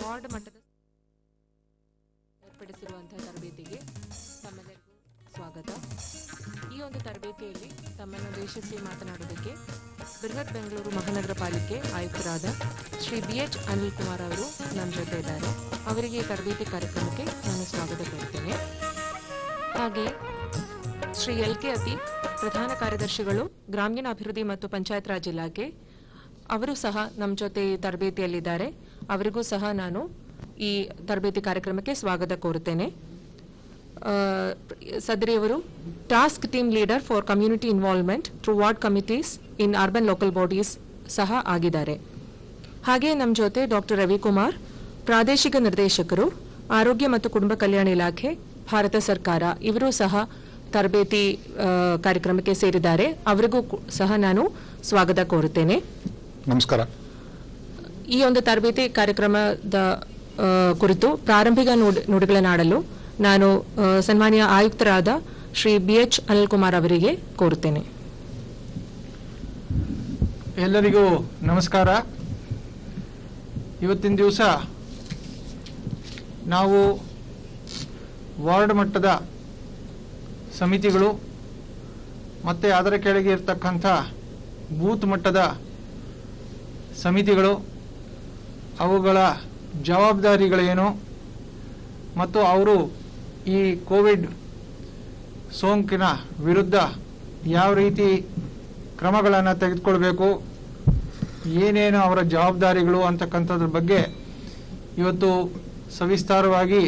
Ward ಮಟ್ಟದ ಏರ್ಪಡಿಸಿರುವಂತಹ ತರಬೇತಿಗೆ ತಮ್ಮೆಲ್ಲರಿಗೂ ಸ್ವಾಗತ ಈ ಒಂದು ತರಬೇತಿಯಲ್ಲಿ ತಮ್ಮನ್ನು ಯಶಸ್ವಿ ಮಾತನಾಡುವುದಕ್ಕೆ ಬೃಹತ್ ಬೆಂಗಳೂರು ಮಹಾನಗರ ಪಾಲಿಕೆ ಆಯುಕ್ತರಾದ ಶ್ರೀ ಬಿ ಎಚ್ ಅನಿಲ್ ಕುಮಾರ್ ಅವರು ನಮ್ಮ ಜೊತೆ ಇದ್ದಾರೆ ಅವರಿಗೆ ಈ ತರಬೇತಿ ಕಾರ್ಯಕ್ರಮಕ್ಕೆ ನಾನು ಸ್ವಾಗತ ಕೋರುತ್ತೇನೆ ಹಾಗೆ ಶ್ರೀ ಎಲ್ ಕೆ ಅತಿ ಪ್ರಧಾನ ಕಾರ್ಯದರ್ಶಿಗಳು ಗ್ರಾಮೀಣ ಅಭಿವೃದ್ಧಿ ಮತ್ತು ಪಂಚಾಯತ್ ರಾಜ್ ಇಲಾಖೆ ಅವರು ಸಹ ನಮ್ಮ ಜೊತೆ ಈ ತರಬೇತಿಯಲ್ಲಿದ್ದಾರೆ ಅವರಿಗೂ ಸಹ ನಾನು ಈ ತರಬೇತಿ ಕಾರ್ಯಕ್ರಮಕ್ಕೆ ಸ್ವಾಗತ ಕೋರುತ್ತೇನೆ ಆ, ಸದರಿಯವರು task team leader for community involvement through ward committees in urban local bodies ಸಹ ಆಗಿದ್ದಾರೆ ಹಾಗೆ ನಮ್ಮ ಜೊತೆ ಡಾಕ್ಟರ್ ರವಿಕುಮಾರ್ ಪ್ರಾದೇಶಿಕ ನಿರ್ದೇಶಕರು ಆರೋಗ್ಯ ಮತ್ತು ಕುಟುಂಬ ಕಲ್ಯಾಣ ಇಲಾಖೆ ಭಾರತ ಸರ್ಕಾರ ಇವರು ಸಹ ತರಬೇತಿ ಆ, ಕಾರ್ಯಕ್ರಮಕ್ಕೆ ಸೇರಿದ್ದಾರೆ ಅವರಿಗೂ ಕು- ಸಹ ನಾನು ಸ್ವಾಗತ ಕೋರುತ್ತೇನೆ ನಮಸ್ಕಾರ ಈ ಒಂದು ತರಬೇತಿ ಕಾರ್ಯಕ್ರಮದ ಆ, ಕುರಿತು ಪ್ರಾರಂಭಿಕ ನುಡಿ- ನುಡಿಗಳನ್ನಾಡಲು ನಾನು ಆ, ಸನ್ಮಾನ್ಯ ಆಯುಕ್ತರಾದ ಶ್ರೀ ಬಿ ಎಚ್ ಅನಿಲ್ ಕುಮಾರ್ ಅವರಿಗೆ ಕೋರುತ್ತೇನೆ ಎಲ್ಲರಿಗೂ ನಮಸ್ಕಾರ ಇವತ್ತಿನ ದಿವಸ ನಾವು ವಾರ್ಡ್ ಮಟ್ಟದ ಸಮಿತಿಗಳು ಮತ್ತು ಅದರ ಕೆಳಗೆ ಇರ್ತಕ್ಕಂಥ ಬೂತ್ ಮಟ್ಟದ ಸಮಿತಿಗಳು ಅವುಗಳ ಜವಾಬ್ದಾರಿಗಳೇನು ಮತ್ತು ಅವರು ಈ ಕೋವಿಡ್ ಸೋಂಕಿನ ವಿರುದ್ಧ ಯಾವ ರೀತಿ ಕ್ರಮಗಳನ್ನು ತೆಗೆದುಕೊಳ್ಬೇಕು ಏನೇನು ಅವರ ಜವಾಬ್ದಾರಿಗಳು ಅಂತಕ್ಕಂಥದ್ರ ಬಗ್ಗೆ ಇವತ್ತು ಸವಿಸ್ತಾರವಾಗಿ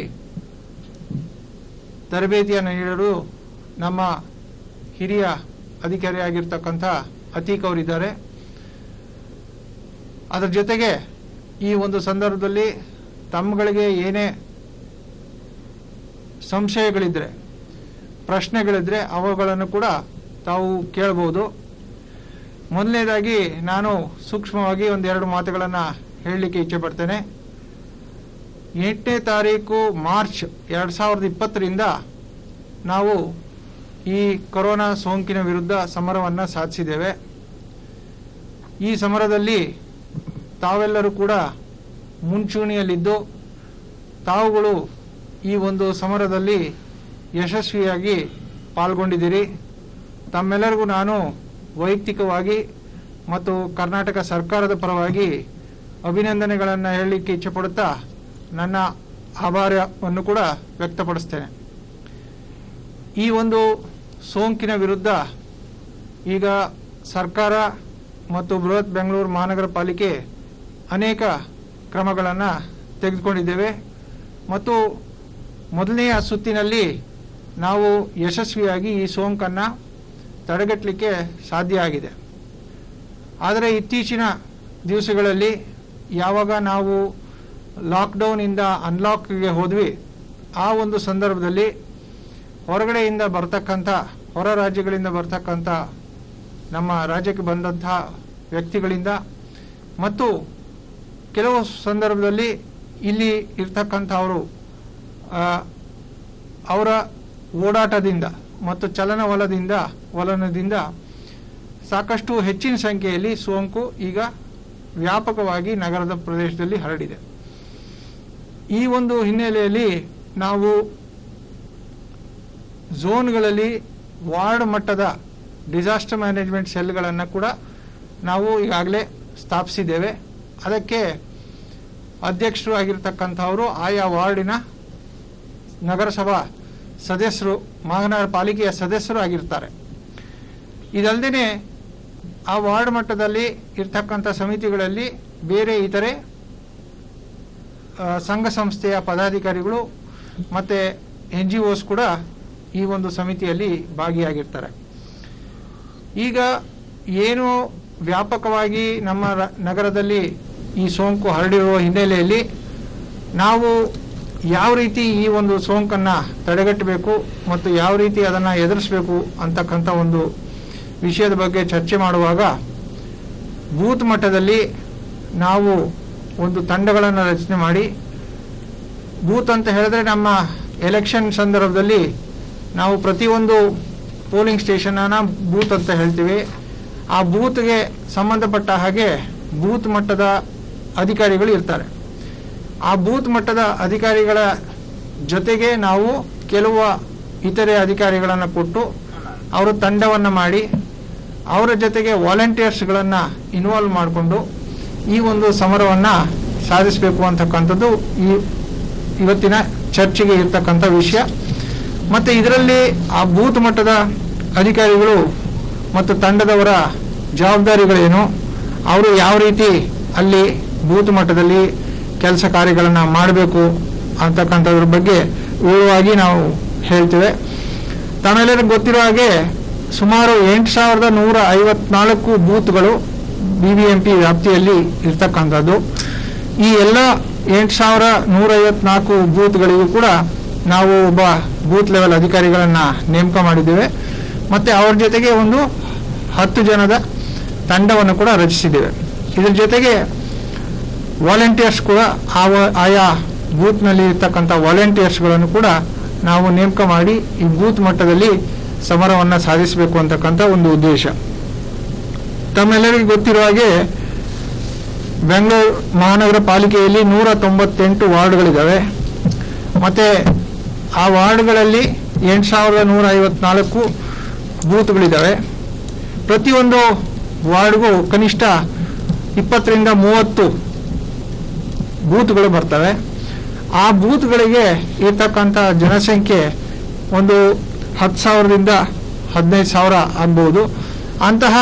ತರಬೇತಿಯನ್ನು ನೀಡಲು ನಮ್ಮ ಹಿರಿಯ ಅಧಿಕಾರಿಯಾಗಿರ್ತಕ್ಕಂಥ ಅತೀಕ್ ಅವರಿದ್ದಾರೆ ಅದರ ಜೊತೆಗೆ ಈ ಒಂದು ಸಂದರ್ಭದಲ್ಲಿ ತಮ್ಮಗಳಿಗೆ ಏನೇ ಸಂಶಯಗಳಿದ್ದರೆ ಪ್ರಶ್ನೆಗಳಿದ್ದರೆ ಅವುಗಳನ್ನು ಕೂಡ ತಾವು ಕೇಳ್ಬೋದು ಮೊದಲನೇದಾಗಿ ನಾನು ಸೂಕ್ಷ್ಮವಾಗಿ ಒಂದೆರಡು ಮಾತುಗಳನ್ನು ಹೇಳಲಿಕ್ಕೆ ಇಚ್ಛೆ ಪಡ್ತೇನೆ ಎಂಟನೇ ತಾರೀಕು ಮಾರ್ಚ್ ಎರಡು ಸಾವಿರದ ಇಪ್ಪತ್ತರಿಂದ ನಾವು ಈ ಕೊರೋನಾ ಸೋಂಕಿನ ವಿರುದ್ಧ ಸಮರವನ್ನು ಸಾಧಿಸಿದ್ದೇವೆ ಈ ಸಮರದಲ್ಲಿ ತಾವೆಲ್ಲರೂ ಕೂಡ ಮುಂಚೂಣಿಯಲ್ಲಿದ್ದು ತಾವುಗಳು ಈ ಒಂದು ಸಮರದಲ್ಲಿ ಯಶಸ್ವಿಯಾಗಿ ಪಾಲ್ಗೊಂಡಿದ್ದೀರಿ ತಮ್ಮೆಲ್ಲರಿಗೂ ನಾನು ವೈಯಕ್ತಿಕವಾಗಿ ಮತ್ತು ಕರ್ನಾಟಕ ಸರ್ಕಾರದ ಪರವಾಗಿ ಅಭಿನಂದನೆಗಳನ್ನು ಹೇಳಲಿಕ್ಕೆ ಇಚ್ಛೆಪಡುತ್ತಾ ನನ್ನ ಆಭಾರವನ್ನು ಕೂಡ ವ್ಯಕ್ತಪಡಿಸ್ತೇನೆ ಈ ಒಂದು ಸೋಂಕಿನ ವಿರುದ್ಧ ಈಗ ಸರ್ಕಾರ ಮತ್ತು ಬೃಹತ್ ಬೆಂಗಳೂರು ಮಹಾನಗರ ಪಾಲಿಕೆ ಅನೇಕ ಕ್ರಮಗಳನ್ನು ತೆಗೆದುಕೊಂಡಿದ್ದೇವೆ ಮತ್ತು ಮೊದಲನೆಯ ಸುತ್ತಿನಲ್ಲಿ ನಾವು ಯಶಸ್ವಿಯಾಗಿ ಈ ಸೋಂಕನ್ನು ತಡೆಗಟ್ಟಲಿಕ್ಕೆ ಸಾಧ್ಯ ಆಗಿದೆ ಆದರೆ ಇತ್ತೀಚಿನ ದಿವಸಗಳಲ್ಲಿ ಯಾವಾಗ ನಾವು ಲಾಕ್ಡೌನಿಂದ ಅನ್ಲಾಕ್ಗೆ ಹೋದ್ವಿ ಆ ಒಂದು ಸಂದರ್ಭದಲ್ಲಿ ಹೊರಗಡೆಯಿಂದ ಬರ್ತಕ್ಕಂಥ ಹೊರ ರಾಜ್ಯಗಳಿಂದ ಬರ್ತಕ್ಕಂಥ ನಮ್ಮ ರಾಜ್ಯಕ್ಕೆ ಬಂದಂಥ ವ್ಯಕ್ತಿಗಳಿಂದ ಮತ್ತು ಕೆಲವು ಸಂದರ್ಭದಲ್ಲಿ ಇಲ್ಲಿ ಇರ್ತಕ್ಕಂಥವರು ಆ, ಅವರ ಓಡಾಟದಿಂದ ಮತ್ತು ಚಲನವಲದಿಂದ ವಲನದಿಂದ ಸಾಕಷ್ಟು ಹೆಚ್ಚಿನ ಸಂಖ್ಯೆಯಲ್ಲಿ ಸೋಂಕು ಈಗ ವ್ಯಾಪಕವಾಗಿ ನಗರದ ಪ್ರದೇಶದಲ್ಲಿ ಹರಡಿದೆ ಈ ಒಂದು ಹಿನ್ನೆಲೆಯಲ್ಲಿ ನಾವು ಝೋನ್ಗಳಲ್ಲಿ ವಾರ್ಡ್ ಮಟ್ಟದ ಡಿಸಾಸ್ಟರ್ ಮ್ಯಾನೇಜ್ಮೆಂಟ್ ಸೆಲ್ಗಳನ್ನು ಕೂಡ ನಾವು ಈಗಾಗಲೇ ಸ್ಥಾಪಿಸಿದ್ದೇವೆ ಅದಕ್ಕೆ ಅಧ್ಯಕ್ಷರು ಆಗಿರ್ತಕ್ಕಂಥವರು ಆಯಾ ವಾರ್ಡಿನ ನಗರಸಭಾ ಸದಸ್ಯರು ಮಹಾನಗರ ಪಾಲಿಕೆಯ ಸದಸ್ಯರು ಆಗಿರ್ತಾರೆ ಇದಲ್ಲದೆ ಆ ವಾರ್ಡ್ ಮಟ್ಟದಲ್ಲಿ ಇರ್ತಕ್ಕಂಥ ಸಮಿತಿಗಳಲ್ಲಿ ಬೇರೆ ಇತರೆ ಆ, ಸಂಘ ಸಂಸ್ಥೆಯ ಪದಾಧಿಕಾರಿಗಳು ಮತ್ತು ಎನ್ ಜಿ ಒಸ್ ಕೂಡ ಈ ಒಂದು ಸಮಿತಿಯಲ್ಲಿ ಭಾಗಿಯಾಗಿರ್ತಾರೆ ಈಗ ಏನು ವ್ಯಾಪಕವಾಗಿ ನಮ್ಮ ರ- ನಗರದಲ್ಲಿ ಈ ಸೋಂಕು ಹರಡಿರುವ ಹಿನ್ನೆಲೆಯಲ್ಲಿ ನಾವು ಯಾವ ರೀತಿ ಈ ಒಂದು ಸೋಂಕನ್ನು ತಡೆಗಟ್ಟಬೇಕು ಮತ್ತು ಯಾವ ರೀತಿ ಅದನ್ನು ಎದುರಿಸಬೇಕು ಅಂತಕ್ಕಂಥ ಒಂದು ವಿಷಯದ ಬಗ್ಗೆ ಚರ್ಚೆ ಮಾಡುವಾಗ ಬೂತ್ ಮಟ್ಟದಲ್ಲಿ ನಾವು ಒಂದು ತಂಡಗಳನ್ನು ರಚನೆ ಮಾಡಿ ಬೂತ್ ಅಂತ ಹೇಳಿದ್ರೆ ನಮ್ಮ ಎಲೆಕ್ಷನ್ ಸಂದರ್ಭದಲ್ಲಿ ನಾವು ಪ್ರತಿಯೊಂದು ಪೋಲಿಂಗ್ ಸ್ಟೇಷನನ್ನು ಬೂತ್ ಅಂತ ಹೇಳ್ತೀವಿ ಆ ಬೂತ್ಗೆ ಸಂಬಂಧಪಟ್ಟ ಹಾಗೆ ಬೂತ್ ಮಟ್ಟದ ಅಧಿಕಾರಿಗಳು ಇರ್ತಾರೆ ಆ ಬೂತ್ ಮಟ್ಟದ ಅಧಿಕಾರಿಗಳ ಜೊತೆಗೆ ನಾವು ಕೆಲವು ಇತರೆ ಅಧಿಕಾರಿಗಳನ್ನು ಕೊಟ್ಟು ಅವರು ತಂಡವನ್ನು ಮಾಡಿ ಅವರ ಜೊತೆಗೆ ವಾಲಂಟಿಯರ್ಸ್ಗಳನ್ನು ಇನ್ವಾಲ್ವ್ ಮಾಡಿಕೊಂಡು ಈ ಒಂದು ಸಮರವನ್ನು ಸಾಧಿಸಬೇಕು ಅಂತಕ್ಕಂಥದ್ದು ಈ ಇವತ್ತಿನ ಚರ್ಚೆಗೆ ಇರ್ತಕ್ಕಂಥ ವಿಷಯ ಮತ್ತು ಇದರಲ್ಲಿ ಆ ಬೂತ್ ಮಟ್ಟದ ಅಧಿಕಾರಿಗಳು ಮತ್ತು ತಂಡದವರ ಜವಾಬ್ದಾರಿಗಳೇನು ಅವರು ಯಾವ ರೀತಿ ಅಲ್ಲಿ ಬೂತ್ ಮಟ್ಟದಲ್ಲಿ ಕೆಲಸ ಕಾರ್ಯಗಳನ್ನು ಮಾಡಬೇಕು ಅಂತಕ್ಕಂಥದ್ರ ಬಗ್ಗೆ ವಿವರವಾಗಿ ನಾವು ಹೇಳ್ತೇವೆ ತಮ್ಮೆಲ್ಲರಿಗೂ ಗೊತ್ತಿರೋ ಹಾಗೆ ಸುಮಾರು ಎಂಟು ಸಾವಿರದ ನೂರ ಐವತ್ನಾಲ್ಕು ಬೂತ್ಗಳು ಬಿ ಬಿ ಎಂ ಪಿ ವ್ಯಾಪ್ತಿಯಲ್ಲಿ ಇರ್ತಕ್ಕಂಥದ್ದು ಈ ಎಲ್ಲ ಎಂಟು ಸಾವಿರ ನೂರ ಐವತ್ನಾಲ್ಕು ಬೂತ್ಗಳಿಗೂ ಕೂಡ ನಾವು ಒಬ್ಬ ಬೂತ್ ಲೆವೆಲ್ ಅಧಿಕಾರಿಗಳನ್ನು ನೇಮಕ ಮಾಡಿದ್ದೇವೆ ಮತ್ತು ಅವ್ರ ಜೊತೆಗೆ ಒಂದು ಹತ್ತು ಜನದ ತಂಡವನ್ನು ಕೂಡ ರಚಿಸಿದ್ದೇವೆ ಇದ್ರ ಜೊತೆಗೆ ವಾಲಂಟಿಯರ್ಸ್ ಕೂಡ ಆವ ಆಯಾ ಬೂತ್ನಲ್ಲಿ ಇರ್ತಕ್ಕಂಥ ವಾಲಂಟಿಯರ್ಸ್ಗಳನ್ನು ಕೂಡ ನಾವು ನೇಮಕ ಮಾಡಿ ಈ ಬೂತ್ ಮಟ್ಟದಲ್ಲಿ ಸಮರವನ್ನು ಸಾಧಿಸಬೇಕು ಅಂತಕ್ಕಂಥ ಒಂದು ಉದ್ದೇಶ ತಮ್ಮೆಲ್ಲರಿಗೂ ಗೊತ್ತಿರೋ ಹಾಗೆ ಬೆಂಗಳೂರು ಮಹಾನಗರ ಪಾಲಿಕೆಯಲ್ಲಿ ನೂರ ತೊಂಬತ್ತೆಂಟು ವಾರ್ಡ್ಗಳಿದ್ದಾವೆ ಮತ್ತು ಆ ವಾರ್ಡ್ಗಳಲ್ಲಿ ಎಂಟು ಸಾವಿರದ ನೂರ ಐವತ್ನಾಲ್ಕು ಬೂತ್ಗಳಿದ್ದಾವೆ ಪ್ರತಿಯೊಂದು ವಾರ್ಡ್ಗೂ ಕನಿಷ್ಠ ಇಪ್ಪತ್ತರಿಂದ ಮೂವತ್ತು ಬೂತ್ಗಳು ಬರ್ತವೆ ಆ ಬೂತ್ಗಳಿಗೆ ಇರ್ತಕ್ಕಂಥ ಜನಸಂಖ್ಯೆ ಒಂದು ಹತ್ತು ಸಾವಿರದಿಂದ ಹದಿನೈದು ಸಾವಿರ ಆಗ್ಬೋದು ಅಂತಹ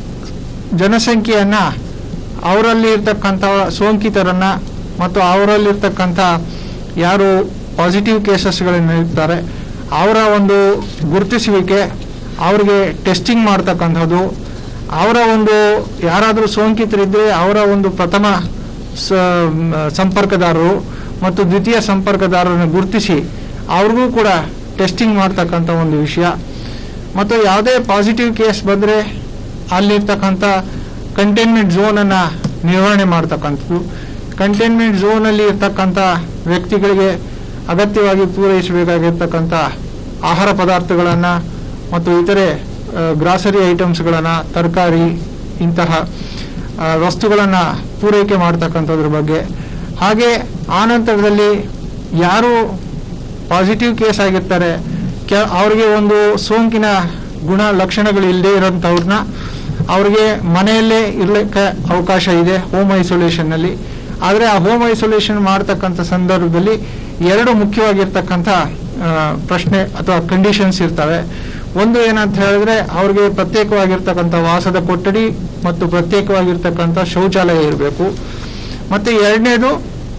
ಜನಸಂಖ್ಯೆಯನ್ನು ಅವರಲ್ಲಿ ಇರ್ತಕ್ಕಂಥ ಸೋಂಕಿತರನ್ನು ಮತ್ತು ಅವರಲ್ಲಿರ್ತಕ್ಕಂಥ ಯಾರು ಪಾಸಿಟಿವ್ ಕೇಸಸ್ಗಳನ್ನು ಇರ್ತಾರೆ ಅವರ ಒಂದು ಗುರುತಿಸುವಿಕೆ ಅವರಿಗೆ ಟೆಸ್ಟಿಂಗ್ ಮಾಡ್ತಕ್ಕಂಥದ್ದು ಅವರ ಒಂದು ಯಾರಾದರೂ ಸೋಂಕಿತರಿದ್ದರೆ ಅವರ ಒಂದು ಪ್ರಥಮ ಸ ಸಂಪರ್ಕದಾರರು ಮತ್ತು ದ್ವಿತೀಯ ಸಂಪರ್ಕದಾರರನ್ನು ಗುರುತಿಸಿ ಅವ್ರಿಗೂ ಕೂಡ ಟೆಸ್ಟಿಂಗ್ ಮಾಡ್ತಕ್ಕಂಥ ಒಂದು ವಿಷಯ ಮತ್ತು ಯಾವುದೇ ಪಾಸಿಟಿವ್ ಕೇಸ್ ಬಂದರೆ ಅಲ್ಲಿರ್ತಕ್ಕಂಥ ಕಂಟೈನ್ಮೆಂಟ್ ಝೋನನ್ನು ನಿರ್ವಹಣೆ ಮಾಡ್ತಕ್ಕಂಥದ್ದು ಕಂಟೈನ್ಮೆಂಟ್ ಝೋನಲ್ಲಿ ಇರ್ತಕ್ಕಂಥ ವ್ಯಕ್ತಿಗಳಿಗೆ ಅಗತ್ಯವಾಗಿ ಪೂರೈಸಬೇಕಾಗಿರ್ತಕ್ಕಂಥ ಆಹಾರ ಪದಾರ್ಥಗಳನ್ನು ಮತ್ತು ಇತರೆ ಗ್ರಾಸರಿ ಐಟಮ್ಸ್ಗಳನ್ನು ತರಕಾರಿ ಇಂತಹ ವಸ್ತುಗಳನ್ನು ಪೂರೈಕೆ ಮಾಡ್ತಕ್ಕಂಥದ್ರ ಬಗ್ಗೆ ಹಾಗೆ ಆನಂತರದಲ್ಲಿ ಯಾರು ಪಾಸಿಟಿವ್ ಕೇಸ್ ಆಗಿರ್ತಾರೆ ಕೆ ಅವ್ರಿಗೆ ಒಂದು ಸೋಂಕಿನ ಗುಣ ಲಕ್ಷಣಗಳು ಇಲ್ಲದೆ ಇರೋಂಥವ್ರನ್ನ ಅವ್ರಿಗೆ ಮನೆಯಲ್ಲೇ ಇರಲಿಕ್ಕೆ ಅವಕಾಶ ಇದೆ ಹೋಮ್ ಐಸೋಲೇಷನ್ನಲ್ಲಿ ಆದರೆ ಆ ಹೋಮ್ ಐಸೋಲೇಷನ್ ಮಾಡ್ತಕ್ಕಂಥ ಸಂದರ್ಭದಲ್ಲಿ ಎರಡು ಮುಖ್ಯವಾಗಿರ್ತಕ್ಕಂಥ ಆ, ಪ್ರಶ್ನೆ ಅಥವಾ ಕಂಡೀಷನ್ಸ್ ಇರ್ತವೆ ಒಂದು ಏನಂತ ಹೇಳಿದ್ರೆ ಅವ್ರಿಗೆ ಪ್ರತ್ಯೇಕವಾಗಿರ್ತಕ್ಕಂಥ ವಾಸದ ಕೊಠಡಿ ಮತ್ತು ಪ್ರತ್ಯೇಕವಾಗಿರ್ತಕ್ಕಂಥ ಶೌಚಾಲಯ ಇರಬೇಕು ಮತ್ತು ಎರಡನೇದು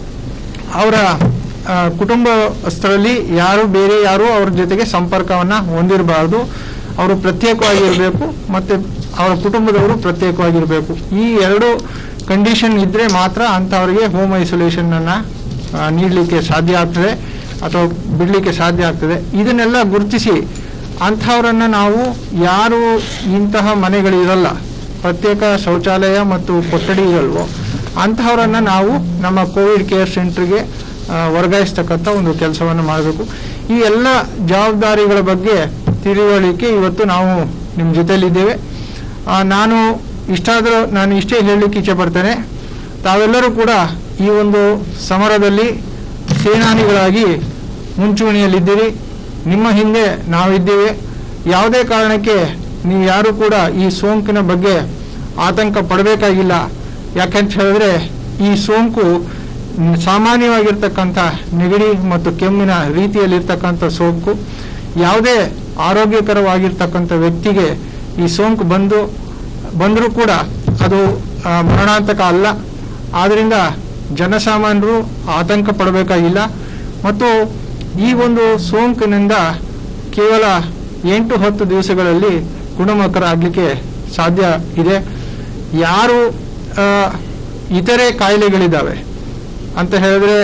ಅವರ ಆ, ಕುಟುಂಬಸ್ಥರಲ್ಲಿ ಯಾರು ಬೇರೆ ಯಾರು ಅವ್ರ ಜೊತೆಗೆ ಸಂಪರ್ಕವನ್ನು ಹೊಂದಿರಬಾರ್ದು ಅವರು ಪ್ರತ್ಯೇಕವಾಗಿರಬೇಕು ಮತ್ತು ಅವರ ಕುಟುಂಬದವರು ಪ್ರತ್ಯೇಕವಾಗಿರಬೇಕು ಈ ಎರಡು ಕಂಡೀಷನ್ ಇದ್ದರೆ ಮಾತ್ರ ಅಂಥವ್ರಿಗೆ ಹೋಮ್ ಐಸೋಲೇಷನನ್ನು ನೀಡಲಿಕ್ಕೆ ಸಾಧ್ಯ ಆಗ್ತದೆ ಅಥವಾ ಬಿಡಲಿಕ್ಕೆ ಸಾಧ್ಯ ಆಗ್ತದೆ ಇದನ್ನೆಲ್ಲ ಗುರುತಿಸಿ ಅಂಥವರನ್ನು ನಾವು ಯಾರು ಇಂತಹ ಮನೆಗಳಿರಲ್ಲ ಪ್ರತ್ಯೇಕ ಶೌಚಾಲಯ ಮತ್ತು ಕೊಠಡಿ ಇರಲ್ವೋ ಅಂಥವರನ್ನು ನಾವು ನಮ್ಮ ಕೋವಿಡ್ ಕೇರ್ ಸೆಂಟ್ರಿಗೆ ಆ, ವರ್ಗಾಯಿಸ್ತಕ್ಕಂಥ ಒಂದು ಕೆಲಸವನ್ನು ಮಾಡಬೇಕು ಈ ಎಲ್ಲ ಜವಾಬ್ದಾರಿಗಳ ಬಗ್ಗೆ ತಿಳಿವಳಿಕೆ ಇವತ್ತು ನಾವು ನಿಮ್ಮ ಜೊತೆಯಲ್ಲಿದ್ದೇವೆ ಆ, ನಾನು ಇಷ್ಟಾದರೂ ನಾನು ಇಷ್ಟೇ ಹೇಳಲಿಕ್ಕೆ ಇಚ್ಛೆ ಪಡ್ತೇನೆ ತಾವೆಲ್ಲರೂ ಕೂಡ ಈ ಒಂದು ಸಮರದಲ್ಲಿ ಸೇನಾನಿಗಳಾಗಿ ಮುಂಚೂಣಿಯಲ್ಲಿದ್ದೀರಿ ನಿಮ್ಮ ಹಿಂದೆ ನಾವಿದ್ದೇವೆ ಯಾವುದೇ ಕಾರಣಕ್ಕೆ ನೀವು ಯಾರು ಕೂಡ ಈ ಸೋಂಕಿನ ಬಗ್ಗೆ ಆತಂಕ ಪಡಬೇಕಾಗಿಲ್ಲ ಯಾಕಂತ ಹೇಳಿದ್ರೆ ಈ ಸೋಂಕು ಮ್, ಸಾಮಾನ್ಯವಾಗಿರ್ತಕ್ಕಂಥ ನೆಗಡಿ ಮತ್ತು ಕೆಮ್ಮಿನ ರೀತಿಯಲ್ಲಿರ್ತಕ್ಕಂಥ ಸೋಂಕು ಯಾವುದೇ ಆರೋಗ್ಯಕರವಾಗಿರ್ತಕ್ಕಂಥ ವ್ಯಕ್ತಿಗೆ ಈ ಸೋಂಕು ಬಂದು ಬಂದರೂ ಕೂಡ ಅದು ಆ, ಮರಣಾಂತಕ ಅಲ್ಲ ಆದ್ದರಿಂದ ಜನಸಾಮಾನ್ಯರು ಆತಂಕ ಪಡಬೇಕಾಗಿಲ್ಲ ಮತ್ತು ಈ ಒಂದು ಸೋಂಕಿನಿಂದ ಕೇವಲ ಎಂಟು ಹತ್ತು ದಿವಸಗಳಲ್ಲಿ ಗುಣಮುಖರಾಗಲಿಕ್ಕೆ ಸಾಧ್ಯ ಇದೆ ಯಾರು ಆ, ಇತರೆ ಕಾಯಿಲೆಗಳಿದ್ದಾವೆ ಅಂತ ಹೇಳಿದ್ರೆ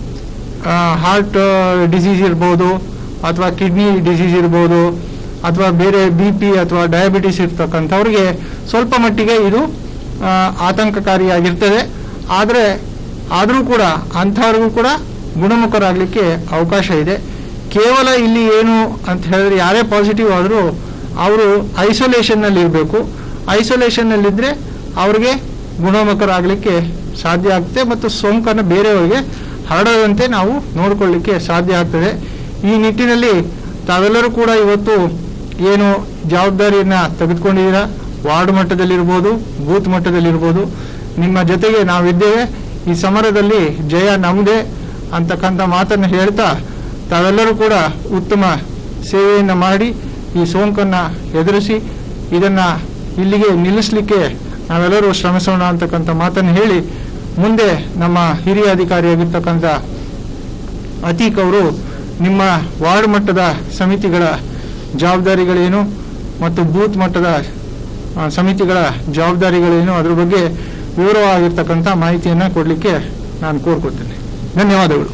ಹಾರ್ಟ್ ಡಿಸೀಸ್ ಇರ್ಬೋದು ಅಥವಾ ಕಿಡ್ನಿ ಡಿಸೀಸ್ ಇರ್ಬೋದು ಅಥವಾ ಬೇರೆ ಬಿ ಪಿ ಅಥವಾ ಡಯಾಬಿಟಿಸ್ ಇರ್ತಕ್ಕಂಥವ್ರಿಗೆ ಸ್ವಲ್ಪ ಮಟ್ಟಿಗೆ ಇದು ಆ, ಆತಂಕಕಾರಿಯಾಗಿರ್ತದೆ ಆದರೆ ಆದರೂ ಕೂಡ ಅಂಥವ್ರಿಗೂ ಕೂಡ ಗುಣಮುಖರಾಗಲಿಕ್ಕೆ ಅವಕಾಶ ಇದೆ ಕೇವಲ ಇಲ್ಲಿ ಏನು ಅಂತ ಹೇಳಿದ್ರೆ ಯಾರೇ ಪಾಸಿಟಿವ್ ಆದರೂ ಅವರು ಐಸೋಲೇಷನ್ನಲ್ಲಿ ಇರಬೇಕು ಐಸೋಲೇಷನ್ನಲ್ಲಿದ್ದರೆ ಅವ್ರಿಗೆ ಗುಣಮುಖರಾಗಲಿಕ್ಕೆ ಸಾಧ್ಯ ಆಗುತ್ತೆ ಮತ್ತು ಸೋಂಕನ್ನು ಬೇರೆಯವರಿಗೆ ಹರಡದಂತೆ ನಾವು ನೋಡಿಕೊಳ್ಳಿಕ್ಕೆ ಸಾಧ್ಯ ಆಗ್ತದೆ ಈ ನಿಟ್ಟಿನಲ್ಲಿ ತಾವೆಲ್ಲರೂ ಕೂಡ ಇವತ್ತು ಏನು ಜವಾಬ್ದಾರಿಯನ್ನು ತೆಗೆದುಕೊಂಡಿದ್ದೀರಾ ವಾರ್ಡ್ ಮಟ್ಟದಲ್ಲಿರ್ಬೋದು ಬೂತ್ ಮಟ್ಟದಲ್ಲಿರ್ಬೋದು ನಿಮ್ಮ ಜೊತೆಗೆ ನಾವಿದ್ದೇವೆ ಈ ಸಮರದಲ್ಲಿ ಜಯ ನಮ್ಮದೇ ಅಂತಕ್ಕಂಥ ಮಾತನ್ನು ಹೇಳ್ತಾ ತಾವೆಲ್ಲರೂ ಕೂಡ ಉತ್ತಮ ಸೇವೆಯನ್ನು ಮಾಡಿ ಈ ಸೋಂಕನ್ನು ಎದುರಿಸಿ ಇದನ್ನು ಇಲ್ಲಿಗೆ ನಿಲ್ಲಿಸಲಿಕ್ಕೆ ನಾವೆಲ್ಲರೂ ಶ್ರಮಿಸೋಣ ಅಂತಕ್ಕಂಥ ಮಾತನ್ನು ಹೇಳಿ ಮುಂದೆ ನಮ್ಮ ಹಿರಿಯ ಅಧಿಕಾರಿಯಾಗಿರ್ತಕ್ಕಂಥ ಅತೀಕ್ ಅವರು ನಿಮ್ಮ ವಾರ್ಡ್ ಮಟ್ಟದ ಸಮಿತಿಗಳ ಜವಾಬ್ದಾರಿಗಳೇನು ಮತ್ತು ಬೂತ್ ಮಟ್ಟದ ಆ, ಸಮಿತಿಗಳ ಜವಾಬ್ದಾರಿಗಳೇನು ಅದ್ರ ಬಗ್ಗೆ ವಿವರವಾಗಿರ್ತಕ್ಕಂಥ ಮಾಹಿತಿಯನ್ನು ಕೊಡಲಿಕ್ಕೆ ನಾನು ಕೋರ್ಕೊಳ್ತೇನೆ ಧನ್ಯವಾದಗಳು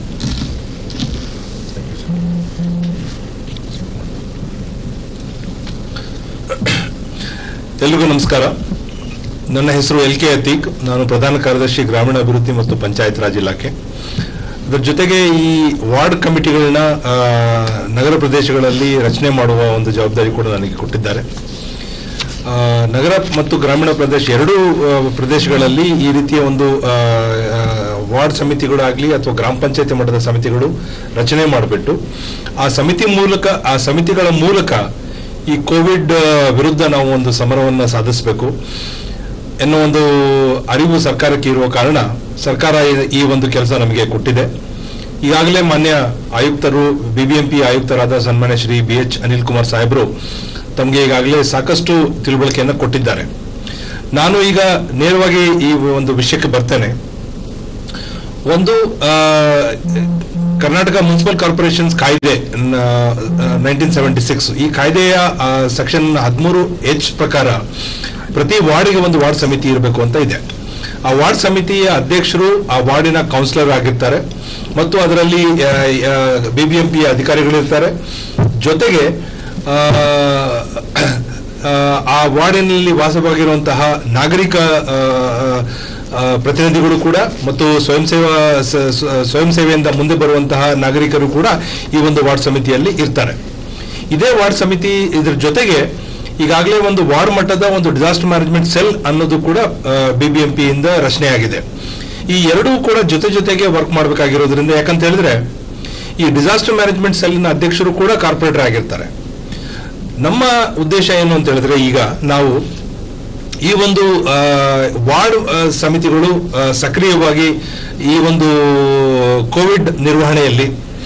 ಎಲ್ರಿಗೂ ನಮಸ್ಕಾರ ನನ್ನ ಹೆಸರು ಎಲ್ ಕೆ ಅತೀಕ್ ನಾನು ಪ್ರಧಾನ ಕಾರ್ಯದರ್ಶಿ ಗ್ರಾಮೀಣ ಅಭಿವೃದ್ಧಿ ಮತ್ತು ಪಂಚಾಯತ್ ರಾಜ್ ಇಲಾಖೆ ಅದರ ಜೊತೆಗೆ ಈ ವಾರ್ಡ್ ಕಮಿಟಿಗಳನ್ನ ಆ, ನಗರ ಪ್ರದೇಶಗಳಲ್ಲಿ ರಚನೆ ಮಾಡುವ ಒಂದು ಜವಾಬ್ದಾರಿ ಕೂಡ ನನಗೆ ಕೊಟ್ಟಿದ್ದಾರೆ ಆ, ನಗರ ಮತ್ತು ಗ್ರಾಮೀಣ ಪ್ರದೇಶ ಎರಡೂ ಆ, ಪ್ರದೇಶಗಳಲ್ಲಿ ಈ ರೀತಿಯ ಒಂದು ಆ, ಆ, ವಾರ್ಡ್ ಸಮಿತಿಗಳು ಆಗಲಿ ಅಥವಾ ಗ್ರಾಮ ಪಂಚಾಯತಿ ಮಟ್ಟದ ಸಮಿತಿಗಳು ರಚನೆ ಮಾಡಿಬಿಟ್ಟು ಆ ಸಮಿತಿ ಮೂಲಕ ಆ ಸಮಿತಿಗಳ ಮೂಲಕ ಈ ಕೋವಿಡ್ ಆ, ವಿರುದ್ಧ ನಾವು ಒಂದು ಸಮರವನ್ನು ಸಾಧಿಸಬೇಕು ಎನ್ನುವ ಒಂದು ಅರಿವು ಸರ್ಕಾರಕ್ಕೆ ಇರುವ ಕಾರಣ ಸರ್ಕಾರ ಈ- ಈ ಒಂದು ಕೆಲಸ ನಮಗೆ ಕೊಟ್ಟಿದೆ ಈಗಾಗಲೇ ಮಾನ್ಯ ಆಯುಕ್ತರು ಬಿಬಿಎಂಪಿ ಆಯುಕ್ತರಾದ ಸನ್ಮಾನ್ಯ ಶ್ರೀ ಬಿ ಎಚ್ ಅನಿಲ್ ಕುಮಾರ್ ಸಾಹೇಬರು ತಮಗೆ ಈಗಾಗಲೇ ಸಾಕಷ್ಟು ತಿಳುವಳಿಕೆಯನ್ನು ಕೊಟ್ಟಿದ್ದಾರೆ ನಾನು ಈಗ ನೇರವಾಗಿ ಈ ಒಂದು ವಿಷಯಕ್ಕೆ ಬರ್ತೇನೆ ಒಂದು ಆ, ಕರ್ನಾಟಕ ಮುನ್ಸಿಪಲ್ ಕಾರ್ಪೊರೇಷನ್ಸ್ ಕಾಯ್ದೆ ನೈನ್ಟೀನ್ ಸೆವೆಂಟಿ ಸಿಕ್ಸ್ ಈ ಕಾಯ್ದೆಯ ಸೆಕ್ಷನ್ ಹದಿಮೂರು ಎಚ್ ಪ್ರಕಾರ ಪ್ರತಿ ವಾರ್ಡಿಗೆ ಒಂದು ವಾರ್ಡ್ ಸಮಿತಿ ಇರಬೇಕು ಅಂತ ಇದೆ ಆ ವಾರ್ಡ್ ಸಮಿತಿಯ ಅಧ್ಯಕ್ಷರು ಆ ವಾರ್ಡಿನ ಕೌನ್ಸಿಲರ್ ಆಗಿರ್ತಾರೆ ಮತ್ತು ಅದರಲ್ಲಿ ಬಿಬಿಎಂಪಿ ಅಧಿಕಾರಿಗಳಿರ್ತಾರೆ ಜೊತೆಗೆ ಆ, ಆ, ಆ ವಾರ್ಡಿನಲ್ಲಿ ವಾಸವಾಗಿರುವಂತಹ ನಾಗರಿಕ ಆ, ಆ, ಪ್ರತಿನಿಧಿಗಳು ಕೂಡ ಮತ್ತು ಸ್ವಯಂ ಸೇವಾ ಸ- ಸ- ಸ್ವಯಂ ಸೇವೆಯಿಂದ ಮುಂದೆ ಬರುವಂತಹ ನಾಗರಿಕರು ಕೂಡ ಈ ಒಂದು ವಾರ್ಡ್ ಸಮಿತಿಯಲ್ಲಿ ಇರ್ತಾರೆ ಇದೇ ವಾರ್ಡ್ ಸಮಿತಿ ಇದ್ರ ಜೊತೆಗೆ ಈಗಾಗಲೇ ಒಂದು ವಾರ್ಡ್ ಮಟ್ಟದ ಒಂದು ಡಿಸಾಸ್ಟರ್ ಮ್ಯಾನೇಜ್ಮೆಂಟ್ ಸೆಲ್ ಅನ್ನೋದು ಕೂಡ ಬಿಬಿಎಂಪಿ ಇಂದ ರಚನೆಯಾಗಿದೆ ಈ ಎರಡೂ ಕೂಡ ಜೊತೆ ಜೊತೆಗೆ ವರ್ಕ್ ಮಾಡಬೇಕಾಗಿರೋದ್ರಿಂದ ಯಾಕಂತ ಹೇಳಿದ್ರೆ ಈ ಡಿಸಾಸ್ಟರ್ ಮ್ಯಾನೇಜ್ಮೆಂಟ್ ಸೆಲ್ನ ಅಧ್ಯಕ್ಷರು ಕೂಡ ಕಾರ್ಪೊರೇಟರ್ ಆಗಿರ್ತಾರೆ ನಮ್ಮ ಉದ್ದೇಶ ಏನು ಅಂತ ಹೇಳಿದ್ರೆ ಈಗ ನಾವು ಈ ಒಂದು ಆ, ವಾರ್ಡ್ ಆ, ಸಮಿತಿಗಳು ಆ, ಸಕ್ರಿಯವಾಗಿ ಈ ಒಂದು ಕೋವಿಡ್ ನಿರ್ವಹಣೆಯಲ್ಲಿ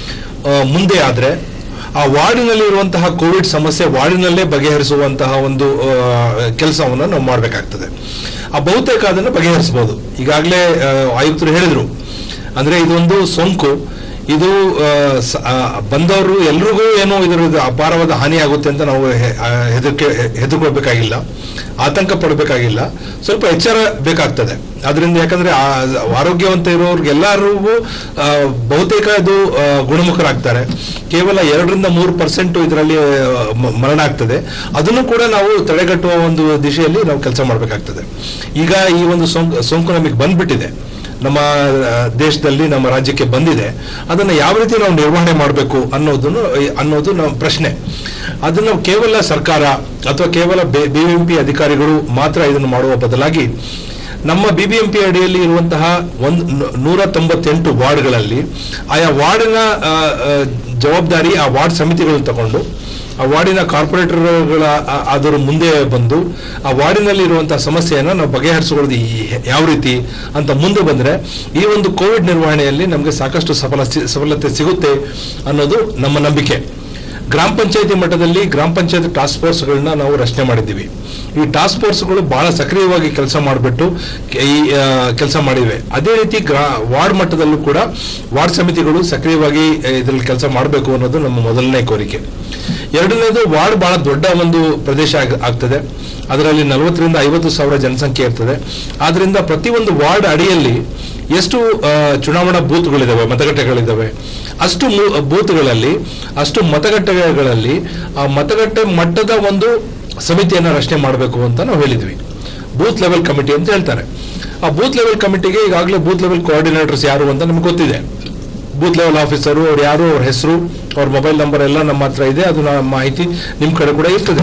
ಆ, ಮುಂದೆ ಆದರೆ ಆ ವಾರ್ಡಿನಲ್ಲಿ ಇರುವಂತಹ ಕೋವಿಡ್ ಸಮಸ್ಯೆ ವಾರ್ಡಿನಲ್ಲೇ ಬಗೆಹರಿಸುವಂತಹ ಒಂದು ಕೆಲಸವನ್ನು ನಾವು ಮಾಡಬೇಕಾಗ್ತದೆ ಆ ಬಹುತೇಕ ಅದನ್ನು ಬಗೆಹರಿಸಬಹುದು ಈಗಾಗಲೇ ಆ, ಆಯುಕ್ತರು ಹೇಳಿದರು ಅಂದ್ರೆ ಇದೊಂದು ಸೋಂಕು ಇದು ಆ, ಸ- ಆ, ಬಂದವರು ಎಲ್ರಿಗೂ ಏನೋ ಇದರ ಅಪಾರವಾದ ಹಾನಿ ಆಗುತ್ತೆ ಅಂತ ನಾವು ಹೆ- ಆ, ಹೆದರಿಕೆ ಹೆದರ್ಕೊಳ್ಬೇಕಾಗಿಲ್ಲ ಆತಂಕ ಪಡಬೇಕಾಗಿಲ್ಲ ಸ್ವಲ್ಪ ಎಚ್ಚರ ಬೇಕಾಗ್ತದೆ ಅದರಿಂದ ಯಾಕಂದ್ರೆ ಆ ಆರೋಗ್ಯವಂತ ಇರೋರ್ಗೆಲ್ಲರಿಗೂ ಆ, ಬಹುತೇಕ ಇದು ಆ, ಗುಣಮುಖರಾಗ್ತಾರೆ ಕೇವಲ ಎರಡರಿಂದ ಮೂರು ಪರ್ಸೆಂಟ್ ಇದರಲ್ಲಿ ಆ, ಮ- ಮರಣ ಆಗ್ತದೆ ಅದನ್ನು ಕೂಡ ನಾವು ತಡೆಗಟ್ಟುವ ಒಂದು ದಿಶೆಯಲ್ಲಿ ನಾವು ಕೆಲಸ ಮಾಡಬೇಕಾಗ್ತದೆ ಈಗ ಈ ಒಂದು ಸೋಂಕು ಸೋಂಕು ನಮಗೆ ಬಂದ್ಬಿಟ್ಟಿದೆ ನಮ್ಮ ಆ, ದೇಶದಲ್ಲಿ ನಮ್ಮ ರಾಜ್ಯಕ್ಕೆ ಬಂದಿದೆ ಅದನ್ನು ಯಾವ ರೀತಿ ನಾವು ನಿರ್ವಹಣೆ ಮಾಡಬೇಕು ಅನ್ನೋದನ್ನು ಅನ್ನೋದು ನಮ್ಮ ಪ್ರಶ್ನೆ ಅದನ್ನು ಕೇವಲ ಸರ್ಕಾರ ಅಥವಾ ಕೇವಲ ಬಿಬಿಎಂಪಿ ಅಧಿಕಾರಿಗಳು ಮಾತ್ರ ಇದನ್ನು ಮಾಡುವ ಬದಲಾಗಿ ನಮ್ಮ ಬಿಬಿಎಂಪಿ ಅಡಿಯಲ್ಲಿ ಇರುವಂತಹ ಒಂದು ನೂರ ತೊಂಬತ್ತೆಂಟು ವಾರ್ಡ್ಗಳಲ್ಲಿ ಆಯಾ ವಾರ್ಡಿನ ಆ, ಆ, ಜವಾಬ್ದಾರಿ ಆ ವಾರ್ಡ್ ಸಮಿತಿಗಳನ್ನು ತಗೊಂಡು ಆ ವಾರ್ಡಿನ ಕಾರ್ಪೊರೇಟರ್ಗಳ ಆ- ಅದರ ಮುಂದೆ ಬಂದು ಆ ವಾರ್ಡಿನಲ್ಲಿ ಇರುವಂತಹ ಸಮಸ್ಯೆಯನ್ನು ನಾವು ಬಗೆಹರಿಸಿಕೊಳ್ಳೋದು ಈ- ಯಾವ ರೀತಿ ಅಂತ ಮುಂದೆ ಬಂದರೆ ಈ ಒಂದು ಕೋವಿಡ್ ನಿರ್ವಹಣೆಯಲ್ಲಿ ನಮಗೆ ಸಾಕಷ್ಟು ಸಫಲ ಸಫಲತೆ ಸಿಗುತ್ತೆ ಅನ್ನೋದು ನಮ್ಮ ನಂಬಿಕೆ ಗ್ರಾಮ ಪಂಚಾಯತಿ ಮಟ್ಟದಲ್ಲಿ ಗ್ರಾಮ ಪಂಚಾಯತ್ ಟಾಸ್ಕ್ ಫೋರ್ಸ್ಗಳನ್ನ ನಾವು ರಚನೆ ಮಾಡಿದ್ದೀವಿ ಈ ಟಾಸ್ಕ್ ಫೋರ್ಸ್ಗಳು ಬಹಳ ಸಕ್ರಿಯವಾಗಿ ಕೆಲಸ ಮಾಡಿಬಿಟ್ಟು ಈ ಕೆಲಸ ಮಾಡಿವೆ ಅದೇ ರೀತಿ ಗ್ರಾ ವಾರ್ಡ್ ಮಟ್ಟದಲ್ಲೂ ಕೂಡ ವಾರ್ಡ್ ಸಮಿತಿಗಳು ಸಕ್ರಿಯವಾಗಿ ಇದರಲ್ಲಿ ಕೆಲಸ ಮಾಡಬೇಕು ಅನ್ನೋದು ನಮ್ಮ ಮೊದಲನೇ ಕೋರಿಕೆ ಎರಡನೇದು ವಾರ್ಡ್ ಬಹಳ ದೊಡ್ಡ ಒಂದು ಪ್ರದೇಶ ಆಗ್- ಆಗ್ತದೆ ಅದರಲ್ಲಿ ನಲವತ್ತರಿಂದ ಐವತ್ತು ಸಾವಿರ ಜನಸಂಖ್ಯೆ ಇರ್ತದೆ ಆದ್ರಿಂದ ಪ್ರತಿಯೊಂದು ವಾರ್ಡ್ ಅಡಿಯಲ್ಲಿ ಎಷ್ಟು ಆ, ಚುನಾವಣಾ ಬೂತ್ಗಳಿದಾವೆ ಮತಗಟ್ಟೆಗಳಿದ್ದಾವೆ ಅಷ್ಟು ಮು- ಬೂತ್ಗಳಲ್ಲಿ ಅಷ್ಟು ಮತಗಟ್ಟೆಗಳಲ್ಲಿ ಆ ಮತಗಟ್ಟೆ ಮಟ್ಟದ ಒಂದು ಸಮಿತಿಯನ್ನು ರಚನೆ ಮಾಡಬೇಕು ಅಂತ ನಾವು ಹೇಳಿದ್ವಿ ಬೂತ್ ಲೆವೆಲ್ ಕಮಿಟಿ ಅಂತ ಹೇಳ್ತಾರೆ ಆ ಬೂತ್ ಲೆವೆಲ್ ಕಮಿಟಿಗೆ ಈಗಾಗಲೇ ಬೂತ್ ಲೆವೆಲ್ ಕೋಆರ್ಡಿನೇಟರ್ಸ್ ಯಾರು ಅಂತ ನಮ್ಗೆ ಗೊತ್ತಿದೆ ಬೂತ್ ಲೆವೆಲ್ ಆಫೀಸರು ಅವ್ರು ಯಾರು ಅವ್ರ ಹೆಸರು ಅವ್ರ ಮೊಬೈಲ್ ನಂಬರ್ ಎಲ್ಲ ನಮ್ಮ ಹತ್ರ ಇದೆ ಅದು ನಮ್ಮ ಮಾಹಿತಿ ನಿಮ್ಮ ಕಡೆ ಕೂಡ ಇರ್ತದೆ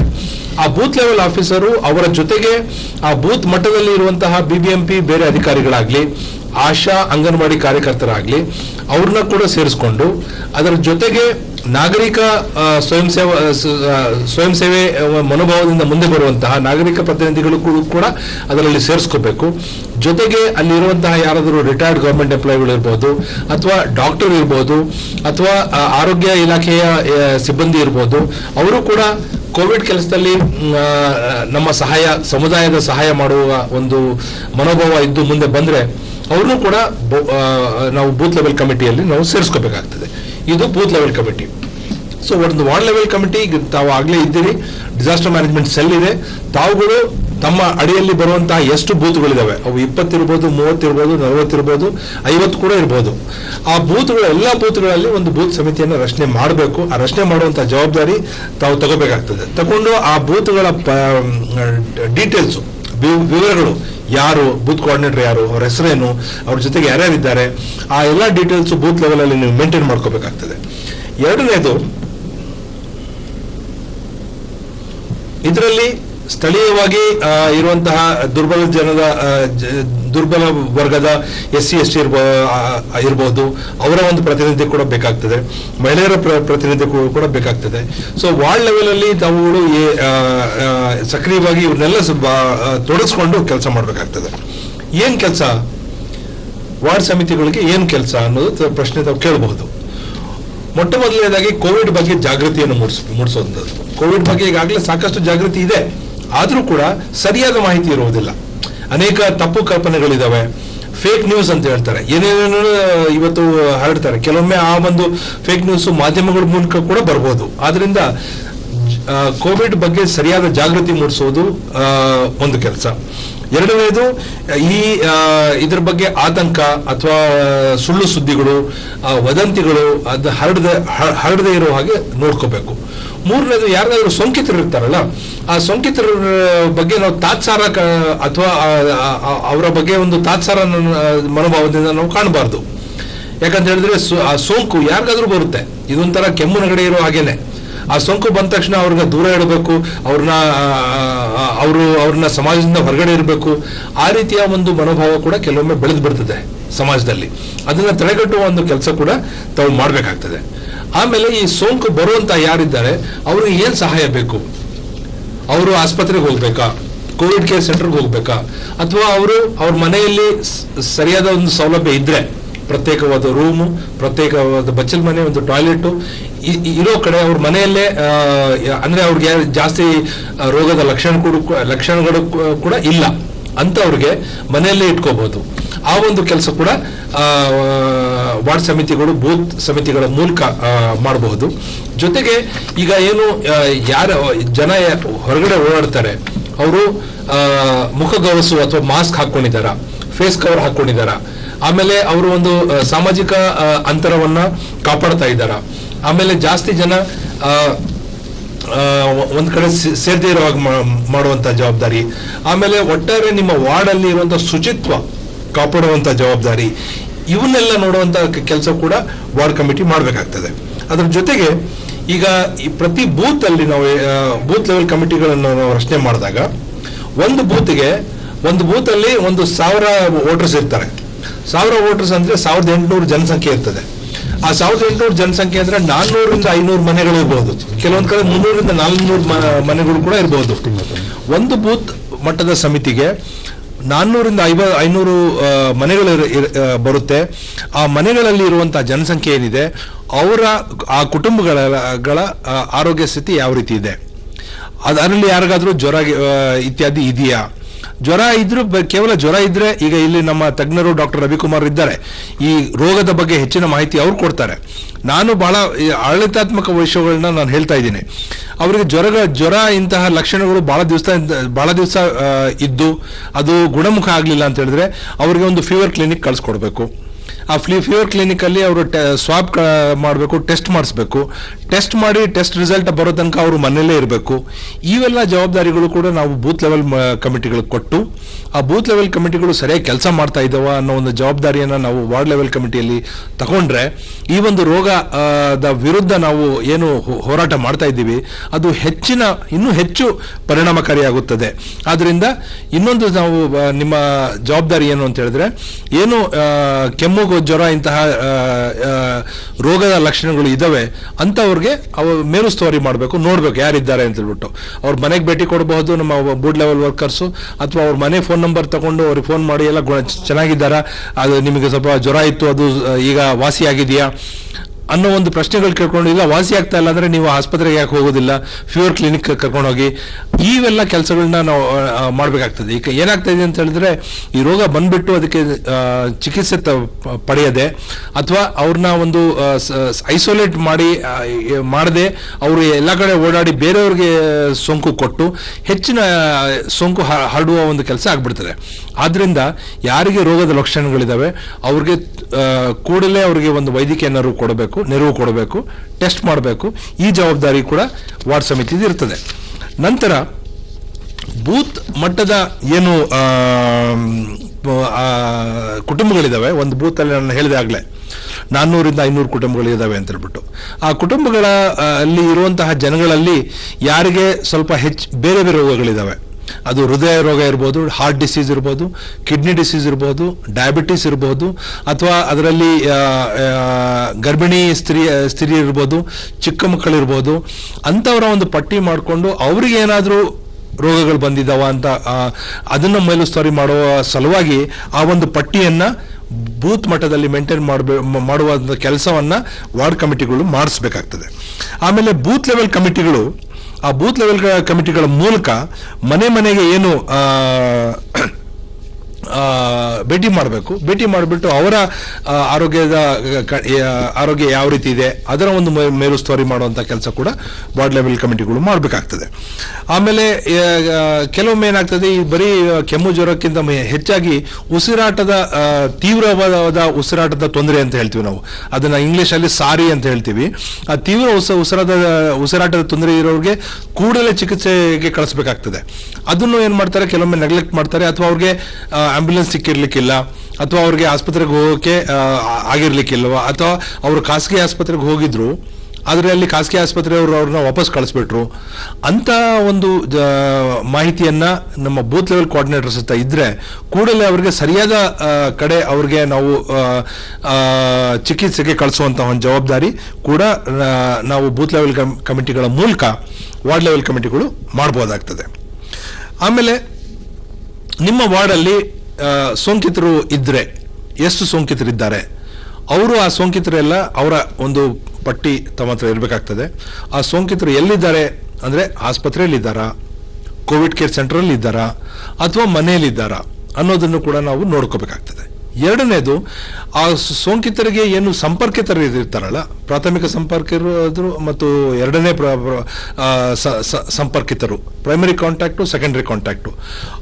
ಆ ಬೂತ್ ಲೆವೆಲ್ ಆಫೀಸರು ಅವರ ಜೊತೆಗೆ ಆ ಬೂತ್ ಮಟ್ಟದಲ್ಲಿ ಇರುವಂತಹ ಬಿಬಿಎಂಪಿ ಬೇರೆ ಅಧಿಕಾರಿಗಳಾಗ್ಲಿ ಆಶಾ ಅಂಗನವಾಡಿ ಕಾರ್ಯಕರ್ತರಾಗ್ಲಿ ಅವ್ರನ್ನ ಕೂಡ ಸೇರಿಸ್ಕೊಂಡು ಅದರ ಜೊತೆಗೆ ನಾಗರಿಕ ಆ, ಸ್ವಯಂ ಸೇವಾ ಸ- ಆ, ಸ್ವಯಂ ಸೇವೆ ಆ, ಮನೋಭಾವದಿಂದ ಮುಂದೆ ಬರುವಂತಹ ನಾಗರಿಕ ಪ್ರತಿನಿಧಿಗಳು ಕೂಡ- ಕೂಡ ಅದರಲ್ಲಿ ಸೇರಿಸ್ಕೋಬೇಕು ಜೊತೆಗೆ ಅಲ್ಲಿರುವಂತಹ ಯಾರಾದರೂ ರಿಟೈರ್ಡ್ ಗೌರ್ಮೆಂಟ್ ಎಂಪ್ಲಾಯಿಗಳು ಇರ್ಬೋದು ಅಥವಾ ಡಾಕ್ಟರ್ ಇರ್ಬೋದು ಅಥವಾ ಆ, ಆರೋಗ್ಯ ಇಲಾಖೆಯ ಆ, ಸಿಬ್ಬಂದಿ ಇರ್ಬೋದು ಅವರು ಕೂಡ ಕೋವಿಡ್ ಕೆಲಸದಲ್ಲಿ ಮ್, ಆ, ನಮ್ಮ ಸಹಾಯ ಸಮುದಾಯದ ಸಹಾಯ ಮಾಡುವ ಒಂದು ಮನೋಭಾವ ಇದ್ದು ಮುಂದೆ ಬಂದ್ರೆ ಅವ್ರನ್ನೂ ಕೂಡ ಬೊ- ಆ, ನಾವು ಬೂತ್ ಲೆವೆಲ್ ಕಮಿಟಿಯಲ್ಲಿ ನಾವು ಸೇರಿಸ್ಕೋಬೇಕಾಗ್ತದೆ ಇದು ಬೂತ್ ಲೆವೆಲ್ ಕಮಿಟಿ ಸೊ ಒಂದು ವಾರ್ಡ್ ಲೆವೆಲ್ ಕಮಿಟಿ ತಾವು ಆಗಲೇ ಇದ್ದೀರಿ ಡಿಸಾಸ್ಟರ್ ಮ್ಯಾನೇಜ್ಮೆಂಟ್ ಸೆಲ್ ಇದೆ ತಾವುಗಳು ತಮ್ಮ ಅಡಿಯಲ್ಲಿ ಬರುವಂತಹ ಎಷ್ಟು ಬೂತ್ಗಳಿದಾವೆ ಅವು ಇಪ್ಪತ್ತಿರ್ಬೋದು ಮೂವತ್ತಿರ್ಬೋದು ನಲವತ್ತಿರ್ಬೋದು ಐವತ್ತು ಕೂಡ ಇರ್ಬೋದು ಆ ಬೂತ್ಗಳ ಎಲ್ಲ ಬೂತ್ಗಳಲ್ಲಿ ಒಂದು ಬೂತ್ ಸಮಿತಿಯನ್ನು ರಚನೆ ಮಾಡಬೇಕು ಆ ರಚನೆ ಮಾಡುವಂತಹ ಜವಾಬ್ದಾರಿ ತಾವು ತಗೋಬೇಕಾಗ್ತದೆ ತಗೊಂಡು ಆ ಬೂತ್ಗಳ ಡೀಟೇಲ್ಸು ವಿವರಗಳು ಯಾರು ಬೂತ್ ಕೋಆರ್ಡಿನೇಟರ್ ಯಾರು ಅವ್ರ ಹೆಸರೇನು ಅವ್ರ ಜೊತೆಗೆ ಯಾರ್ಯಾರಿದ್ದಾರೆ ಆ ಎಲ್ಲ ಡೀಟೇಲ್ಸ್ ಬೂತ್ ಲೆವೆಲಲ್ಲಿ ನೀವು ಮೇಂಟೈನ್ ಮಾಡ್ಕೋಬೇಕಾಗ್ತದೆ ಎರಡನೇದು ಇದರಲ್ಲಿ ಸ್ಥಳೀಯವಾಗಿ ಆ, ಇರುವಂತಹ ದುರ್ಬಲ ಜನದ ಆ, ಜ- ದುರ್ಬಲ ವರ್ಗದ ಎಸ್ ಸಿ ಎಸ್ ಟಿ ಇರ್ಬೋದು ಅವರ ಒಂದು ಪ್ರತಿನಿಧಿ ಕೂಡ ಬೇಕಾಗ್ತದೆ ಮಹಿಳೆಯರ ಪ್ರ- ಪ್ರತಿನಿಧಿ ಕೂ- ಕೂಡ ಬೇಕಾಗ್ತದೆ ಸೊ ವಾರ್ಡ್ ಲೆವೆಲಲ್ಲಿ ತಾವುಗಳು ಏ- ಆ, ಆ, ಸಕ್ರಿಯವಾಗಿ ಇವ್ರನ್ನೆಲ್ಲ ಸ್ವಲ್ಪ ಆ, ತೊಡಗಿಸ್ಕೊಂಡು ಕೆಲಸ ಮಾಡಬೇಕಾಗ್ತದೆ ಏನ್ ಕೆಲಸ ವಾರ್ಡ್ ಸಮಿತಿಗಳಿಗೆ ಏನು ಕೆಲಸ ಅನ್ನೋದು ತ- ಪ್ರಶ್ನೆ ತಾವು ಕೇಳಬಹುದು ಮೊಟ್ಟ ಮೊದಲನೇದಾಗಿ ಕೋವಿಡ್ ಬಗ್ಗೆ ಜಾಗೃತಿಯನ್ನು ಮೂಡಿಸ್ ಮೂಡಿಸುವಂಥದ್ದು ಕೋವಿಡ್ ಬಗ್ಗೆ ಈಗಾಗಲೇ ಸಾಕಷ್ಟು ಜಾಗೃತಿ ಇದೆ ಆದರೂ ಕೂಡ ಸರಿಯಾದ ಮಾಹಿತಿ ಇರುವುದಿಲ್ಲ ಅನೇಕ ತಪ್ಪು ಕಲ್ಪನೆಗಳಿದಾವೆ ಫೇಕ್ ನ್ಯೂಸ್ ಅಂತ ಹೇಳ್ತಾರೆ ಏನೇನೇನೋ ಇವತ್ತು ಹರಡ್ತಾರೆ ಕೆಲವೊಮ್ಮೆ ಆ ಒಂದು ಫೇಕ್ ನ್ಯೂಸ್ ಮಾಧ್ಯಮಗಳ ಮೂಲಕ ಕೂಡ ಬರ್ಬೋದು ಆದ್ರಿಂದ ಆ, ಕೋವಿಡ್ ಬಗ್ಗೆ ಸರಿಯಾದ ಜಾಗೃತಿ ಮೂಡಿಸೋದು ಆ, ಒಂದು ಕೆಲಸ ಎರಡನೇದು ಈ ಆ, ಇದ್ರ ಬಗ್ಗೆ ಆತಂಕ ಅಥವಾ ಸುಳ್ಳು ಸುದ್ದಿಗಳು ಆ, ವದಂತಿಗಳು ಅದು ಹರಡದೆ ಹ- ಹರಡದೆ ಇರೋ ಹಾಗೆ ನೋಡ್ಕೋಬೇಕು ಮೂರನೇದು ಯಾರಾದ್ರೂ ಸೋಂಕಿತರು ಇರ್ತಾರಲ್ಲ ಆ ಸೋಂಕಿತರ ಬಗ್ಗೆ ನಾವು ತಾತ್ಸಾರ ಕ- ಅಥವಾ ಆ- ಆ- ಆ- ಅವರ ಬಗ್ಗೆ ಒಂದು ತಾತ್ಸಾರ ಮನೋಭಾವದಿಂದ ನಾವು ಕಾಣಬಾರ್ದು ಯಾಕಂತ ಹೇಳಿದ್ರೆ ಸೋ- ಆ ಸೋಂಕು ಯಾರಿಗಾದ್ರೂ ಬರುತ್ತೆ ಇದೊಂಥರ ಕೆಮ್ಮು ನೆಗಡಿ ಇರೋ ಹಾಗೇನೆ ಆ ಸೋಂಕು ಬಂದ ತಕ್ಷಣ ಅವ್ರಿಗೆ ದೂರ ಇಡಬೇಕು ಅವ್ರನ್ನ ಅವರು ಅವ್ರನ್ನ ಸಮಾಜದಿಂದ ಹೊರಗಡೆ ಇರಬೇಕು ಆ ರೀತಿಯ ಒಂದು ಮನೋಭಾವ ಕೂಡ ಕೆಲವೊಮ್ಮೆ ಬೆಳೆದು ಬಿಡ್ತದೆ ಸಮಾಜದಲ್ಲಿ ಅದನ್ನ ತಡೆಗಟ್ಟುವ ಒಂದು ಕೆಲಸ ಕೂಡ ತಾವು ಮಾಡಬೇಕಾಗ್ತದೆ ಆಮೇಲೆ ಈ ಸೋಂಕು ಬರುವಂತ ಯಾರಿದ್ದಾರೆ ಅವ್ರಿಗೆ ಏನ್ ಸಹಾಯ ಬೇಕು ಅವರು ಆಸ್ಪತ್ರೆಗೆ ಹೋಗ್ಬೇಕಾ ಕೋವಿಡ್ ಕೇರ್ ಸೆಂಟರ್ಗೆ ಹೋಗ್ಬೇಕಾ ಅಥವಾ ಅವರು ಅವ್ರ ಮನೆಯಲ್ಲಿ ಸ್- ಸರಿಯಾದ ಒಂದು ಸೌಲಭ್ಯ ಇದ್ರೆ ಪ್ರತ್ಯೇಕವಾದ ರೂಮು ಪ್ರತ್ಯೇಕವಾದ ಬಚ್ಚಲ್ ಮನೆ ಒಂದು ಟಾಯ್ಲೆಟ್ ಇರೋ ಕಡೆ ಅವ್ರ ಮನೆಯಲ್ಲೇ ಆ, ಯ- ಅಂದ್ರೆ ಅವ್ರಿಗೆ ಯಾರು ಜಾಸ್ತಿ ಆ, ರೋಗದ ಲಕ್ಷಣ ಕೂಡ ಲಕ್ಷಣಗಳು ಕೂ- ಕೂಡ ಇಲ್ಲ ಅಂತವ್ರಿಗೆ ಮನೆಯಲ್ಲೇ ಇಟ್ಕೋಬಹುದು ಆ ಒಂದು ಕೆಲಸ ಕೂಡ ಆ, ವಾರ್ಡ್ ಸಮಿತಿಗಳು ಬೂತ್ ಸಮಿತಿಗಳ ಮೂಲಕ ಆ, ಮಾಡಬಹುದು ಜೊತೆಗೆ ಈಗ ಏನು ಆ, ಯಾರ ಜನ ಯ- ಹೊರಗಡೆ ಓಡಾಡ್ತಾರೆ ಅವರು ಮುಖಗವಸು ಅಥವಾ ಮಾಸ್ಕ್ ಹಾಕೊಂಡಿದಾರ ಫೇಸ್ ಕವರ್ ಹಾಕೊಂಡಿದಾರ ಆಮೇಲೆ ಅವರು ಒಂದು ಆ, ಸಾಮಾಜಿಕ ಆ, ಅಂತರವನ್ನ ಕಾಪಾಡ್ತಾ ಇದ್ದಾರ ಆಮೇಲೆ ಜಾಸ್ತಿ ಜನ ಆ, ಆ, ಒಂದ್ ಕಡೆ ಸೇ- ಸೇರ್ದೇ ಇರೋ ಹಾಗೆ ಮಾ- ಮಾಡುವಂತ ಜವಾಬ್ದಾರಿ ಆಮೇಲೆ ಒಟ್ಟಾರೆ ನಿಮ್ಮ ವಾರ್ಡ್ ಅಲ್ಲಿ ಇರುವಂತ ಶುಚಿತ್ವ ಕಾಪಾಡುವಂತ ಜವಾಬ್ದಾರಿ ಇವನ್ನೆಲ್ಲ ನೋಡುವಂತ ಕೆಲಸ ಕೂಡ ವಾರ್ಡ್ ಕಮಿಟಿ ಮಾಡಬೇಕಾಗ್ತದೆ ಅದ್ರ ಜೊತೆಗೆ ಈಗ ಈ ಪ್ರತಿ ಬೂತ್ ಅಲ್ಲಿ ನಾವು ಬೂತ್ ಲೆವೆಲ್ ಕಮಿಟಿಗಳನ್ನು ನಾವು ರಚನೆ ಮಾಡಿದಾಗ ಒಂದು ಬೂತ್ಗೆ ಒಂದು ಬೂತ್ ಅಲ್ಲಿ ಒಂದು ಸಾವಿರ ವೋಟರ್ಸ್ ಇರ್ತಾರೆ ಸಾವಿರ ವೋಟರ್ಸ್ ಅಂದ್ರೆ ಸಾವಿರದ ಎಂಟುನೂರು ಜನಸಂಖ್ಯೆ ಇರ್ತದೆ ಆ ಸಾವಿರದ ಎಂಟುನೂರು ಜನಸಂಖ್ಯೆ ಅಂದ್ರೆ ನಾನ್ನೂರಿಂದ ಐನೂರು ಮನೆಗಳು ಇರಬಹುದು ಕೆಲವೊಂದ್ ಕಡೆ ಮುನ್ನೂರಿಂದ ನಾಲ್ನೂರು ಮನೆಗಳು ಕೂಡ ಇರಬಹುದು ಒಂದು ಬೂತ್ ಮಟ್ಟದ ಸಮಿತಿಗೆ ನಾನ್ನೂರಿಂದ ಐವ ಐನೂರು ಆ, ಮನೆಗಳು ಇರ- ಇರ- ಆ, ಬರುತ್ತೆ ಆ ಮನೆಗಳಲ್ಲಿ ಇರುವಂತಹ ಜನಸಂಖ್ಯೆ ಏನಿದೆ ಅವರ ಆ ಕುಟುಂಬಗಳ ಗಳ, ಆ, ಆರೋಗ್ಯ ಸ್ಥಿತಿ ಯಾವ ರೀತಿ ಇದೆ ಅದರಲ್ಲಿ ಯಾರಿಗಾದ್ರೂ ಜ್ವರ ಆ, ಇತ್ಯಾದಿ ಇದೆಯಾ ಜ್ವರ ಇದ್ರೂ ಬ- ಕೇವಲ ಜ್ವರ ಇದ್ರೆ ಈಗ ಇಲ್ಲಿ ನಮ್ಮ ತಜ್ಞರು ಡಾಕ್ಟರ್ ರವಿಕುಮಾರ್ ಇದ್ದಾರೆ ಈ ರೋಗದ ಬಗ್ಗೆ ಹೆಚ್ಚಿನ ಮಾಹಿತಿ ಅವ್ರು ಕೊಡ್ತಾರೆ ನಾನು ಬಹಳ ಈ ಆಡಳಿತಾತ್ಮಕ ವಿಷಯಗಳನ್ನ ನಾನು ಹೇಳ್ತಾ ಇದ್ದೀನಿ ಅವರಿಗೆ ಜ್ವರ ಜ್ವರ ಇಂತಹ ಲಕ್ಷಣಗಳು ಬಹಳ ದಿವಸ ಬಹಳ ದಿವಸ ಇದ್ದು ಅದು ಗುಣಮುಖ ಆಗಲಿಲ್ಲ ಅಂತ ಹೇಳಿದ್ರೆ ಅವರಿಗೆ ಒಂದು ಫೀವರ್ ಕ್ಲಿನಿಕ್ ಕಳಿಸ್ಕೊಡ್ಬೇಕು ಆ ಫ್ಲೀ ಫೀವರ್ ಕ್ಲಿನಿಕ್ ಅಲ್ಲಿ ಅವರು ಸ್ವಾಬ್ ಮಾಡಬೇಕು ಟೆಸ್ಟ್ ಮಾಡಿಸ್ಬೇಕು ಟೆಸ್ಟ್ ಮಾಡಿ ಟೆಸ್ಟ್ ರಿಸಲ್ಟ್ ಬರೋ ತನಕ ಅವರು ಮನೆಯಲ್ಲೇ ಇರಬೇಕು ಇವೆಲ್ಲ ಜವಾಬ್ದಾರಿಗಳು ಕೂಡ ನಾವು ಬೂತ್ ಲೆವೆಲ್ ಕಮಿಟಿಗಳಿಗೆ ಕೊಟ್ಟು ಆ ಬೂತ್ ಲೆವೆಲ್ ಕಮಿಟಿಗಳು ಸರಿಯಾಗಿ ಕೆಲಸ ಮಾಡ್ತಾ ಇದ್ದಾವ ಅನ್ನೋ ಒಂದು ಜವಾಬ್ದಾರಿಯನ್ನು ನಾವು ವಾರ್ಡ್ ಲೆವೆಲ್ ಕಮಿಟಿಯಲ್ಲಿ ತಗೊಂಡ್ರೆ ಈ ಒಂದು ರೋಗ ಆ, ದ ವಿರುದ್ಧ ನಾವು ಏನು ಹೋ- ಹೋರಾಟ ಮಾಡ್ತಾ ಇದ್ದೀವಿ ಅದು ಹೆಚ್ಚಿನ ಇನ್ನೂ ಹೆಚ್ಚು ಪರಿಣಾಮಕಾರಿಯಾಗುತ್ತದೆ ಆದ್ರಿಂದ ಇನ್ನೊಂದು ನಾವು ಆ, ನಿಮ್ಮ ಜವಾಬ್ದಾರಿ ಏನು ಅಂತ ಹೇಳಿದ್ರೆ ಏನು ಆ, ಕೆಮ್ಮು ಗೊ- ಜ್ವರ ಇಂತಹ ಆ, ಆ, ರೋಗದ ಲಕ್ಷಣಗಳು ಇದಾವೆ ಅಂತವ್ರಿಗೆ ಅವ ಮೇಲುಸ್ತುವಾರಿ ಮಾಡಬೇಕು ನೋಡ್ಬೇಕು ಯಾರಿದ್ದಾರೆ ಅಂತ ಹೇಳ್ಬಿಟ್ಟು ಅವ್ರ ಮನೆಗೆ ಭೇಟಿ ಕೊಡಬಹುದು ನಮ್ಮ ಬೂಡ್ ಲೆವೆಲ್ ವರ್ಕರ್ಸು ಅಥವಾ ಅವ್ರ ಮನೆ ಫೋನ್ ನಂಬರ್ ತಗೊಂಡು ಅವ್ರಿಗೆ ಫೋನ್ ಮಾಡಿ ಎಲ್ಲ ಗುಣ ಚೆನ್ನಾಗಿದ್ದಾರಾ ಅದು ನಿಮಗೆ ಸ್ವಲ್ಪ ಜ್ವರ ಇತ್ತು ಅದು ಆ, ಈಗ ವಾಸಿ ಆಗಿದೆಯಾ ಅನ್ನೋ ಒಂದು ಪ್ರಶ್ನೆಗಳು ಕೇಳ್ಕೊಂಡು ಇಲ್ಲ ವಾಸಿ ಆಗ್ತಾ ಇಲ್ಲ ಅಂದ್ರೆ ನೀವು ಆಸ್ಪತ್ರೆಗೆ ಯಾಕೆ ಹೋಗೋದಿಲ್ಲ ಫೀವರ್ ಕ್ಲಿನಿಕ್ ಕರ್ಕೊಂಡೋಗಿ ಇವೆಲ್ಲ ಕೆಲಸಗಳನ್ನ ನಾವು ಆ, ಮಾಡಬೇಕಾಗ್ತದೆ ಈಗ ಏನಾಗ್ತಾ ಇದೆ ಅಂತ ಹೇಳಿದ್ರೆ ಈ ರೋಗ ಬಂದ್ಬಿಟ್ಟು ಅದಕ್ಕೆ ಆ, ಚಿಕಿತ್ಸೆ ತ- ಪ- ಪಡೆಯದೆ ಅಥವಾ ಅವ್ರನ್ನ ಒಂದು ಐಸೋಲೇಟ್ ಮಾಡಿ ಆ, ಈ- ಮಾಡದೆ ಅವರು ಎಲ್ಲ ಕಡೆ ಓಡಾಡಿ ಬೇರೆಯವ್ರಿಗೆ ಸೋಂಕು ಕೊಟ್ಟು ಹೆಚ್ಚಿನ ಸೋಂಕು ಹ- ಹರಡುವ ಒಂದು ಕೆಲಸ ಆಗ್ಬಿಡ್ತದೆ ಆದ್ರಿಂದ ಯಾರಿಗೆ ರೋಗದ ಲಕ್ಷಣಗಳಿದಾವೆ ಅವ್ರಿಗೆ ಆ, ಕೂಡಲೇ ಅವರಿಗೆ ಒಂದು ವೈದ್ಯಕೀಯ ನೆರವು ಕೊಡಬೇಕು ನೆರವು ಕೊಡಬೇಕು ಟೆಸ್ಟ್ ಮಾಡಬೇಕು ಈ ಜವಾಬ್ದಾರಿ ಕೂಡ ವಾರ್ಡ್ ಸಮಿತಿದು ಇರ್ತದೆ ನಂತರ ಬೂತ್ ಮಟ್ಟದ ಏನು ಆ, ಆ, ಕುಟುಂಬಗಳಿದಾವೆ ಒಂದು ಬೂತಲ್ಲಿ ನಾನು ಹೇಳಿದೆ ಆಗಲೇ ನಾನ್ನೂರಿಂದ ಐನೂರು ಕುಟುಂಬಗಳಿದಾವೆ ಅಂತ ಹೇಳ್ಬಿಟ್ಟು ಆ ಕುಟುಂಬಗಳ ಆ, ಅಲ್ಲಿ ಇರುವಂತಹ ಜನಗಳಲ್ಲಿ ಯಾರಿಗೆ ಸ್ವಲ್ಪ ಹೆಚ್ಚು ಬೇರೆ ಬೇರೆ ರೋಗಗಳಿದಾವೆ ಅದು ಹೃದಯ ರೋಗ ಇರ್ಬೋದು ಹಾರ್ಟ್ ಡಿಸೀಸ್ ಇರ್ಬೋದು ಕಿಡ್ನಿ ಡಿಸೀಸ್ ಇರ್ಬೋದು ಡಯಾಬಿಟಿಸ್ ಇರ್ಬೋದು ಅಥವಾ ಅದರಲ್ಲಿ ಆ, ಆ, ಗರ್ಭಿಣಿ ಸ್ತ್ರೀ ಸ್ತ್ರೀ ಇರ್ಬೋದು ಚಿಕ್ಕ ಮಕ್ಕಳಿರ್ಬೋದು ಅಂಥವರ ಒಂದು ಪಟ್ಟಿ ಮಾಡಿಕೊಂಡು ಅವ್ರಿಗೆ ಏನಾದರೂ ರೋಗಗಳು ಬಂದಿದ್ದಾವ ಅಂತ ಆ, ಅದನ್ನ ಮೇಲುಸ್ತುವಾರಿ ಮಾಡುವ ಸಲುವಾಗಿ ಆ ಒಂದು ಪಟ್ಟಿಯನ್ನ ಬೂತ್ ಮಟ್ಟದಲ್ಲಿ ಮೇಂಟೈನ್ ಮಾಡಬೇ ಮಾಡುವ ಕೆಲಸವನ್ನ ವಾರ್ಡ್ ಕಮಿಟಿಗಳು ಮಾಡಿಸ್ಬೇಕಾಗ್ತದೆ ಆಮೇಲೆ ಬೂತ್ ಲೆವೆಲ್ ಕಮಿಟಿಗಳು ಆ ಬೂತ್ ಲೆವೆಲ್ ಕಮಿಟಿಗಳ ಮೂಲಕ ಮನೆ ಮನೆಗೆ ಏನು ಆ, ಆ, ಭೇಟಿ ಮಾಡಬೇಕು ಭೇಟಿ ಮಾಡಿಬಿಟ್ಟು ಅವರ ಆ, ಆರೋಗ್ಯದ ಕ- ಆ, ಆರೋಗ್ಯ ಯಾವ ರೀತಿ ಇದೆ ಅದರ ಒಂದು ಮೇ- ಮೇಲುಸ್ತುವಾರಿ ಮಾಡುವಂಥ ಕೆಲಸ ಕೂಡ ವಾರ್ಡ್ ಲೆವೆಲ್ ಕಮಿಟಿಗಳು ಮಾಡಬೇಕಾಗ್ತದೆ ಆಮೇಲೆ ಆ, ಆ, ಕೆಲವೊಮ್ಮೆ ಏನಾಗ್ತದೆ ಈ ಬರೀ ಕೆಮ್ಮು ಜ್ವರಕ್ಕಿಂತ ಮೆ- ಹೆಚ್ಚಾಗಿ ಉಸಿರಾಟದ ಆ, ತೀವ್ರವಾದ ಉಸಿರಾಟದ ತೊಂದರೆ ಅಂತ ಹೇಳ್ತೀವಿ ನಾವು ಅದನ್ನ ಇಂಗ್ಲಿಷಲ್ಲಿ ಸಾರಿ ಅಂತ ಹೇಳ್ತೀವಿ ಆ ತೀವ್ರ ಉಸ ಉಸಿರಾಟದ ಉಸಿರಾಟದ ತೊಂದರೆ ಇರೋರಿಗೆ ಕೂಡಲೇ ಚಿಕಿತ್ಸೆಗೆ ಕಳಿಸ್ಬೇಕಾಗ್ತದೆ ಅದನ್ನು ಏನು ಮಾಡ್ತಾರೆ ಕೆಲವೊಮ್ಮೆ ನೆಗ್ಲೆಕ್ಟ್ ಮಾಡ್ತಾರೆ ಅಥವಾ ಅವ್ರಿಗೆ ಆಂಬ್ಯುಲೆನ್ಸ್ ಸಿಕ್ಕಿರ್ಲಿಕ್ಕಿಲ್ಲ ಅಥವಾ ಅವ್ರಿಗೆ ಆಸ್ಪತ್ರೆಗೆ ಹೋಗೋಕೆ ಆ, ಆಗಿರ್ಲಿಕ್ಕಿಲ್ವ ಅಥವಾ ಅವರು ಖಾಸಗಿ ಆಸ್ಪತ್ರೆಗೆ ಹೋಗಿದ್ರು ಆದರೆ ಅಲ್ಲಿ ಖಾಸಗಿ ಆಸ್ಪತ್ರೆಯವರು ಅವ್ರನ್ನ ವಾಪಸ್ ಕಳಿಸ್ಬಿಟ್ರು ಅಂತ ಒಂದು ಜ- ಮಾಹಿತಿಯನ್ನ ನಮ್ಮ ಬೂತ್ ಲೆವೆಲ್ ಕೋಆರ್ಡಿನೇಟರ್ಸ್ ಹತ್ರ ಇದ್ರೆ ಕೂಡಲೇ ಅವರಿಗೆ ಸರಿಯಾದ ಆ, ಕಡೆ ಅವ್ರಿಗೆ ನಾವು ಆ, ಆ, ಚಿಕಿತ್ಸೆಗೆ ಕಳಿಸುವಂತಹ ಒಂದು ಜವಾಬ್ದಾರಿ ಕೂಡ ಆ, ನಾವು ಬೂತ್ ಲೆವೆಲ್ ಕಮಿಟಿಗಳ ಮೂಲಕ ವಾರ್ಡ್ ಲೆವೆಲ್ ಕಮಿಟಿಗಳು ಮಾಡ್ಬೋದಾಗ್ತದೆ ಆಮೇಲೆ ನಿಮ್ಮ ವಾರ್ಡಲ್ಲಿ ಆ, ಸೋಂಕಿತರು ಇದ್ರೆ ಎಷ್ಟು ಸೋಂಕಿತರಿದ್ದಾರೆ ಅವರು ಆ ಸೋಂಕಿತರೆಲ್ಲ ಅವರ ಒಂದು ಪಟ್ಟಿ ತಮ್ಮ ಹತ್ರ ಇರಬೇಕಾಗ್ತದೆ ಆ ಸೋಂಕಿತರು ಎಲ್ಲಿದ್ದಾರೆ ಅಂದರೆ ಆಸ್ಪತ್ರೆಯಲ್ಲಿದ್ದಾರಾ ಕೋವಿಡ್ ಕೇರ್ ಸೆಂಟರಲ್ಲಿ ಇದ್ದಾರಾ ಅಥವಾ ಮನೆಯಲ್ಲಿದ್ದಾರಾ ಅನ್ನೋದನ್ನು ಕೂಡ ನಾವು ನೋಡ್ಕೋಬೇಕಾಗ್ತದೆ ಎರಡನೇದು ಆ ಸೋಂಕಿತರಿಗೆ ಏನು ಸಂಪರ್ಕಿತರು ಇರ್ತಾರಲ್ಲ ಪ್ರಾಥಮಿಕ ಸಂಪರ್ಕಿತರು ಮತ್ತು ಎರಡನೇ ಪ್ರ- ಪ್ರ- ಆ, ಸ- ಸ- ಸಂಪರ್ಕಿತರು ಪ್ರೈಮರಿ ಕಾಂಟ್ಯಾಕ್ಟು ಸೆಕೆಂಡರಿ ಕಾಂಟ್ಯಾಕ್ಟು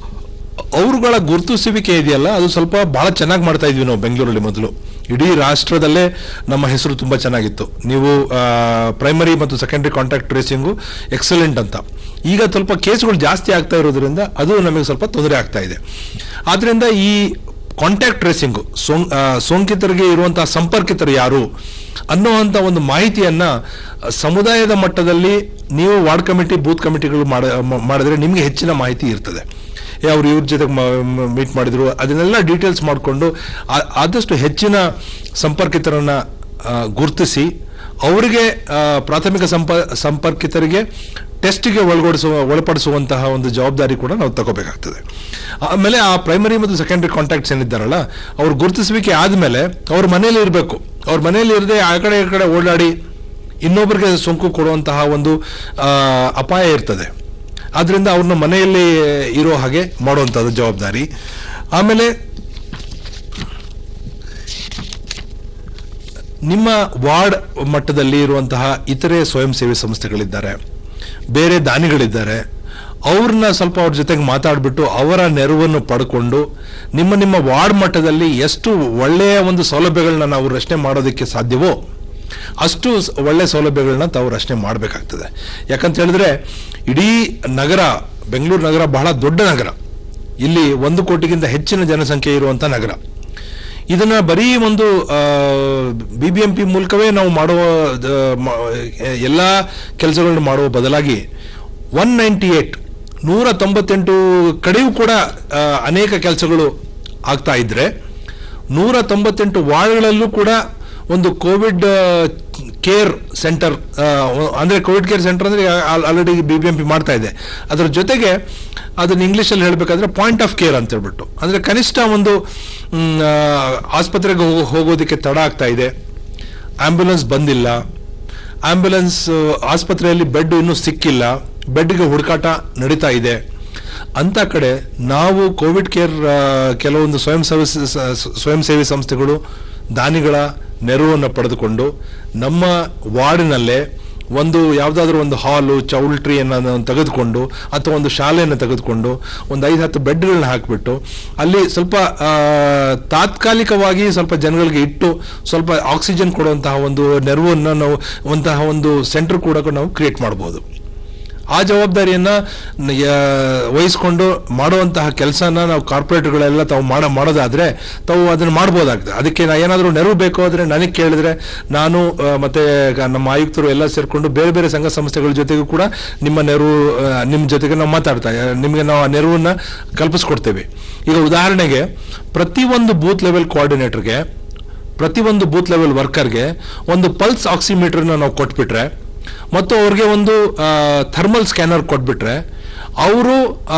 ಅವರುಗಳ ಗುರುತಿಸುವಿಕೆ ಇದೆಯಲ್ಲ ಅದು ಸ್ವಲ್ಪ ಬಹಳ ಚೆನ್ನಾಗಿ ಮಾಡ್ತಾ ಇದ್ವಿ ನಾವು ಬೆಂಗಳೂರಲ್ಲಿ ಮೊದಲು ಇಡೀ ರಾಷ್ಟ್ರದಲ್ಲೇ ನಮ್ಮ ಹೆಸರು ತುಂಬ ಚೆನ್ನಾಗಿತ್ತು ನೀವು ಪ್ರೈಮರಿ ಮತ್ತು ಸೆಕೆಂಡರಿ ಕಾಂಟ್ಯಾಕ್ಟ್ ಟ್ರೇಸಿಂಗು ಎಕ್ಸಲೆಂಟ್ ಅಂತ ಈಗ ಸ್ವಲ್ಪ ಕೇಸ್ಗಳು ಜಾಸ್ತಿ ಆಗ್ತಾ ಇರೋದ್ರಿಂದ ಅದು ನಮಗೆ ಸ್ವಲ್ಪ ತೊಂದರೆ ಆಗ್ತಾ ಇದೆ ಆದ್ರಿಂದ ಈ ಕಾಂಟ್ಯಾಕ್ಟ್ ಟ್ರೇಸಿಂಗು ಸೋಂ ಆ, ಸೋಂಕಿತರಿಗೆ ಇರುವಂತಹ ಸಂಪರ್ಕಿತರು ಯಾರು ಅನ್ನುವಂಥ ಒಂದು ಮಾಹಿತಿಯನ್ನ ಆ, ಸಮುದಾಯದ ಮಟ್ಟದಲ್ಲಿ ನೀವು ವಾರ್ಡ್ ಕಮಿಟಿ ಬೂತ್ ಕಮಿಟಿಗಳು ಮಾಡ ಮ- ಮಾಡಿದ್ರೆ ನಿಮಗೆ ಹೆಚ್ಚಿನ ಮಾಹಿತಿ ಇರ್ತದೆ ಏ, ಅವ್ರು ಇವ್ರ ಜೊತೆ ಮೀಟ್ ಮಾಡಿದ್ರು ಅದನ್ನೆಲ್ಲ ಡೀಟೇಲ್ಸ್ ಮಾಡಿಕೊಂಡು ಆದಷ್ಟು ಹೆಚ್ಚಿನ ಸಂಪರ್ಕಿತರನ್ನ ಆ, ಗುರುತಿಸಿ ಅವರಿಗೆ ಆ, ಪ್ರಾಥಮಿಕ ಸಂಪ ಸಂಪರ್ಕಿತರಿಗೆ ಟೆಸ್ಟಿಗೆ ಒಳಗೊಡಿಸುವ ಒಳಪಡಿಸುವಂತಹ ಒಂದು ಜವಾಬ್ದಾರಿ ಕೂಡ ನಾವು ತಗೋಬೇಕಾಗ್ತದೆ ಆಮೇಲೆ ಆ ಪ್ರೈಮರಿ ಮತ್ತು ಸೆಕೆಂಡರಿ ಕಾಂಟ್ಯಾಕ್ಟ್ಸ್ ಏನಿದ್ದಾರಲ್ಲ ಅವ್ರ ಗುರುತಿಸುವಿಕೆ ಆದಮೇಲೆ ಅವ್ರ ಮನೆಯಲ್ಲಿ ಇರಬೇಕು ಅವ್ರ ಮನೆಯಲ್ಲಿ ಇರದೆ ಆ ಕಡೆ ಈ ಕಡೆ ಓಡಾಡಿ ಇನ್ನೊಬ್ಬರಿಗೆ ಸೋಂಕು ಕೊಡುವಂತಹ ಒಂದು ಆ, ಅಪಾಯ ಇರ್ತದೆ ಆದ್ರಿಂದ ಅವ್ರನ್ನ ಮನೆಯಲ್ಲಿ ಇರೋ ಹಾಗೆ ಮಾಡುವಂಥದ್ದು ಜವಾಬ್ದಾರಿ ಆಮೇಲೆ ನಿಮ್ಮ ವಾರ್ಡ್ ಮಟ್ಟದಲ್ಲಿ ಇರುವಂತಹ ಇತರೆ ಸ್ವಯಂ ಸೇವೆ ಸಂಸ್ಥೆಗಳಿದ್ದಾರೆ ಬೇರೆ ದಾನಿಗಳಿದ್ದಾರೆ ಅವ್ರನ್ನ ಸ್ವಲ್ಪ ಅವ್ರ ಜೊತೆಗೆ ಮಾತಾಡಿಬಿಟ್ಟು ಅವರ ನೆರವನ್ನು ಪಡ್ಕೊಂಡು ನಿಮ್ಮ ನಿಮ್ಮ ವಾರ್ಡ್ ಮಟ್ಟದಲ್ಲಿ ಎಷ್ಟು ಒಳ್ಳೆಯ ಒಂದು ಸೌಲಭ್ಯಗಳನ್ನ ನಾವು ರಚನೆ ಮಾಡೋದಕ್ಕೆ ಸಾಧ್ಯವೋ ಅಷ್ಟು ಸ್- ಒಳ್ಳೆ ಸೌಲಭ್ಯಗಳನ್ನ ತಾವು ರಚನೆ ಮಾಡಬೇಕಾಗ್ತದೆ ಯಾಕಂತ ಹೇಳಿದ್ರೆ ಇಡೀ ನಗರ ಬೆಂಗಳೂರು ನಗರ ಬಹಳ ದೊಡ್ಡ ನಗರ ಇಲ್ಲಿ ಒಂದು ಕೋಟಿಗಿಂತ ಹೆಚ್ಚಿನ ಜನಸಂಖ್ಯೆ ಇರುವಂಥ ನಗರ ಇದನ್ನ ಬರೀ ಒಂದು ಬಿ ಬಿ ಎಂ ಪಿ ಮೂಲಕವೇ ನಾವು ಮಾಡುವ ದ- ಮ- ಎಲ್ಲ ಕೆಲಸಗಳನ್ನು ಮಾಡುವ ಬದಲಾಗಿ ಒನ್ ನೈಂಟಿ ಏಟ್ ನೂರ ತೊಂಬತ್ತೆಂಟು ಕಡೆಯೂ ಕೂಡ ಆ, ಅನೇಕ ಕೆಲಸಗಳು ಆಗ್ತಾ ಇದ್ರೆ ನೂರ ತೊಂಬತ್ತೆಂಟು ವಾರ್ಡ್ಗಳಲ್ಲೂ ಕೂಡ ಒಂದು ಕೋವಿಡ್ ಕೇರ್ ಸೆಂಟರ್ ಅಂದರೆ ಕೋವಿಡ್ ಕೇರ್ ಸೆಂಟರ್ ಅಂದರೆ already B B M P ಮಾಡ್ತಾ ಇದೆ ಅದರ ಜೊತೆಗೆ ಅದನ್ನ ಇಂಗ್ಲೀಷಲ್ಲಿ ಹೇಳಬೇಕಾದ್ರೆ ಪಾಯಿಂಟ್ ಆಫ್ ಕೇರ್ ಅಂತ ಹೇಳ್ಬಿಟ್ಟು ಅಂದರೆ ಕನಿಷ್ಠ ಒಂದು ಮ್, ಆ, ಆಸ್ಪತ್ರೆಗೆ ಹೋಗೋ ಹೋಗೋದಕ್ಕೆ ತಡ ಆಗ್ತಾ ಇದೆ ಆಂಬ್ಯುಲೆನ್ಸ್ ಬಂದಿಲ್ಲ ಆಂಬ್ಯುಲೆನ್ಸ್ ಆಸ್ಪತ್ರೆಯಲ್ಲಿ ಬೆಡ್ ಇನ್ನೂ ಸಿಕ್ಕಿಲ್ಲ ಬೆಡ್ಗೆ ಹುಡುಕಾಟ ನಡೀತಾ ಇದೆ ಅಂತ ಕಡೆ ನಾವು ಕೋವಿಡ್ ಕೇರ್ ಆ, ಕೆಲವೊಂದು ಸ್ವಯಂ ಸೇವೆ ಸ್ವಯಂ ಸೇವಿ ಸಂಸ್ಥೆಗಳು ದಾನಿಗಳ ನೆರವನ್ನು ಪಡೆದುಕೊಂಡು ನಮ್ಮ ವಾರ್ಡಿನಲ್ಲೇ ಒಂದು ಯಾವುದಾದ್ರೂ ಒಂದು ಹಾಲು ಚೌಲ್ಟ್ರಿಯನ್ನು ತೆಗೆದುಕೊಂಡು ಅಥವಾ ಒಂದು ಶಾಲೆಯನ್ನು ತೆಗೆದುಕೊಂಡು ಒಂದು ಐದು ಹತ್ತು ಬೆಡ್ಗಳನ್ನ ಹಾಕಿಬಿಟ್ಟು ಅಲ್ಲಿ ಸ್ವಲ್ಪ ಆ, ತಾತ್ಕಾಲಿಕವಾಗಿ ಸ್ವಲ್ಪ ಜನಗಳಿಗೆ ಇಟ್ಟು ಸ್ವಲ್ಪ ಆಕ್ಸಿಜನ್ ಕೊಡುವಂತಹ ಒಂದು ನೆರವನ್ನು ನಾವು ಒಂತಹ ಒಂದು ಸೆಂಟರ್ ಕೂಡ ನಾವು ಕ್ರಿಯೇಟ್ ಮಾಡ್ಬೋದು ಆ ಜವಾಬ್ದಾರಿಯನ್ನ ನ- ಯಾ- ವಹಿಸ್ಕೊಂಡು ಮಾಡುವಂತಹ ಕೆಲಸನ ನಾವು ಕಾರ್ಪೊರೇಟ್ಗಳೆಲ್ಲ ತಾವು ಮಾಡ ಮಾಡೋದಾದ್ರೆ ತಾವು ಅದನ್ನು ಮಾಡ್ಬೋದಾಗ್ತದೆ ಅದಕ್ಕೆ ನಾ ಏನಾದರೂ ನೆರವು ಬೇಕು ಅಂದರೆ ನನಗೆ ಕೇಳಿದ್ರೆ ನಾನು ಆ, ಮತ್ತೆ ಗ- ನಮ್ಮ ಆಯುಕ್ತರು ಎಲ್ಲ ಸೇರಿಕೊಂಡು ಬೇರೆ ಬೇರೆ ಸಂಘ ಸಂಸ್ಥೆಗಳ ಜೊತೆಗೂ ಕೂಡ ನಿಮ್ಮ ನೆರವು ಆ, ನಿಮ್ಮ ಜೊತೆಗೆ ನಾವು ಮಾತಾಡ್ತಾ ನಿಮಗೆ ನಾವು ಆ ನೆರವನ್ನ ಕಲ್ಪಿಸ್ಕೊಡ್ತೇವೆ ಈಗ ಉದಾಹರಣೆಗೆ ಪ್ರತಿಯೊಂದು ಬೂತ್ ಲೆವೆಲ್ ಕೋಆರ್ಡಿನೇಟರ್ಗೆ ಪ್ರತಿಯೊಂದು ಬೂತ್ ಲೆವೆಲ್ ವರ್ಕರ್ಗೆ ಒಂದು ಪಲ್ಸ್ ಆಕ್ಸಿಮೀಟರ್ನ ನಾವು ಕೊಟ್ಬಿಟ್ರೆ ಮತ್ತು ಅವ್ರಿಗೆ ಒಂದು ಥರ್ಮಲ್ ಸ್ಕ್ಯಾನರ್ ಕೊಟ್ಬಿಟ್ರೆ ಅವರು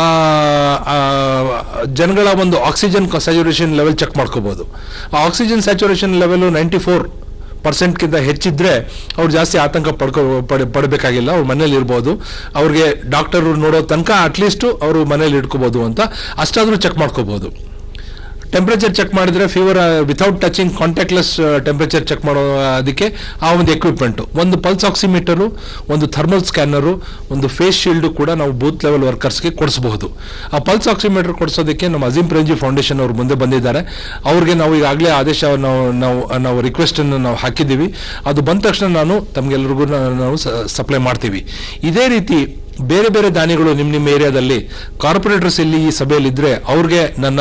ಜನಗಳ ಒಂದು ಆಕ್ಸಿಜನ್ ಸ್ಯಾಚುರೇಷನ್ ಲೆವೆಲ್ ಚೆಕ್ ಮಾಡ್ಕೋಬಹುದು ಆ oxygen saturation level ninety four ಪರ್ಸೆಂಟ್ಗಿಂತ ಹೆಚ್ಚಿದ್ರೆ ಅವ್ರು ಜಾಸ್ತಿ ಆತಂಕ ಪಡ್ಕೊ ಪಡ ಪಡಬೇಕಾಗಿಲ್ಲ ಅವ್ರು ಮನೇಲಿ ಇರ್ಬೋದು ಅವ್ರಿಗೆ ಡಾಕ್ಟರ್ ನೋಡೋ ತನಕ ಅಟ್ಲೀಸ್ಟ್ ಅವರು ಮನೇಲಿ ಇಟ್ಕೋಬಹುದು ಅಂತ ಅಷ್ಟಾದ್ರೂ ಚೆಕ್ ಮಾಡ್ಕೋಬಹುದು ಟೆಂಪ್ರೇಚರ್ ಚೆಕ್ ಮಾಡಿದ್ರೆ fever without touching contactless temperature check ಮಾಡೋ ಅದಕ್ಕೆ ಆ ಒಂದು ಎಕ್ವಿಪ್ಮೆಂಟು ಒಂದು ಪಲ್ಸ್ ಆಕ್ಸಿಮೀಟರು ಒಂದು ಥರ್ಮಲ್ ಸ್ಕ್ಯಾನರು ಒಂದು ಫೇಸ್ ಶೀಲ್ಡು ಕೂಡ ನಾವು ಬೂತ್ ಲೆವೆಲ್ ವರ್ಕರ್ಸ್ಗೆ ಕೊಡಿಸಬಹುದು ಆ ಪಲ್ಸ್ ಆಕ್ಸಿಮೀಟರ್ ಕೊಡಿಸೋದಕ್ಕೆ ನಮ್ಮ ಅಜೀಂ ಪ್ರೇಂಜಿ ಫೌಂಡೇಶನ್ ಅವರು ಮುಂದೆ ಬಂದಿದ್ದಾರೆ ಅವ್ರಿಗೆ ನಾವು ಈಗಾಗಲೇ ಆದೇಶ ನಾವು ನಾವು ನಾವು ರಿಕ್ವೆಸ್ಟನ್ನು ನಾವು ಹಾಕಿದ್ದೀವಿ ಅದು ಬಂದ ತಕ್ಷಣ ನಾನು ತಮಗೆಲ್ಲರಿಗೂ ನಾವು ಸಪ್ಲೈ ಮಾಡ್ತೀವಿ ಇದೇ ರೀತಿ ಬೇರೆ ಬೇರೆ ದಾನಿಗಳು ನಿಮ್ಮ ನಿಮ್ಮ ಏರಿಯಾದಲ್ಲಿ ಕಾರ್ಪೊರೇಟರ್ಸ್ ಇಲ್ಲಿ ಈ ಸಭೆಯಲ್ಲಿ ಇದ್ರೆ ಅವ್ರಿಗೆ ನನ್ನ